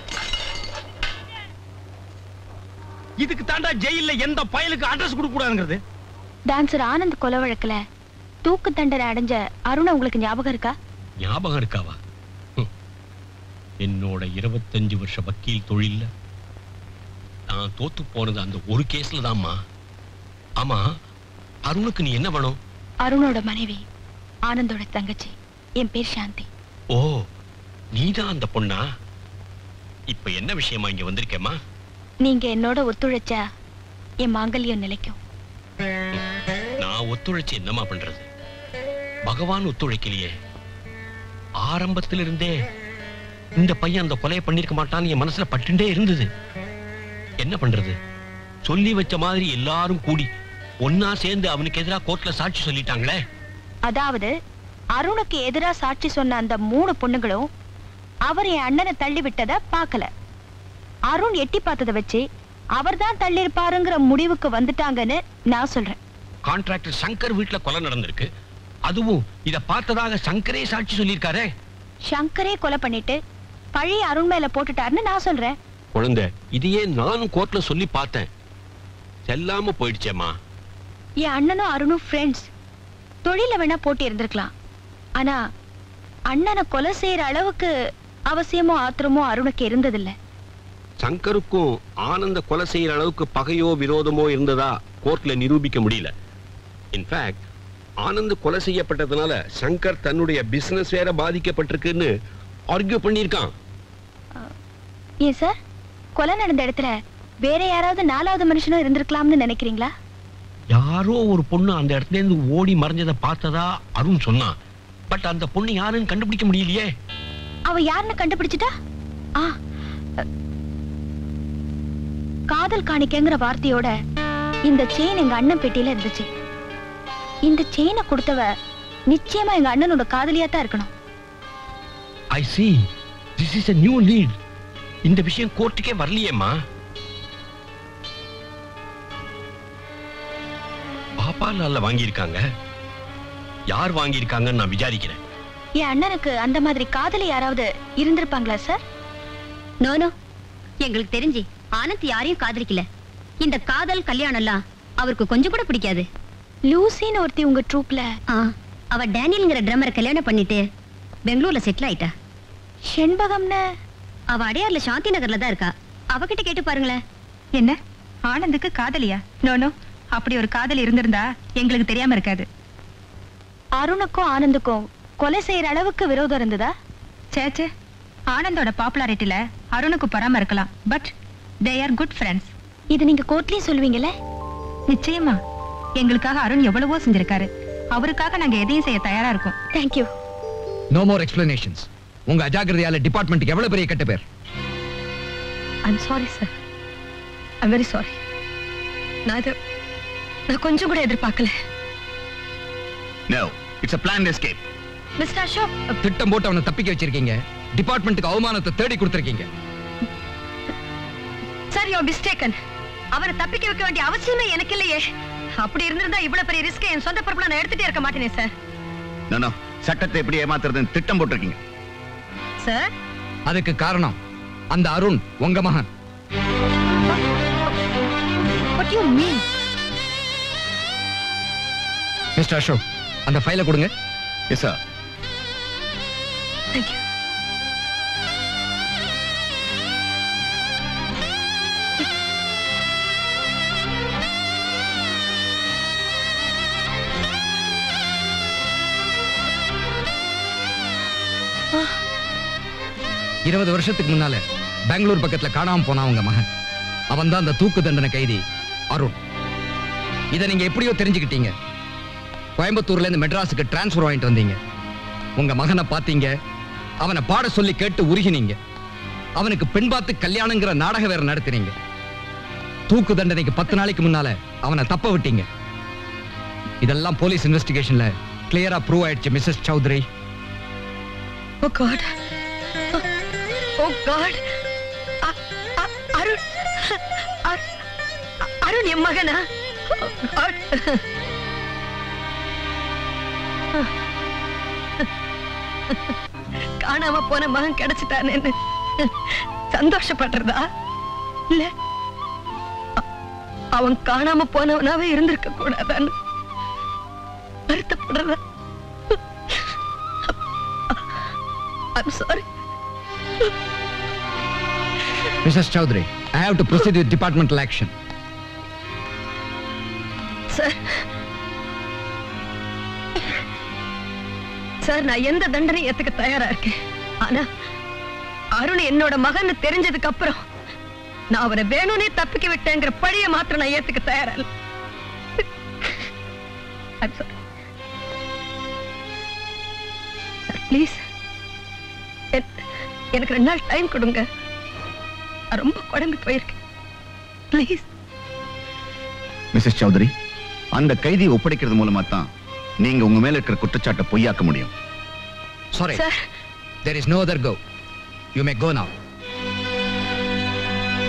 இதுக்கு தாண்டா ஜெயில்ல எந்த பயலுக்கு அட்ரஸ் கொடுக்க கூடாதுங்கிறது டான்சர் ஆனந்த் கொலை வழக்குல தூக்கு தண்டனை அடைஞ்ச அருணை உங்களுக்கு ஞாபகம் இருக்கா ஞாபகம் இருக்காவா ஹம். என்னோட இருபத்தஞ்சு வருஷ வக்கீல் தொழில்ல நான் தோத்து போனது அந்த ஒரு கேஸ்ல தான்மா ஆமா அருணுக்கு நீ என்ன வேணும் அருணோட மனைவி ஆனந்தோட தங்கச்சி என் பேர் சாந்தி ஓ நீதான் அந்த பொண்ணா இப்ப என்ன விஷயமா இங்க வந்திருக்கேம்மா நீங்க என்னோட ஒத்துழைச்சா என் மாங்கல்யம் நிலைக்கும் நான் ஒத்துழைச்சு என்னம்மா பண்றது பகவான் ஒத்துழைக்கலையே ஆரம்பத்திலிருந்தே இந்த பையன் அந்த கொலையை பண்ணிருக்க மாட்டான்னு என் மனசுல பட்டுண்டே இருந்தது என்ன பண்றது சொல்லி வச்ச மாதிரி எல்லாரும் கூடி ஒன்னா சேர்ந்து அவனுக்கு எதிராக கோர்ட்ல சாட்சி சொல்லிட்டாங்களே அதாவது அருணுக்கு எதிரா சாட்சி சொன்ன அந்த மூணு பொண்ணுங்களும் அவர் என் அண்ணனை தள்ளி விட்டத பார்க்கல அருண் எட்டி பார்த்ததை வச்சு அவர்தான் தள்ளியிருப்பாருங்கிற முடிவுக்கு வந்துட்டாங்கன்னு நான் சொல்றேன் கான்ட்ராக்டர் சங்கர் வீட்டுல கொலை நடந்திருக்கு அதுவும் இத பார்த்ததாக சங்கரே சாட்சி சொல்லியிருக்காரே சங்கரே கொலை பண்ணிட்டு பழி அருண் மேல போட்டுட்டாருன்னு நான் சொல்றேன் குழந்தை இதையே நானும் கோர்ட்ல சொல்லி பார்த்தேன் செல்லாம போயிடுச்சேம்மா என் அண்ணனும் அருணும் ஃப்ரெண்ட்ஸ் தொழில வேணா போட்டி இருந்திருக்கலாம் ஆனா அண்ணனை கொலை செய்யற அளவுக்கு அவசியமோ ஆத்திரமோ அருணுக்கு இருந்ததில்ல சங்கருக்கும் ஆனந்த கொலை செய்யற அளவுக்கு பகையோ விரோதமோ இருந்ததா கோர்ட்ல நிரூபிக்க முடியல இன்ஃபேக்ட் ஆனந்த் கொலை செய்யப்பட்டதுனால சங்கர் தன்னுடைய பிசினஸ் வேற பாதிக்கப்பட்டிருக்குன்னு ஆர்கியூ பண்ணியிருக்கான் ஏன் சார் கொலை நடந்த இடத்துல வேற யாராவது நாலாவது மனுஷனும் இருந்திருக்கலாம்னு நினைக்கிறீங்களா யாரோ ஒரு பொண்ணு அந்த இடத்துல இருந்து ஓடி மறைஞ்சதை பார்த்ததா அருண் சொன்னான் பட் அந்த பொண்ணு யாருன்னு கண்டுபிடிக்க முடியலையே அவ யாருன்னு கண்டுபிடிச்சிட்டா ஆ அ, காதல் காணிக்கைங்கிற வார்த்தையோட இந்த செயின் எங்க அண்ணன் பெட்டியில இருந்துச்சு இந்த செயினை கொடுத்தவ நிச்சயமா எங்க அண்ணனோட காதலியா தான் இருக்கணும் I see this is a new lead இந்த விஷயம் கோர்ட்டுக்கே வரலையேம்மா பாப்பா நாள்ல வாங்கியிருக்காங்க யார் வாங்கியிருக்காங்கன்னு நான் விசாரிக்கிறேன் என் அண்ணனுக்கு அந்த மாதிரி காதலி யாராவது இருந்திருப்பாங்களா சார் நோனோ எங்களுக்கு தெரிஞ்சு ஆனந்த் யாரையும் காதலிக்கல இந்த காதல் கல்யாணம்லாம் அவருக்கு கொஞ்சம் கூட பிடிக்காது லூசின்னு ஒருத்தி உங்க ட்ரூப்ல அவ டேனியல்ங்கிற ட்ரம்மரை கல்யாணம் பண்ணிட்டு பெங்களூர்ல செட்டில் ஆயிட்டா செண்பகம்னு அவ அடையார்ல சாந்தி நகர்ல தான் இருக்கா அவகிட்ட கேட்டு பாருங்களேன் என்ன ஆனந்துக்கு காதலியா நோ நோ அப்படி ஒரு காதல் இருந்திருந்தா எங்களுக்கு தெரியாம இருக்காது அருணுக்கும் ஆனந்துக்கும் கொலை செய்யற அளவுக்கு விரோதம் இருந்ததா சேச்சே ஆனந்தோட பாப்புலாரிட்டில அருணுக்கு பொறாம இருக்கலாம் but they are good friends இது நீங்க கோர்ட்லயும் சொல்லுவீங்கல்ல நிச்சயமா எங்களுக்காக அருண் எவ்வளவோ செஞ்சிருக்காரு அவருக்காக நாங்க எதையும் செய்ய தயாரா இருக்கோம் தேங்க்யூ நோ மோர் எக்ஸ்பிளனேஷன்ஸ் உங்க அஜாகிரதையால டிபார்ட்மெண்ட்டுக்கு எவ்வளவு பெரிய கெட்ட பேர் I'm sorry sir I'm very sorry நான் இது நான் கொஞ்சம் கூட எதிர்பார்க்கல no it's a planned escape mister Ashok திட்டம் போட்டு அவனை தப்பிக்க வச்சிருக்கீங்க டிபார்ட்மெண்ட்டுக்கு அவமானத்தை தேடி கொடுத்திருக்கீங்க சார் யூ மிஸ்டேக்கன் அவரை தப்பிக்க வைக்க வேண்டிய அவசியமே எனக்கு இல்லையே அப்படி இருந்திருந்தா இவ்வளவு பெரிய ரிஸ்க் என் சொந்த பொறுப்புல நான் எடுத்துட்டே இருக்க மாட்டேனே சார் நோ நோ சட்டத்தை எப்படி ஏமாத்துறதுன்னு திட்டம் போட்டிருக்கீங்க சார் அதுக்கு காரணம் அந்த அருண் உங்க மகன் what you mean mister Ashok அந்த ஃபைலை கொடுங்க எஸ் சார் தேங்க் யூ இருபது வருஷத்துக்கு முன்னால பெங்களூர் பக்கத்துல காணாம போனா உங்க மகன் அவன் தான் அந்த தூக்கு தண்டனை கைதி அருண் இதை நீங்க எப்படியோ தெரிஞ்சுக்கிட்டீங்க கோயம்புத்தூர்ல இருந்து மெட்ராஸுக்கு டிரான்ஸ்ஃபர் வாங்கிட்டு வந்தீங்க உங்க மகனை பார்த்தீங்க அவனை பாட சொல்லி கேட்டு உருகினீங்க அவனுக்கு பெண் பார்த்து கல்யாணங்கிற நாடகம் வேற நடத்தினீங்க தூக்கு தண்டனைக்கு பத்து நாளைக்கு முன்னால அவனை தப்ப விட்டீங்க இதெல்லாம் போலீஸ் இன்வெஸ்டிகேஷன்ல கிளியரா ப்ரூவ் ஆயிடுச்சு missus Chaudhary oh god oh god Arun அரு- அருண் என் மகனா Oh, God. காணாம போன மகன் கிடைச்சிட்டானேன்னு சந்தோஷப்படுறதா இல்ல அ- அவன் காணாம போனவனாவே இருந்திருக்க கூடாதான்னு வருத்தப்படுறதா I'm sorry. Mrs. Chaudhary, I have to proceed with departmental action. Sir sir நான் எந்த தண்டனை ஏத்துக்க தயாரா இருக்கேன் ஆனா அருண் என்னோட மகன் தெரிஞ்சதுக்கு அப்புறம் நான் அவரை வேணும்னே தப்பிக்க விட்டேங்கிற பழிய மாத்திரம் நான் ஏத்துக்க தயாரா இல்ல ப்ளீஸ் எனக்கு ரெண்டு நாள் டைம் கொடுங்க நான் ரொம்ப குழம்பி போயிருக்கேன் ப்ளீஸ் மிஸ்ஸஸ் சௌத்ரி அந்த கைதியை ஒப்படைக்கிறது மூலமா தான் நீங்க உங்க மேல இருக்கிற குற்றச்சாட்டை பொய்யாக்க முடியும் Sorry. Sir. There is no other go. You may go now.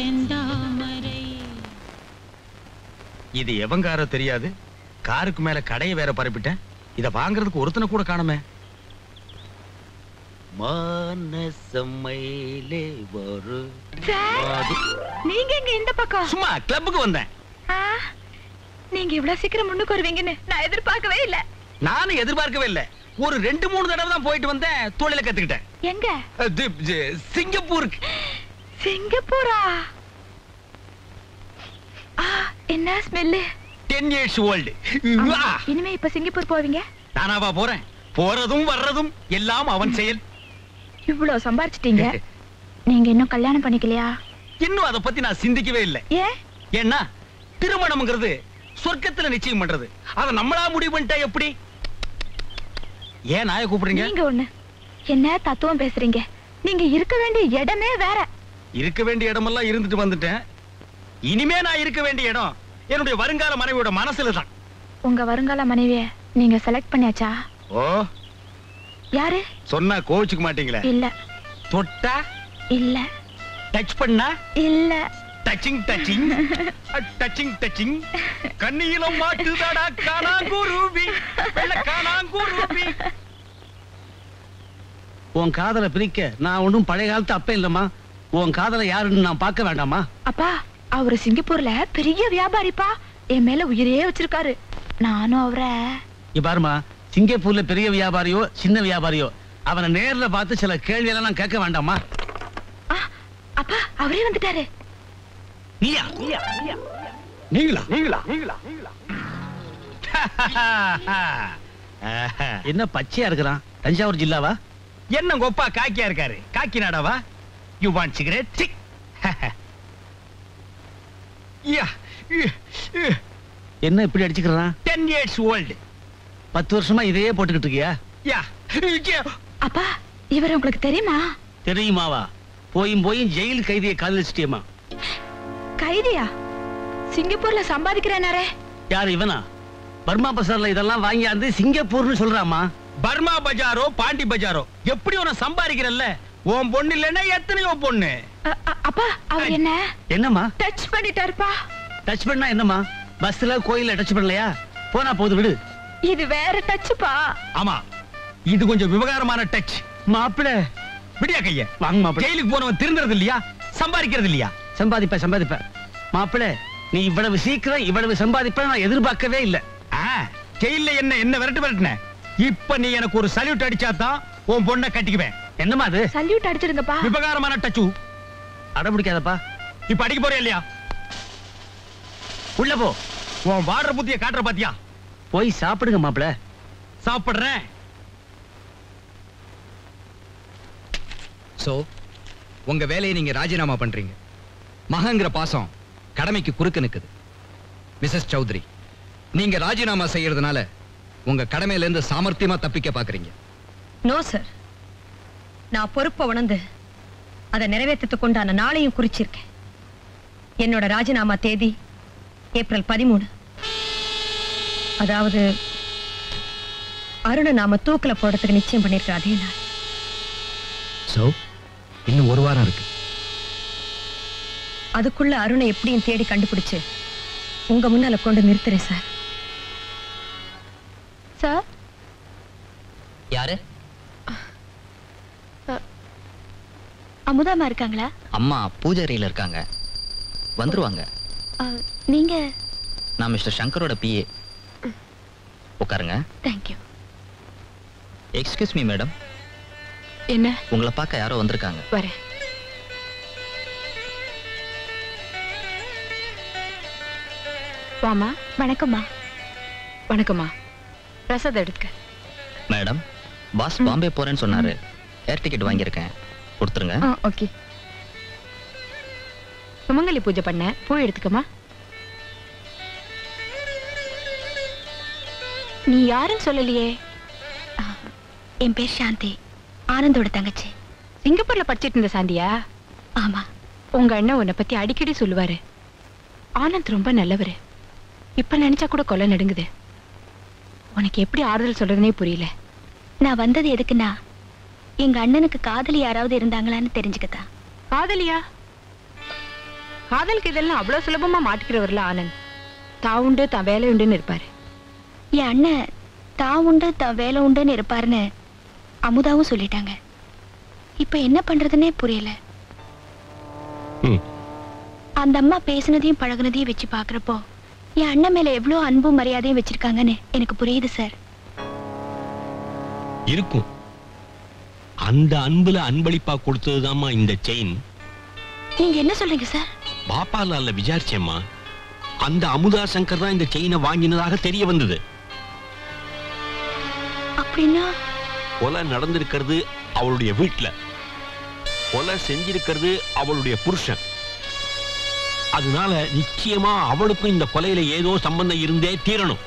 செந்தாமரை இது எவங்காரோ தெரியாது காருக்கு மேல கடையை வேற பரப்பிட்டேன் இத வாங்குறதுக்கு ஒருத்தனை கூட காணுமே மானசமையிலே ஒரு மாது- நீங்க எங்க இந்த பக்கம் சும்மா கிளப்புக்கு வந்தேன் ஆ, நீங்க இவ்வளவு சீக்கிரம் முன்னுக்கு வருவீங்கன்னு நான் எதிர்பார்க்கவே இல்ல நானும் எதிர்பார்க்கவே இல்ல ஒரு ரெண்டு மூணு தடவை தான் போயிட்டு வந்தேன் தொழில கத்துக்கிட்டேன் எங்க அது, இது, சிங்கப்பூருக்கு சிங்கப்பூரா ஆ, என்ன ஸ்மெல்லு டென் இயர்ஸ் ஓல்டு இனிமே இப்ப சிங்கப்பூர் போவீங்க நானாவா போறேன் போறதும் வர்றதும் எல்லாம் அவன் செயல் இவ்வளவு சம்பாரிச்சிட்டீங்க நீங்க இன்னும் கல்யாணம் பண்ணிக்கலையா இன்னும் அதை பத்தி நான் சிந்திக்கவே இல்லை ஏன் ஏன்னா திருமணம்ங்கிறது சொர்க்கத்துல நிச்சயம் பண்றது அத நம்மளா முடிவு பண்ணிட்டா எப்படி ஏன் நாய கூப்பிடுறீங்க நீங்க ஒண்ணு என்ன தத்துவம் பேசுறீங்க நீங்க இருக்க வேண்டிய இடமே வேற இருக்க வேண்டிய இடமெல்லாம் இருந்துட்டு வந்துட்டேன் இனிமே நான் இருக்க வேண்டிய இடம் என்னுடைய வருங்கால மனைவியோட மனசுல தான் உங்க வருங்கால மனைவிய நீங்க செலக்ட் பண்ணியாச்சா ஓ யாரு சொன்னா கோவிச்சுக்க மாட்டீங்களே இல்ல தொட்டா இல்ல டச் பண்ணா இல்ல டச்சிங் டச்சிங் டச்சிங் டச்சிங் கண்ணியிலும் மாட்டுதடா காணாங்குருவி வெள்ள காணாங்குருவி உன் காதலை பிரிக்க நான் ஒன்றும் பழைய காலத்து அப்ப இல்லம்மா உன் காதலை யாருன்னு நான் பார்க்க வேண்டாமா அப்பா அவரு சிங்கப்பூர்ல பெரிய வியாபாரிப்பா என் மேல உயிரே வச்சிருக்காரு நானும் அவரை இங்க பாருமா சிங்கப்பூர்ல பெரிய வியாபாரியோ சின்ன வியாபாரியோ அவனை நேர்ல பார்த்து சில கேள்வியெல்லாம் நான் கேட்க வேண்டாமா அப்பா அவரே வந்துட்டாரு நீயா நீங்களா நீங்களா நீங்களா என்ன பச்சையா இருக்கிறான் தஞ்சாவூர் ஜில்லாவா என்ன கொப்பா காக்கியா இருக்காரு காக்கி நாடாவா யூ வாண்ட் சிகரெட் என்ன இப்படி அடிச்சுக்கிறான் டென் இயர்ஸ் ஓல்டு பத்து வருஷமா இதையே போட்டுக்கிட்டு இருக்கியா யா அப்பா இவர் உங்களுக்கு தெரியுமா தெரியுமாவா போயும் போயும் ஜெயில் கைதியை காதலிச்சிட்டியம்மா கைதியா சிங்கப்பூர்ல சம்பாதிக்கிறேனாரே யார் இவனா பர்மா பஜார்ல இதெல்லாம் வாங்கியாந்து சிங்கப்பூர்னு சொல்றாமா பர்மா பஜாரோ பாண்டி பஜாரோ எப்படி உன சம்பாதிக்கிறல்ல உன் பொண்ணு இல்லைன்னா எத்தனையோ பொண்ணு அ- அ- அப்பா அவர் என்ன என்னம்மா டச் பண்ணிட்டாருப்பா டச் பண்ணா என்னம்மா பஸ்ல கோயில்ல டச் பண்ணலையா போனா போது விடு இது வேற டச்சுப்பா ஆமா இது கொஞ்சம் விவகாரமான டச் மாப்பிள விடியா கைய வாங்க மாப்பிள ஜெயிலுக்கு போனவன் திருந்துறது இல்லையா சம்பாதிக்கிறது இல்லையா சம்பாதிப்ப சம்பாதிப்ப மாப்பிள நீ இவ்வளவு சீக்கிரம் இவ்வளவு சம்பாதிப்ப நான் எதிர்பார்க்கவே இல்ல ஆ, ஜெயில்ல என்ன என்ன விரட்டு விரட்டுன இப்ப நீ எனக்கு ஒரு சல்யூட் அடிச்சாதான் உன் பொண்ணை கட்டிக்குவேன் என்னமா அது சல்யூட் அடிச்சிருங்கப்பா விவகாரமான டச்சு அட பிடிக்காதப்பா இப்ப அடிக்க போறியா இல்லையா உள்ள போ உன் வாடுற புத்திய காட்டுற பாத்தியா போய் சாப்பிடுங்க மாப்பிள சாப்பிடுறேன் சோ உங்க வேலையை நீங்க ராஜினாமா பண்றீங்க மகங்கிற பாசம் கடமைக்கு குறுக்க நிக்குது மிஸ்ஸஸ் சௌத்ரி நீங்க ராஜினாமா செய்யறதுனால உங்க கடமையில இருந்து சாமர்த்தியமா தப்பிக்க பாக்குறீங்க நோ சார் நான் பொறுப்பை உணர்ந்து அதை நிறைவேற்றத்துக்கு உண்டான நாளையும் குறிச்சிருக்கேன் என்னோட ராஜினாமா தேதி ஏப்ரல் பதிமூணு அதாவது அருணை நாம தூக்கில போடுறதுக்கு நிச்சயம் பண்ணிருக்க அதே நாள் சோ இன்னும் ஒரு வாரம் இருக்கு அதுக்குள்ள அருணை எப்படியும் தேடி கண்டுபிடிச்சு உங்க முன்னால கொண்டு நிறுத்துறேன் சார் சார் யாரு அமுதாமா இருக்காங்களா அம்மா பூஜாரியில இருக்காங்க வந்துருவாங்க அ, நீங்க நான் மிஸ்டர் சங்கரோட பிஏ உட்காருங்க தேங்க்யூ எக்ஸ்கியூஸ் மீ மேடம் என்ன உங்களை பார்க்க யாரோ வந்திருக்காங்க வரேன் வாமா வணக்கம்மா வணக்கம்மா பிரசாத் எடுக்க மேடம் பாஸ் பாம்பே போறேன்னு சொன்னாரு ஏர் டிக்கெட் வாங்கியிருக்கேன் கொடுத்துருங்க ஆ ஓகே சுமங்கலி பூஜை பண்ண பூ எடுத்துக்கமா நீ யாருன்னு சொல்லலையே அ, என் பேர் சாந்தி ஆனந்தோட தங்கச்சி சிங்கப்பூர்ல படிச்சிட்டு இருந்த சாந்தியா ஆமா உங்க அண்ணன் உன்னை பத்தி அடிக்கடி சொல்லுவாரு ஆனந்த் ரொம்ப நல்லவரு இப்ப நினைச்சா கூட கொலை நடுங்குது உனக்கு எப்படி ஆறுதல் சொல்றதுனே புரியல நான் வந்தது எதுக்குன்னா எங்க அண்ணனுக்கு காதலி யாராவது இருந்தாங்களான்னு தெரிஞ்சுக்கத்தான் காதலியா காதலுக்கு இதெல்லாம் அவ்வளவு சுலபமா மாட்டிக்கிறவர்ல ஆனந்த் தான் உண்டு தான் வேலை உண்டுன்னு இருப்பாரு என் அண்ணன் தான் உண்டு தான் வேலை உண்டுன்னு இருப்பாருன்னு அமுதாவும் சொல்லிட்டாங்க இப்ப என்ன பண்றதுன்னே புரியல ம். அந்த அம்மா பேசுனதையும் பழகுனதையும் வச்சு பாக்குறப்போ என் அண்ணன் மேல எவ்வளவு அன்பும் மரியாதையும் வச்சிருக்காங்கன்னு எனக்கு புரியுது சார் இருக்கும் அந்த அன்புல அன்பளிப்பா கொடுத்ததுதாம்மா இந்த செயின் நீங்க என்ன சொல்றீங்க சார் பாப்பாலால விசாரிச்சேம்மா அந்த அமுதா சங்கர் தான் இந்த செயினை வாங்கினதாக தெரிய வந்தது அப்படின்னா கொலை நடந்திருக்கிறது அவளுடைய வீட்டுல கொலை செஞ்சிருக்கிறது அவளுடைய புருஷன் அதனால நிச்சயமா அவளுக்கும் இந்த கொலையில ஏதோ சம்பந்தம் இருந்தே தீரணும்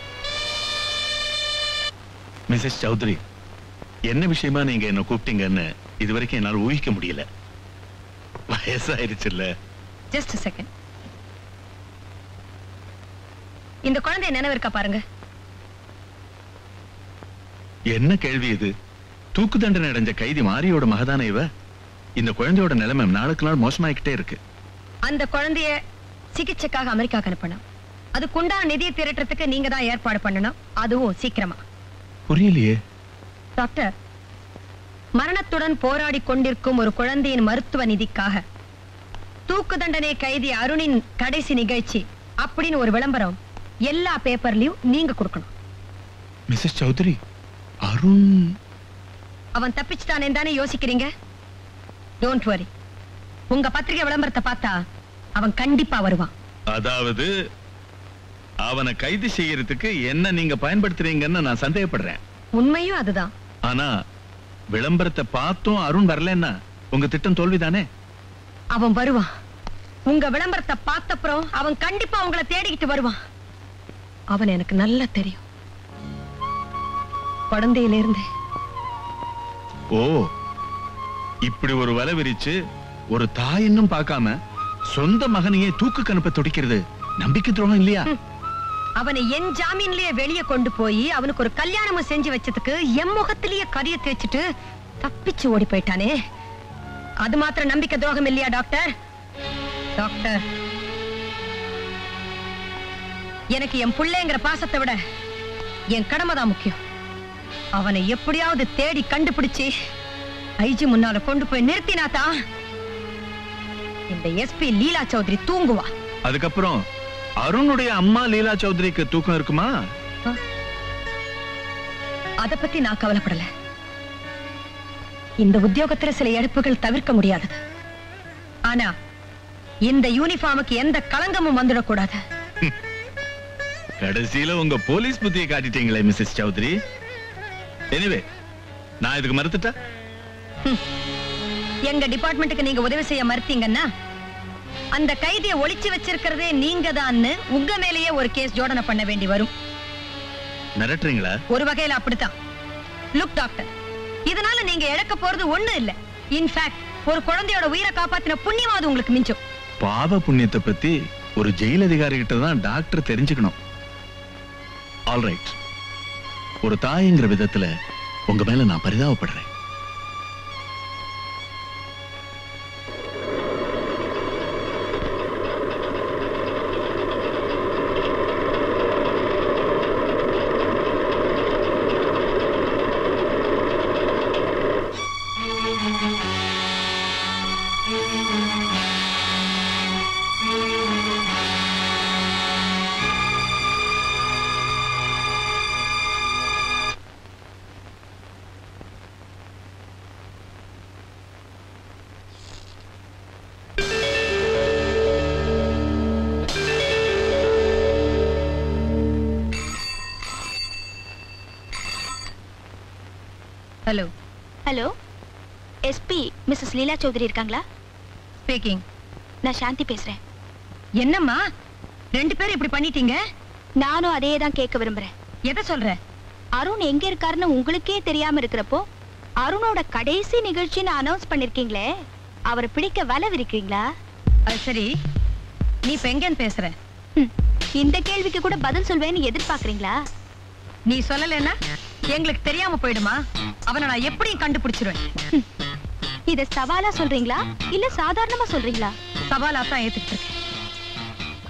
மிஸ்ஸஸ் சௌத்ரி என்ன விஷயமா நீங்க என்ன கூப்பிட்டீங்கன்னு இதுவரைக்கும் என்னால ஊகிக்க முடியல வயசாயிருச்சுல்ல ஜஸ்ட் செகண்ட் இந்த குழந்தை நினைவு இருக்கா பாருங்க என்ன கேள்வி இது தூக்கு தண்டனை அடைஞ்ச கைதி மாரியோட மகதான இவ இந்த குழந்தையோட நிலைமை நாளுக்கு நாள் மோசமாயிக்கிட்டே இருக்கு அந்த குழந்தைய சிகிச்சைக்காக அமெரிக்காக்கு அனுப்பணும் அதுக்குண்டான நிதியை திரட்டுறதுக்கு நீங்க தான் ஏற்பாடு பண்ணணும் அதுவும் சீக்கிரமா புரியலையே டாக்டர் மரணத்துடன் போராடி கொண்டிருக்கும் ஒரு குழந்தையின் மருத்துவ நிதிக்காக தூக்கு தண்டனை கைதி அருணின் கடைசி நிகழ்ச்சி அப்படின்னு ஒரு விளம்பரம் எல்லா பேப்பர்லயும் நீங்க கொடுக்கணும் மிஸ்ஸஸ் சௌத்ரி அருண் அவன் தப்பிச்சுட்டானே தானே யோசிக்கிறீங்க டோன்ட் வரி உங்க பத்திரிகை விளம்பரத்தை பார்த்தா அவன் கண்டிப்பா வருவான் அதாவது அவனை கைது செய்யறதுக்கு என்ன நீங்க பயன்படுத்துறீங்கன்னு நான் சந்தேகப்படுறேன் உண்மையும் அதுதான் ஆனா விளம்பரத்தை பார்த்தும் அருண் வரலன்னா உங்க திட்டம் தோல்விதானே அவன் வருவான் உங்க விளம்பரத்தை பார்த்தப்புறம் அவன் கண்டிப்பா உங்களை தேடிக்கிட்டு வருவான் அவன் எனக்கு நல்லா தெரியும் குழந்தையில இருந்து ஓ இப்படி ஒரு வலை விரிச்சு ஒரு தாயின்னும் பார்க்காம சொந்த மகனையே தூக்கு கணுப்ப துடிக்கிறது நம்பிக்கை துரோகம் இல்லையா அவனை என் ஜாமீன்லயே வெளியே கொண்டு போய் அவனுக்கு ஒரு கல்யாணமும் செஞ்சு வச்சதுக்கு என் முகத்திலேயே கரிய தேய்ச்சிட்டு தப்பிச்சு ஓடி போயிட்டானே அது மாத்திரம் நம்பிக்கை துரோகம் இல்லையா டாக்டர் டாக்டர் எனக்கு என் புள்ளைங்கிற பாசத்தை விட என் கடமை தான் முக்கியம் அவனை எப்படியாவது தேடி கண்டுபிடிச்சு ஐஜி முன்னால கொண்டு போய் நிறுத்தினாதான் இந்த எஸ்பி லீலா சௌத்ரி தூங்குவா அதுக்கப்புறம் அருணுடைய அம்மா லீலா சௌத்ரிக்கு தூக்கம் இருக்குமா அத பத்தி நான் கவலைப்படல இந்த உத்தியோகத்துல சில எடுப்புகள் தவிர்க்க முடியாதது ஆனா இந்த யூனிஃபார்முக்கு எந்த களங்கமும் வந்துடக்கூடாது கடைசியில உங்க போலீஸ் புத்தியை காட்டிட்டீங்களே மிஸ்ஸஸ் சௌத்ரி எனிவே நான் இதுக்கு மறுத்துட்டா எங்க டிபார்ட்மெண்ட்டுக்கு நீங்க உதவி செய்ய மறுத்தீங்கன்னா அந்த கைதியை ஒளிச்சு வச்சிருக்கிறதே நீங்க தான்னு உங்க மேலேயே ஒரு கேஸ் ஜோடனை பண்ண வேண்டி வரும் மிரட்டுறீங்களா ஒரு வகையில அப்படித்தான் லுக் டாக்டர் இதனால நீங்க இழக்க போறது ஒண்ணு இல்ல இன்ஃபேக்ட் ஒரு குழந்தையோட உயிரை காப்பாத்தின புண்ணியமாவது உங்களுக்கு மிஞ்சும் பாவ புண்ணியத்தை பத்தி ஒரு ஜெயில் அதிகாரி கிட்ட தான் டாக்டர் தெரிஞ்சுக்கணும் ஆல்ரைட் ஒரு தாய்ங்கிற விதத்துல உங்க மேல நான் பரிதாபப்படுறேன் hello hello SP missus Leela Chaudhary இருக்காங்களா ஸ்பீக்கிங் நான் சாந்தி பேசுறேன் என்னம்மா ரெண்டு பேரும் இப்படி பண்ணிட்டீங்க நானும் அதே தான் கேட்க விரும்புறேன் எதை சொல்ற அருண் எங்க இருக்காருன்னு உங்களுக்கே தெரியாம இருக்கிறப்போ அருணோட கடைசி நிகழ்ச்சின்னு அனௌன்ஸ் பண்ணிருக்கீங்களே அவரை பிடிக்க வலை விரிக்கிறீங்களா அது சரி நீ இப்ப எங்கன்னு பேசுற இந்த கேள்விக்கு கூட பதில் சொல்வேன்னு எதிர்பார்க்கறீங்களா நீ சொல்லலைன்னா எங்களுக்கு தெரியாம போயிடுமா அவனை நான் எப்படியும் கண்டுபிடிச்சிருவேன் இத சவாலா சொல்றீங்களா இல்ல சாதாரணமா சொல்றீங்களா சவாலா தான் ஏத்துக்கிட்டு இருக்கேன்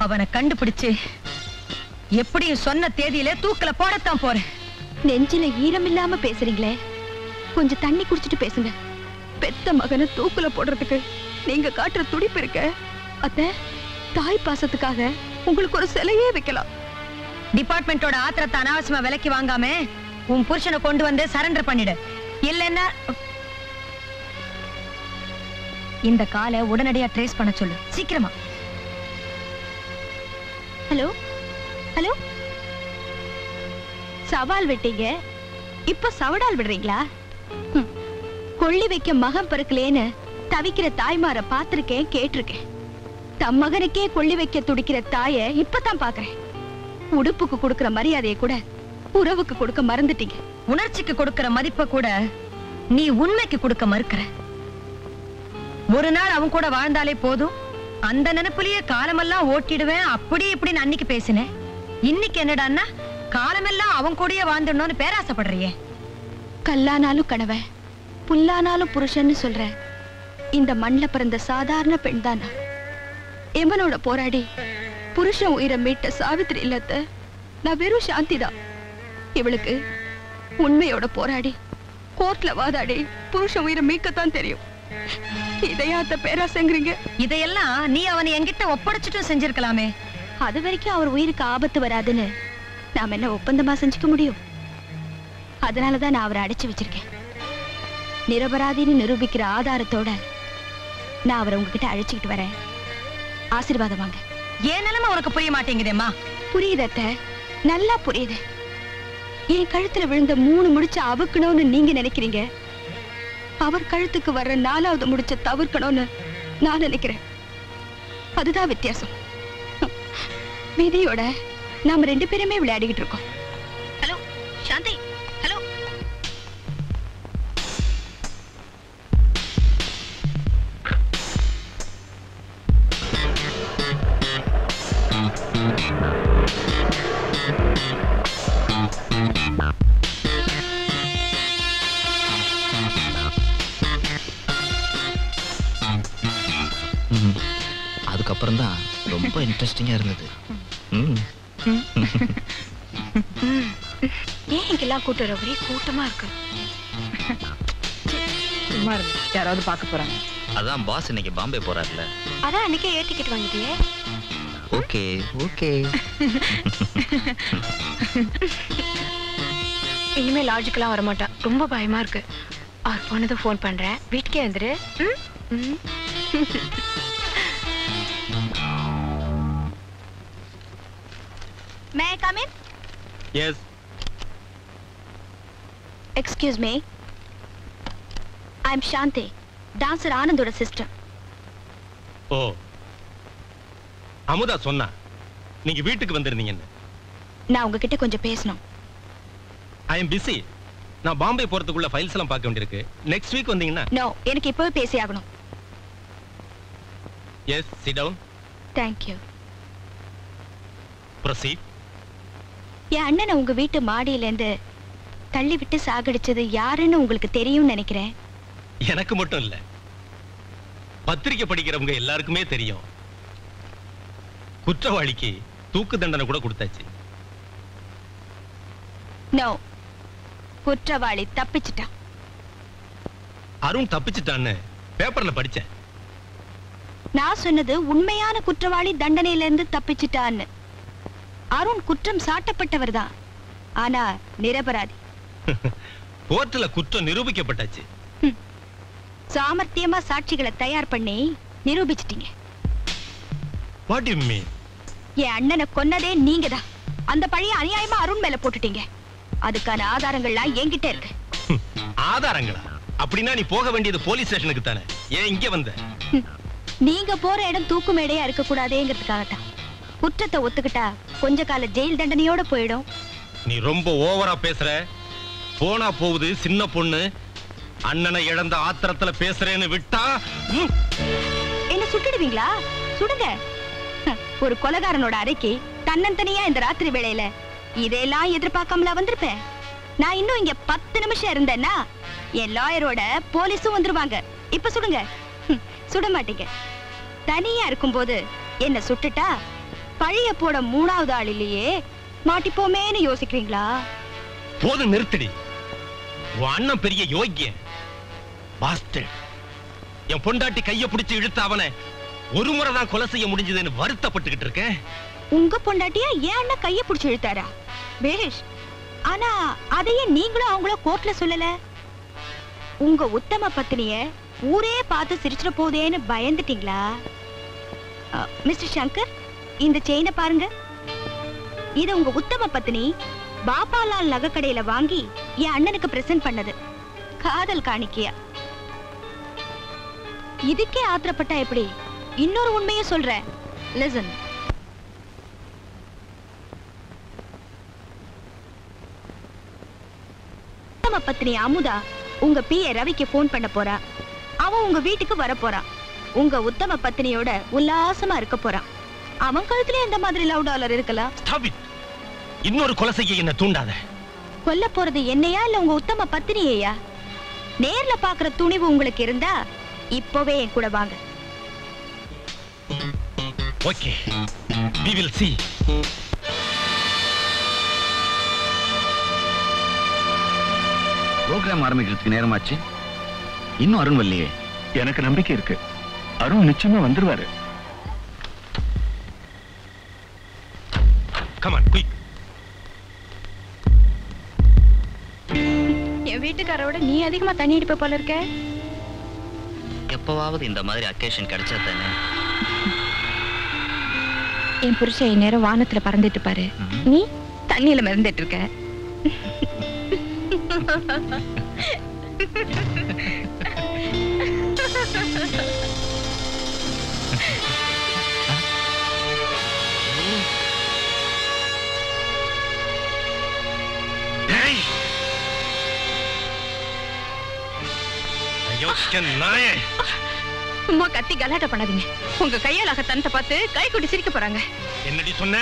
அவனை கண்டுபிடிச்சு எப்படியும் சொன்ன தேதியில தூக்கல போடத்தான் போறேன் நெஞ்சில ஈரம் இல்லாம பேசுறீங்களே கொஞ்சம் தண்ணி குடிச்சிட்டு பேசுங்க பெத்த மகனை தூக்குல போடுறதுக்கு நீங்க காட்டுற துடிப்பு இருக்க அத்த தாய் பாசத்துக்காக உங்களுக்கு ஒரு சிலையே வைக்கலாம் டிபார்ட்மெண்டோட ஆத்திரத்தை அனாவசியமா விலைக்கு வாங்காம உன் புருஷனை கொண்டு வந்து சரண்டர் பண்ணிடு இல்லைன்னா இந்த காலை உடனடியா ட்ரேஸ் பண்ண சொல்லு சீக்கிரமா ஹலோ ஹலோ சவால் விட்டீங்க இப்ப சவடால் விடுறீங்களா ஹம். கொள்ளி வைக்க மகன் பிறக்கலேன்னு தவிக்கிற தாய்மார பார்த்திருக்கேன் கேட்டிருக்கேன் தம் மகனுக்கே கொள்ளி வைக்க துடிக்கிற தாய இப்பதான் பாக்குறேன் உடுப்புக்கு கொடுக்கிற மரியாதையை கூட உறவுக்கு கொடுக்க மறந்துட்டீங்க உணர்ச்சிக்கு கொடுக்கிற மதிப்பை கூட நீ உண்மைக்கு கொடுக்க மறுக்கிற ஒரு நாள் அவன் கூட வாழ்ந்தாலே போதும் அந்த நினைப்புலயே காலமெல்லாம் ஓட்டிடுவேன் அப்படி இப்படின்னு அன்னைக்கு பேசினேன் இன்னைக்கு என்னடான்னா காலமெல்லாம் அவன் கூடயே வாழ்ந்துடணும்னு பேராசைப்படுறியே கல்லானாலும் கணவன் புல்லானாலும் புருஷன்னு சொல்ற இந்த மண்ணில் பிறந்த சாதாரண பெண் தானா எமனோட போராடி புருஷன் உயிரை மீட்ட சாவித்திரி இல்லத்த நான் வெறும் சாந்தி தான் இவளுக்கு உண்மையோட போராடி கோர்ட்ல வாதாடி புருஷன் உயிரை மீட்கத்தான் தெரியும் இதையாத்த பேராசைங்கிறீங்க இதையெல்லாம் நீ அவனை என்கிட்ட ஒப்படைச்சிட்டும் செஞ்சிருக்கலாமே அது வரைக்கும் அவர் உயிருக்கு ஆபத்து வராதுன்னு நாம என்ன ஒப்பந்தமா செஞ்சுக்க முடியும் அதனாலதான் நான் அவரை அடைச்சு வச்சிருக்கேன் நிரபராதின்னு நிரூபிக்கிற ஆதாரத்தோட நான் அவரை உங்ககிட்ட அழைச்சிக்கிட்டு வரேன் ஆசீர்வாதம் வாங்க ஏன் நிலைமை உனக்கு புரிய மாட்டேங்குதேம்மா புரியுது அத்தை நல்லா புரியுது என் கழுத்துல விழுந்த மூணு முடிச்ச அவுக்கணும்னு நீங்க நினைக்கிறீங்க அவர் கழுத்துக்கு வர்ற நாலாவது முடிச்ச தவிர்க்கணும்னு நான் நினைக்கிறேன் அதுதான் வித்தியாசம் விதியோட நாம ரெண்டு பேருமே விளையாடிக்கிட்டு இருக்கோம் ஹலோ சாந்தி ஹலோ ம். அதுக்கப்புறம் தான் ரொம்ப இன்ட்ரெஸ்டிங்கா இருந்தது ம். ஏன் இங்கெல்லாம் கூட்டம் வர ஒரே கூட்டமா இருக்கு சும்மா இருந்து யாராவது பார்க்க போறாங்க அதான் பாஸ் இன்னைக்கு பாம்பே போறாருல அதான் அன்னைக்கே ஏர் டிக்கெட் வாங்கிட்டியே ஓகே ஓகே இனிமே லாஜிக்கெல்லாம் வரமாட்டான் ரொம்ப பயமா இருக்கு அவர் போனதும் ஃபோன் பண்றேன் வீட்டுக்கே வந்துரு ம்? ம். May come in yes excuse me I am Shanti dancer ஆனந்தோட சிஸ்டர் ஓ அமுதா சொன்னா நீங்க வீட்டுக்கு வந்திருந்தீங்கன்னு நான் உங்ககிட்ட கொஞ்சம் பேசணும் ஐ எம் பிஸி நான் பாம்பே போறதுக்குள்ள ஃபைல்ஸ் எல்லாம் பார்க்க வேண்டியிருக்கு நெக்ஸ்ட் வீக் வந்தீங்கன்னா நோ எனக்கு இப்பவே பேசி ஆகணும் yes sit down thank you proceed என் அண்ணனை உங்க வீட்டு மாடியிலேருந்து தள்ளி விட்டு சாகடிச்சது யாருன்னு உங்களுக்கு தெரியும்னு நினைக்கிறேன் எனக்கு மட்டும் இல்ல பத்திரிக்கை படிக்கிறவங்க எல்லாருக்குமே தெரியும் குற்றவாளிக்கு தூக்கு தண்டனை கூட கொடுத்தாச்சு நோ குற்றவாளி தப்பிச்சிட்டான் அருண் தப்பிச்சிட்டான்னு பேப்பர்ல படிச்சேன் நான் சொன்னது உண்மையான குற்றவாளி தண்டனையிலிருந்து தப்பிச்சிட்டான்னு அருண் குற்றம் சாட்டப்பட்டவர் தான் ஆனா நிரபராதி கோர்ட்டுல குற்றம் நிரூபிக்கப்பட்டாச்சு சாமர்த்தியமா சாட்சிகளை தயார் பண்ணி நிரூபிச்சிட்டீங்க வாட் யூ மீன் என் அண்ணனை கொன்னதே நீங்க தான் அந்த பழிய அநியாயமா அருண் மேல போட்டுட்டீங்க அதுக்கான ஆதாரங்கள்லாம் என்கிட்ட இருக்கு ஆதாரங்களா அப்படின்னா நீ போக வேண்டியது போலீஸ் ஸ்டேஷனுக்கு தானே ஏன் இங்க வந்த நீங்க போற இடம் தூக்கு மேடையா இருக்க கூடாதேங்கிறதுக்காகத்தான் குற்றத்தை ஒத்துக்கிட்டா கொஞ்ச கால ஜெயில் தண்டனையோட போயிடும் நீ ரொம்ப ஓவரா பேசுற போனா போகுது சின்ன பொண்ணு அண்ணனை இழந்த ஆத்திரத்துல பேசுறேன்னு விட்டா ம், என்ன சுட்டுடுவீங்களா சுடுங்க ஹ, ஒரு கொலகாரனோட அறைக்கு தன்னந்தனியா இந்த ராத்திரி வேளையில இதெல்லாம் எதிர்பார்க்காமலா வந்திருப்பேன் நான் இன்னும் இங்க பத்து நிமிஷம் இருந்தேன்னா என் லாயரோட போலீஸும் வந்துருவாங்க இப்ப சுடுங்க ஹம், சுட மாட்டீங்க தனியா இருக்கும்போது என்ன சுட்டுட்டா பழைய போட மூணாவது ஆள் இல்லையே மாட்டிப்போமேன்னு யோசிக்கிறீங்களா போதும் நிறுத்தடி உன் அண்ணன் பெரிய யோக்கியன் பாஸ்டர் என் பொண்டாட்டி கைய பிடிச்சு இழுத்த அவனை ஒரு முறை தான் கொலை செய்ய முடிஞ்சதுன்னு வருத்தப்பட்டுக்கிட்டு இருக்கேன் உங்க பொண்டாட்டியா ஏன் அண்ணன் கைய புடிச்சு இழுத்தாரா பேஷ் ஆனா அதையே நீங்களும் அவங்கள கோர்ட்ல சொல்லல உங்க உத்தம பத்தினிய ஊரே பார்த்து சிரிச்சிட போதேன்னு பயந்துட்டீங்களா அ, மிஸ்டர் சங்கர் இந்த செயினை பாருங்க இது உங்க உத்தம பத்தினி பாப்பாலால் நகைக்கடையில வாங்கி என் அண்ணனுக்கு பிரசன்ட் பண்ணது காதல் காணிக்கையா இதுக்கே ஆத்திரப்பட்டா எப்படி இன்னொரு உண்மையை சொல்றேன் லிசன் உத்தம பத்னி அமுதா உங்க பிஏ ரவிக்கு ஃபோன் பண்ண போறா அவன் உங்க வீட்டுக்கு வர போறான் உங்க உத்தம பத்னியோட உல்லாசமா இருக்க போறான் அவன் கழுத்துல இந்த மாதிரி லவ் டாலர் இருக்கலாம் Stop it. இன்னொரு கொலை செய்ய என்ன தூண்டாத கொல்ல போறது என்னையா இல்ல உங்க உத்தம பத்தினியையா நேர்ல பாக்குற துணிவு உங்களுக்கு இருந்தா இப்பவே என் கூட வாங்க okay we will see program ஆரம்பிக்கிறதுக்கு நேரமாச்சு இன்னும் அருண் வரலையே எனக்கு நம்பிக்கை இருக்கு அருண் நிச்சயமா வந்துருவாரு கமான் குயிக் என் வீட்டுக்காரோட நீ அதிகமா தண்ணி அடிப்ப போல இருக்க எப்பவாவது இந்த மாதிரி அக்கேஷன் கிடைச்சா தானே என் புருஷன் நேரம் வானத்துல பறந்துட்டு பாரு நீ தண்ணியில மிதந்துட்டு இருக்க டேய் அயோக்கிய நாயே சும்மா கத்தி கலாட்ட பண்ணாதீங்க உங்க கையால் தனத்தை பார்த்து கை கொட்டி சிரிக்க போறாங்க என்னடி சொன்ன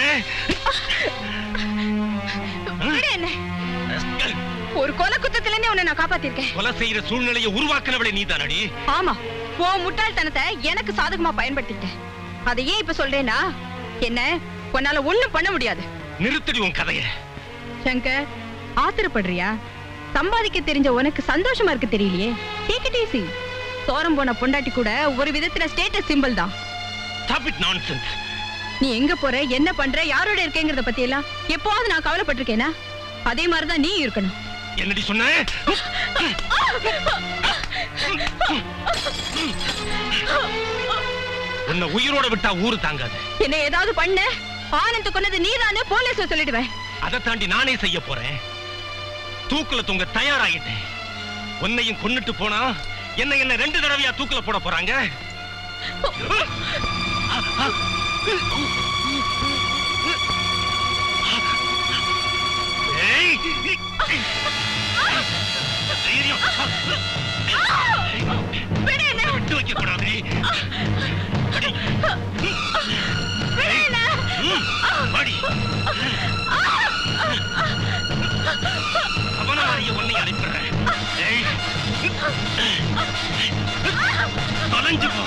விடு என்ன ஒரு கொலை குத்தத்துல இருந்தே உன்னை நான் காப்பாத்திருக்கேன் கொலை செய்யற சூழ்நிலையை உருவாக்குனவளே நீதானடி ஆமா உன் முட்டாள்தனத்தை எனக்கு சாதகமா பயன்படுத்திட்டேன் அதை ஏன் இப்ப சொல்றேன்னா என்ன உன்னால ஒண்ணும் பண்ண முடியாது நிறுத்தடி உன் கதைய சங்கர் ஆத்திரப்படுறியா சம்பாதிக்க தெரிஞ்ச உனக்கு சந்தோஷமா இருக்கு தெரியலையே டேக் இட் ஈஸி சோரம் போன பொண்டாட்டி கூட ஒரு விதத்துல ஸ்டேட்டஸ் சிம்பிள் தான் ஸ்டாப் இட் நான்சென்ஸ் நீ எங்க போற என்ன பண்ற யாரோட இருக்கேங்கறத பத்தி எல்லாம் எப்போவாவது நான் கவலைப்பட்டிருக்கேனா அதே மாதிரிதான் நீ இருக்கணும் என்னடி சொன்ன உன்னை உயிரோட விட்டா ஊரு தாங்காது என்ன ஏதாவது பண்ண ஆனந்த் கொன்னது நீதானே போலீஸ்ல சொல்லிடுவேன் அதை தாண்டி நானே செய்ய போறேன் தூக்குல தொங்க தயாராகிட்டேன் உன்னையும் கொன்னுட்டு போனா என்ன என்ன ரெண்டு தடவையா தூக்குல போட போறாங்க ஏய்! தைரியம். விட்டு வைக்க கூடாது அடி. ஏய்! ம், அடி. அவனாரிய உன்னை அனுப்பிடுறேன் ஏய்! தொலைஞ்சு போ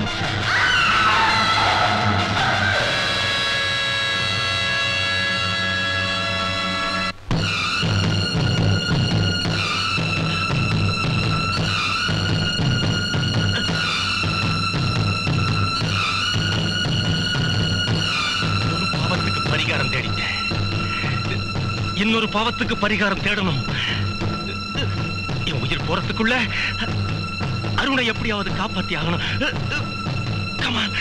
ஒரு பாவத்துக்கு பரிகாரம் தேடிட்டேன் இன்னொரு பாவத்துக்கு பரிகாரம் தேடணும் என் உயிர் போறதுக்குள்ள அருணை எப்படியாவது காப்பாத்தி ஆகணும் கமான்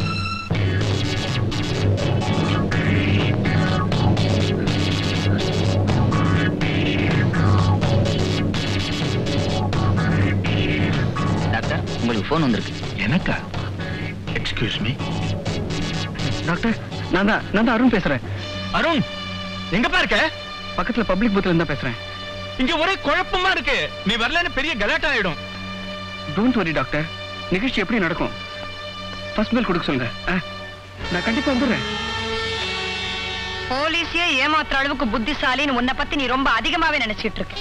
டாக்டர் உங்களுக்கு ஃபோன் வந்திருக்கு எனக்கா எக்ஸ்கியூஸ் மீ டாக்டர் நான் தான் நான் தான் அருண் பேசுறேன் அருண் எங்கப்பா இருக்க பக்கத்துல பப்ளிக் பூத்ல இருந்தா பேசுறேன் இங்க ஒரே குழப்பமா இருக்கு நீ வரலன்னு பெரிய கலாட்டா ஆயிடும் டோன்ட் வரி டாக்டர் நிகழ்ச்சி எப்படி நடக்கும் ஃபர்ஸ்ட் மேல் கொடுக்க சொல்லுங்க ஆ, நான் கண்டிப்பா வந்துடுறேன் போலீஸே ஏமாத்துற அளவுக்கு புத்திசாலின்னு உன்னை பத்தி நீ ரொம்ப அதிகமாவே நினைச்சிட்டு இருக்க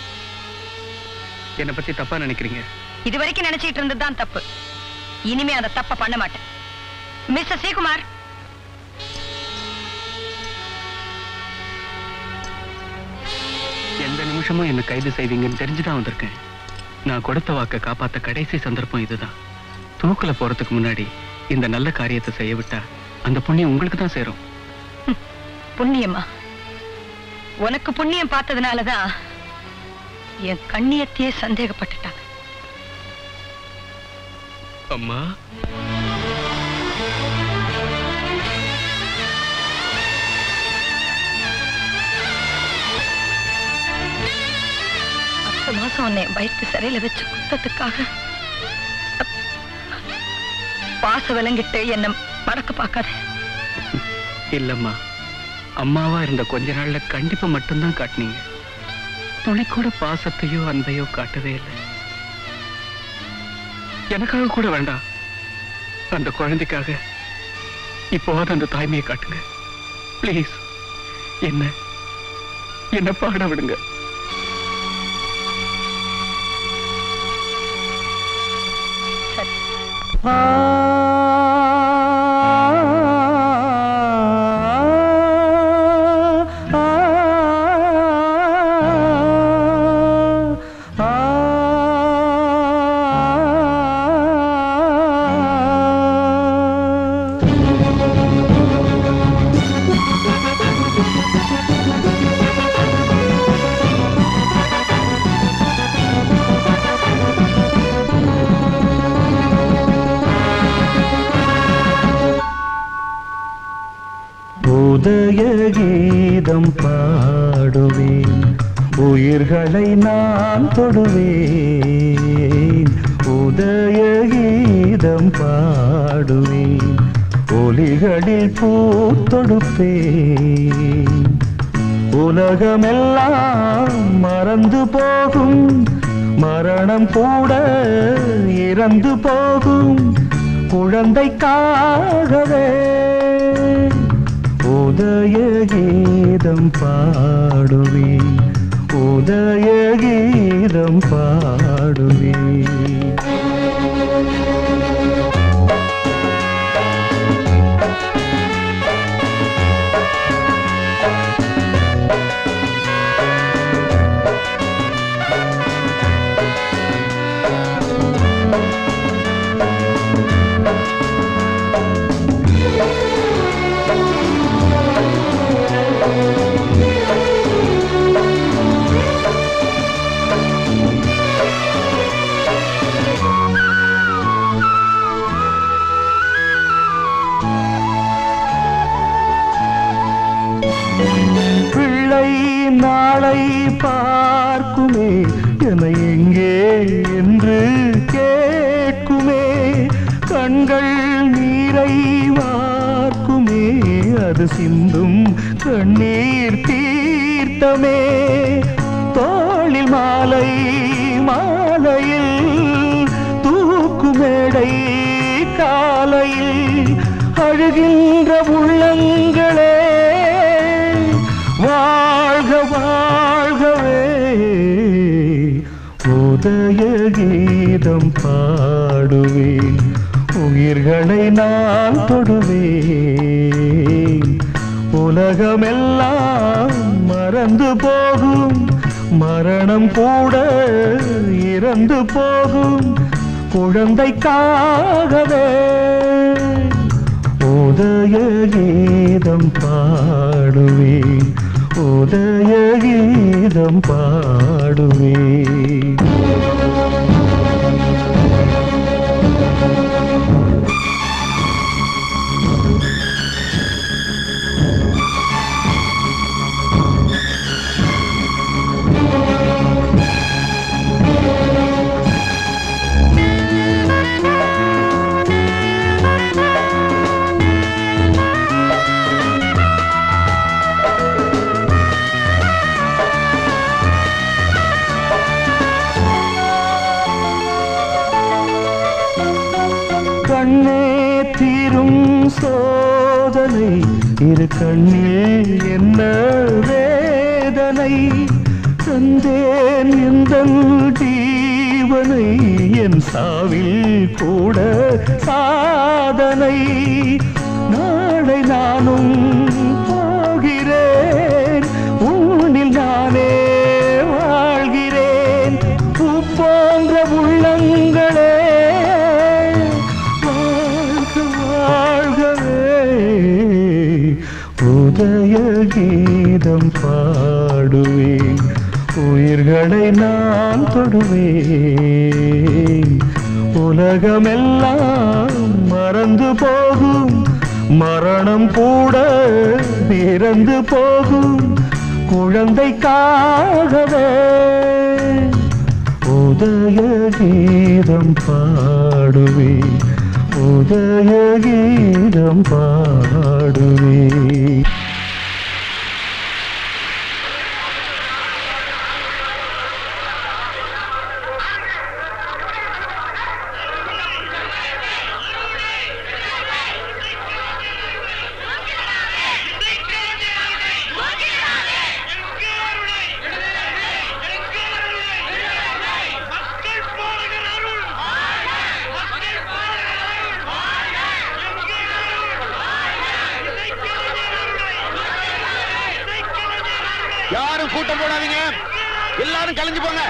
என்னை பத்தி தப்பா நினைக்கிறீங்க இது வரைக்கும் நினைச்சிட்டு இருந்ததுதான் தப்பு இனிமே அந்த தப்ப பண்ண மாட்டேன் மிஸ்டர் ஸ்ரீகுமார் நிமிஷமும் என்ன கைது செய்வீங்கன்னு தெரிஞ்சுதான் வந்திருக்கேன் நான் கொடுத்த வாக்க காப்பாத்த கடைசி சந்தர்ப்பம் இதுதான் தூக்குல போறதுக்கு முன்னாடி இந்த நல்ல காரியத்தை செய்ய விட்டா அந்த புண்ணியம் உங்களுக்கு தான் சேரும் புண்ணியமா உனக்கு புண்ணியம் பார்த்ததுனாலதான் என் கண்ணியத்தையே சந்தேகப்பட்டுட்டாங்க அம்மா பத்து மாசம் உன்னை வயிற்று சிறையில வச்சு குத்தத்துக்காக பாச விளங்கிட்டு என்ன மறக்க பார்க்காத இல்லம்மா அம்மாவா இருந்த கொஞ்ச நாள்ல கண்டிப்பா மட்டும்தான் காட்டுனீங்க துணை கூட பாசத்தையோ அன்பையோ காட்டவே இல்லை எனக்காக கூட வேண்டாம் அந்த குழந்தைக்காக இப்போவாது அந்த தாய்மையை காட்டுங்க ப்ளீஸ் என்ன என்ன பாட விடுங்க உதய கீதம் பாடுவேன் உயிர்களை நான் தொடுவேன் உதய கீதம் பாடுவேன் ஒலிகளில் பூத்தொடுப்பேன் உலகமெல்லாம் மறந்து போகும் மரணம் கூட இறந்து போகும் குழந்தைக்காகவே உதய கீதம் பாடுவேன் உதய கீதம் பாடுவேன் பிள்ளை நாளை பார்க்குமே என எங்கே என்று கேட்குமே கண்கள் நீரை வார்க்குமே அது சிந்தும் கண்ணீர் தீர்த்தமே தோளில் மாலை மாலையில் தூக்குமேடை காலையில் அழுகின்ற உள்ளங்களே வாழ்க வாழ்கவே உதய கீதம் பாடுவேன் உயிர்களை நான் தொடுவேன் உலகமெல்லாம் மறந்து போகும் மரணம் கூட இறந்து போகும் குழந்தைக்காகவே உதய கீதம் பாடுவேன் உதய கீதம் பாடுவேன் கண்ணே தீரும் சோதனை இரு கண்ணில் என்ன வேதனை தந்தேன் எந்த ஜீவனை என் சாவில் கூட சாதனை நாளை நானும் போகிறேன் ஊனில் நானே வா கீதம் பாடுவேன் உயிர்களை நான் தொடுவேன் உலகமெல்லாம் மறந்து போகும் மரணம் கூட இறந்து போகும் குழந்தைக்காகவே உதய கீதம் பாடுவேன் உதய கீதம் பாடுவேன் யாரும் கூட்டம் போடாதீங்க எல்லாரும் கலைஞ்சு போங்க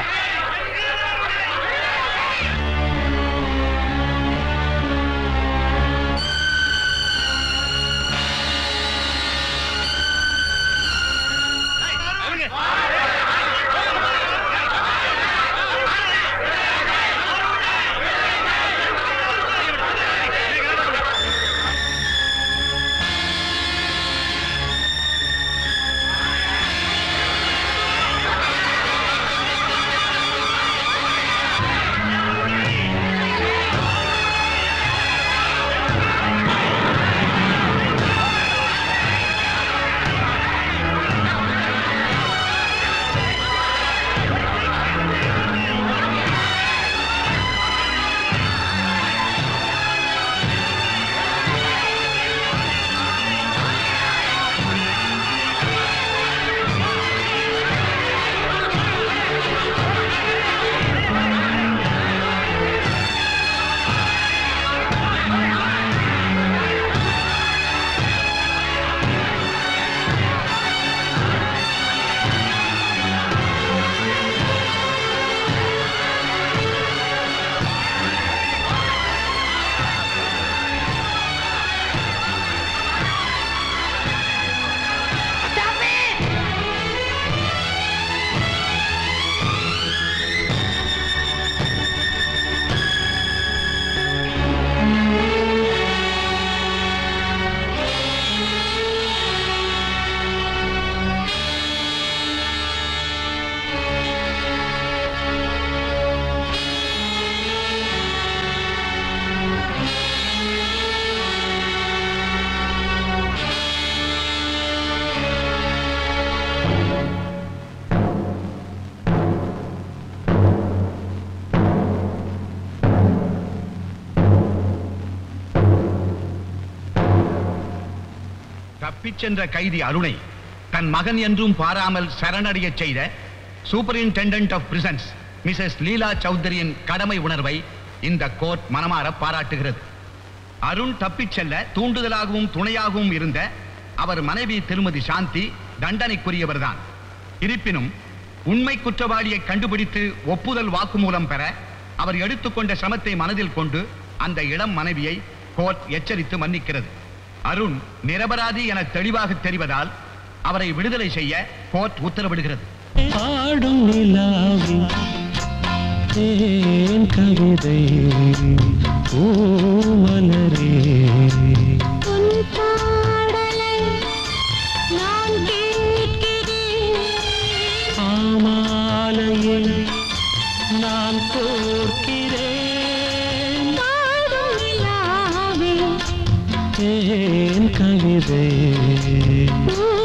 தப்பிச் சென்ற கைதி அருணை தன் மகன் என்றும் பாராமல் சரணடையச் செய்த superintendent of prisons missus Leela சௌத்ரியின் கடமை உணர்வை இந்த கோர்ட் மனமாற பாராட்டுகிறது அருண் தப்பிச் செல்ல தூண்டுதலாகவும் துணையாகவும் இருந்த அவர் மனைவி திருமதி சாந்தி தண்டனைக்குரியவர்தான் இருப்பினும் உண்மை குற்றவாளியை கண்டுபிடித்து ஒப்புதல் வாக்குமூலம் பெற அவர் எடுத்துக்கொண்ட சிரமத்தை மனதில் கொண்டு அந்த இளம் மனைவியை கோர்ட் எச்சரித்து மன்னிக்கிறது அருண் நிரபராதி என தெளிவாக தெரிவதால் அவரை விடுதலை செய்ய கோர்ட் உத்தரவிடுகிறது ஆடும் நிலாவி தேன் கவிதை ஓ மலரே உன் பாடலை நான் கேட்கிறேன் ஆமாலையில் நான் கோர்க்கிறேன் பாடும் நிலாவே தேன் கவிதை ஓ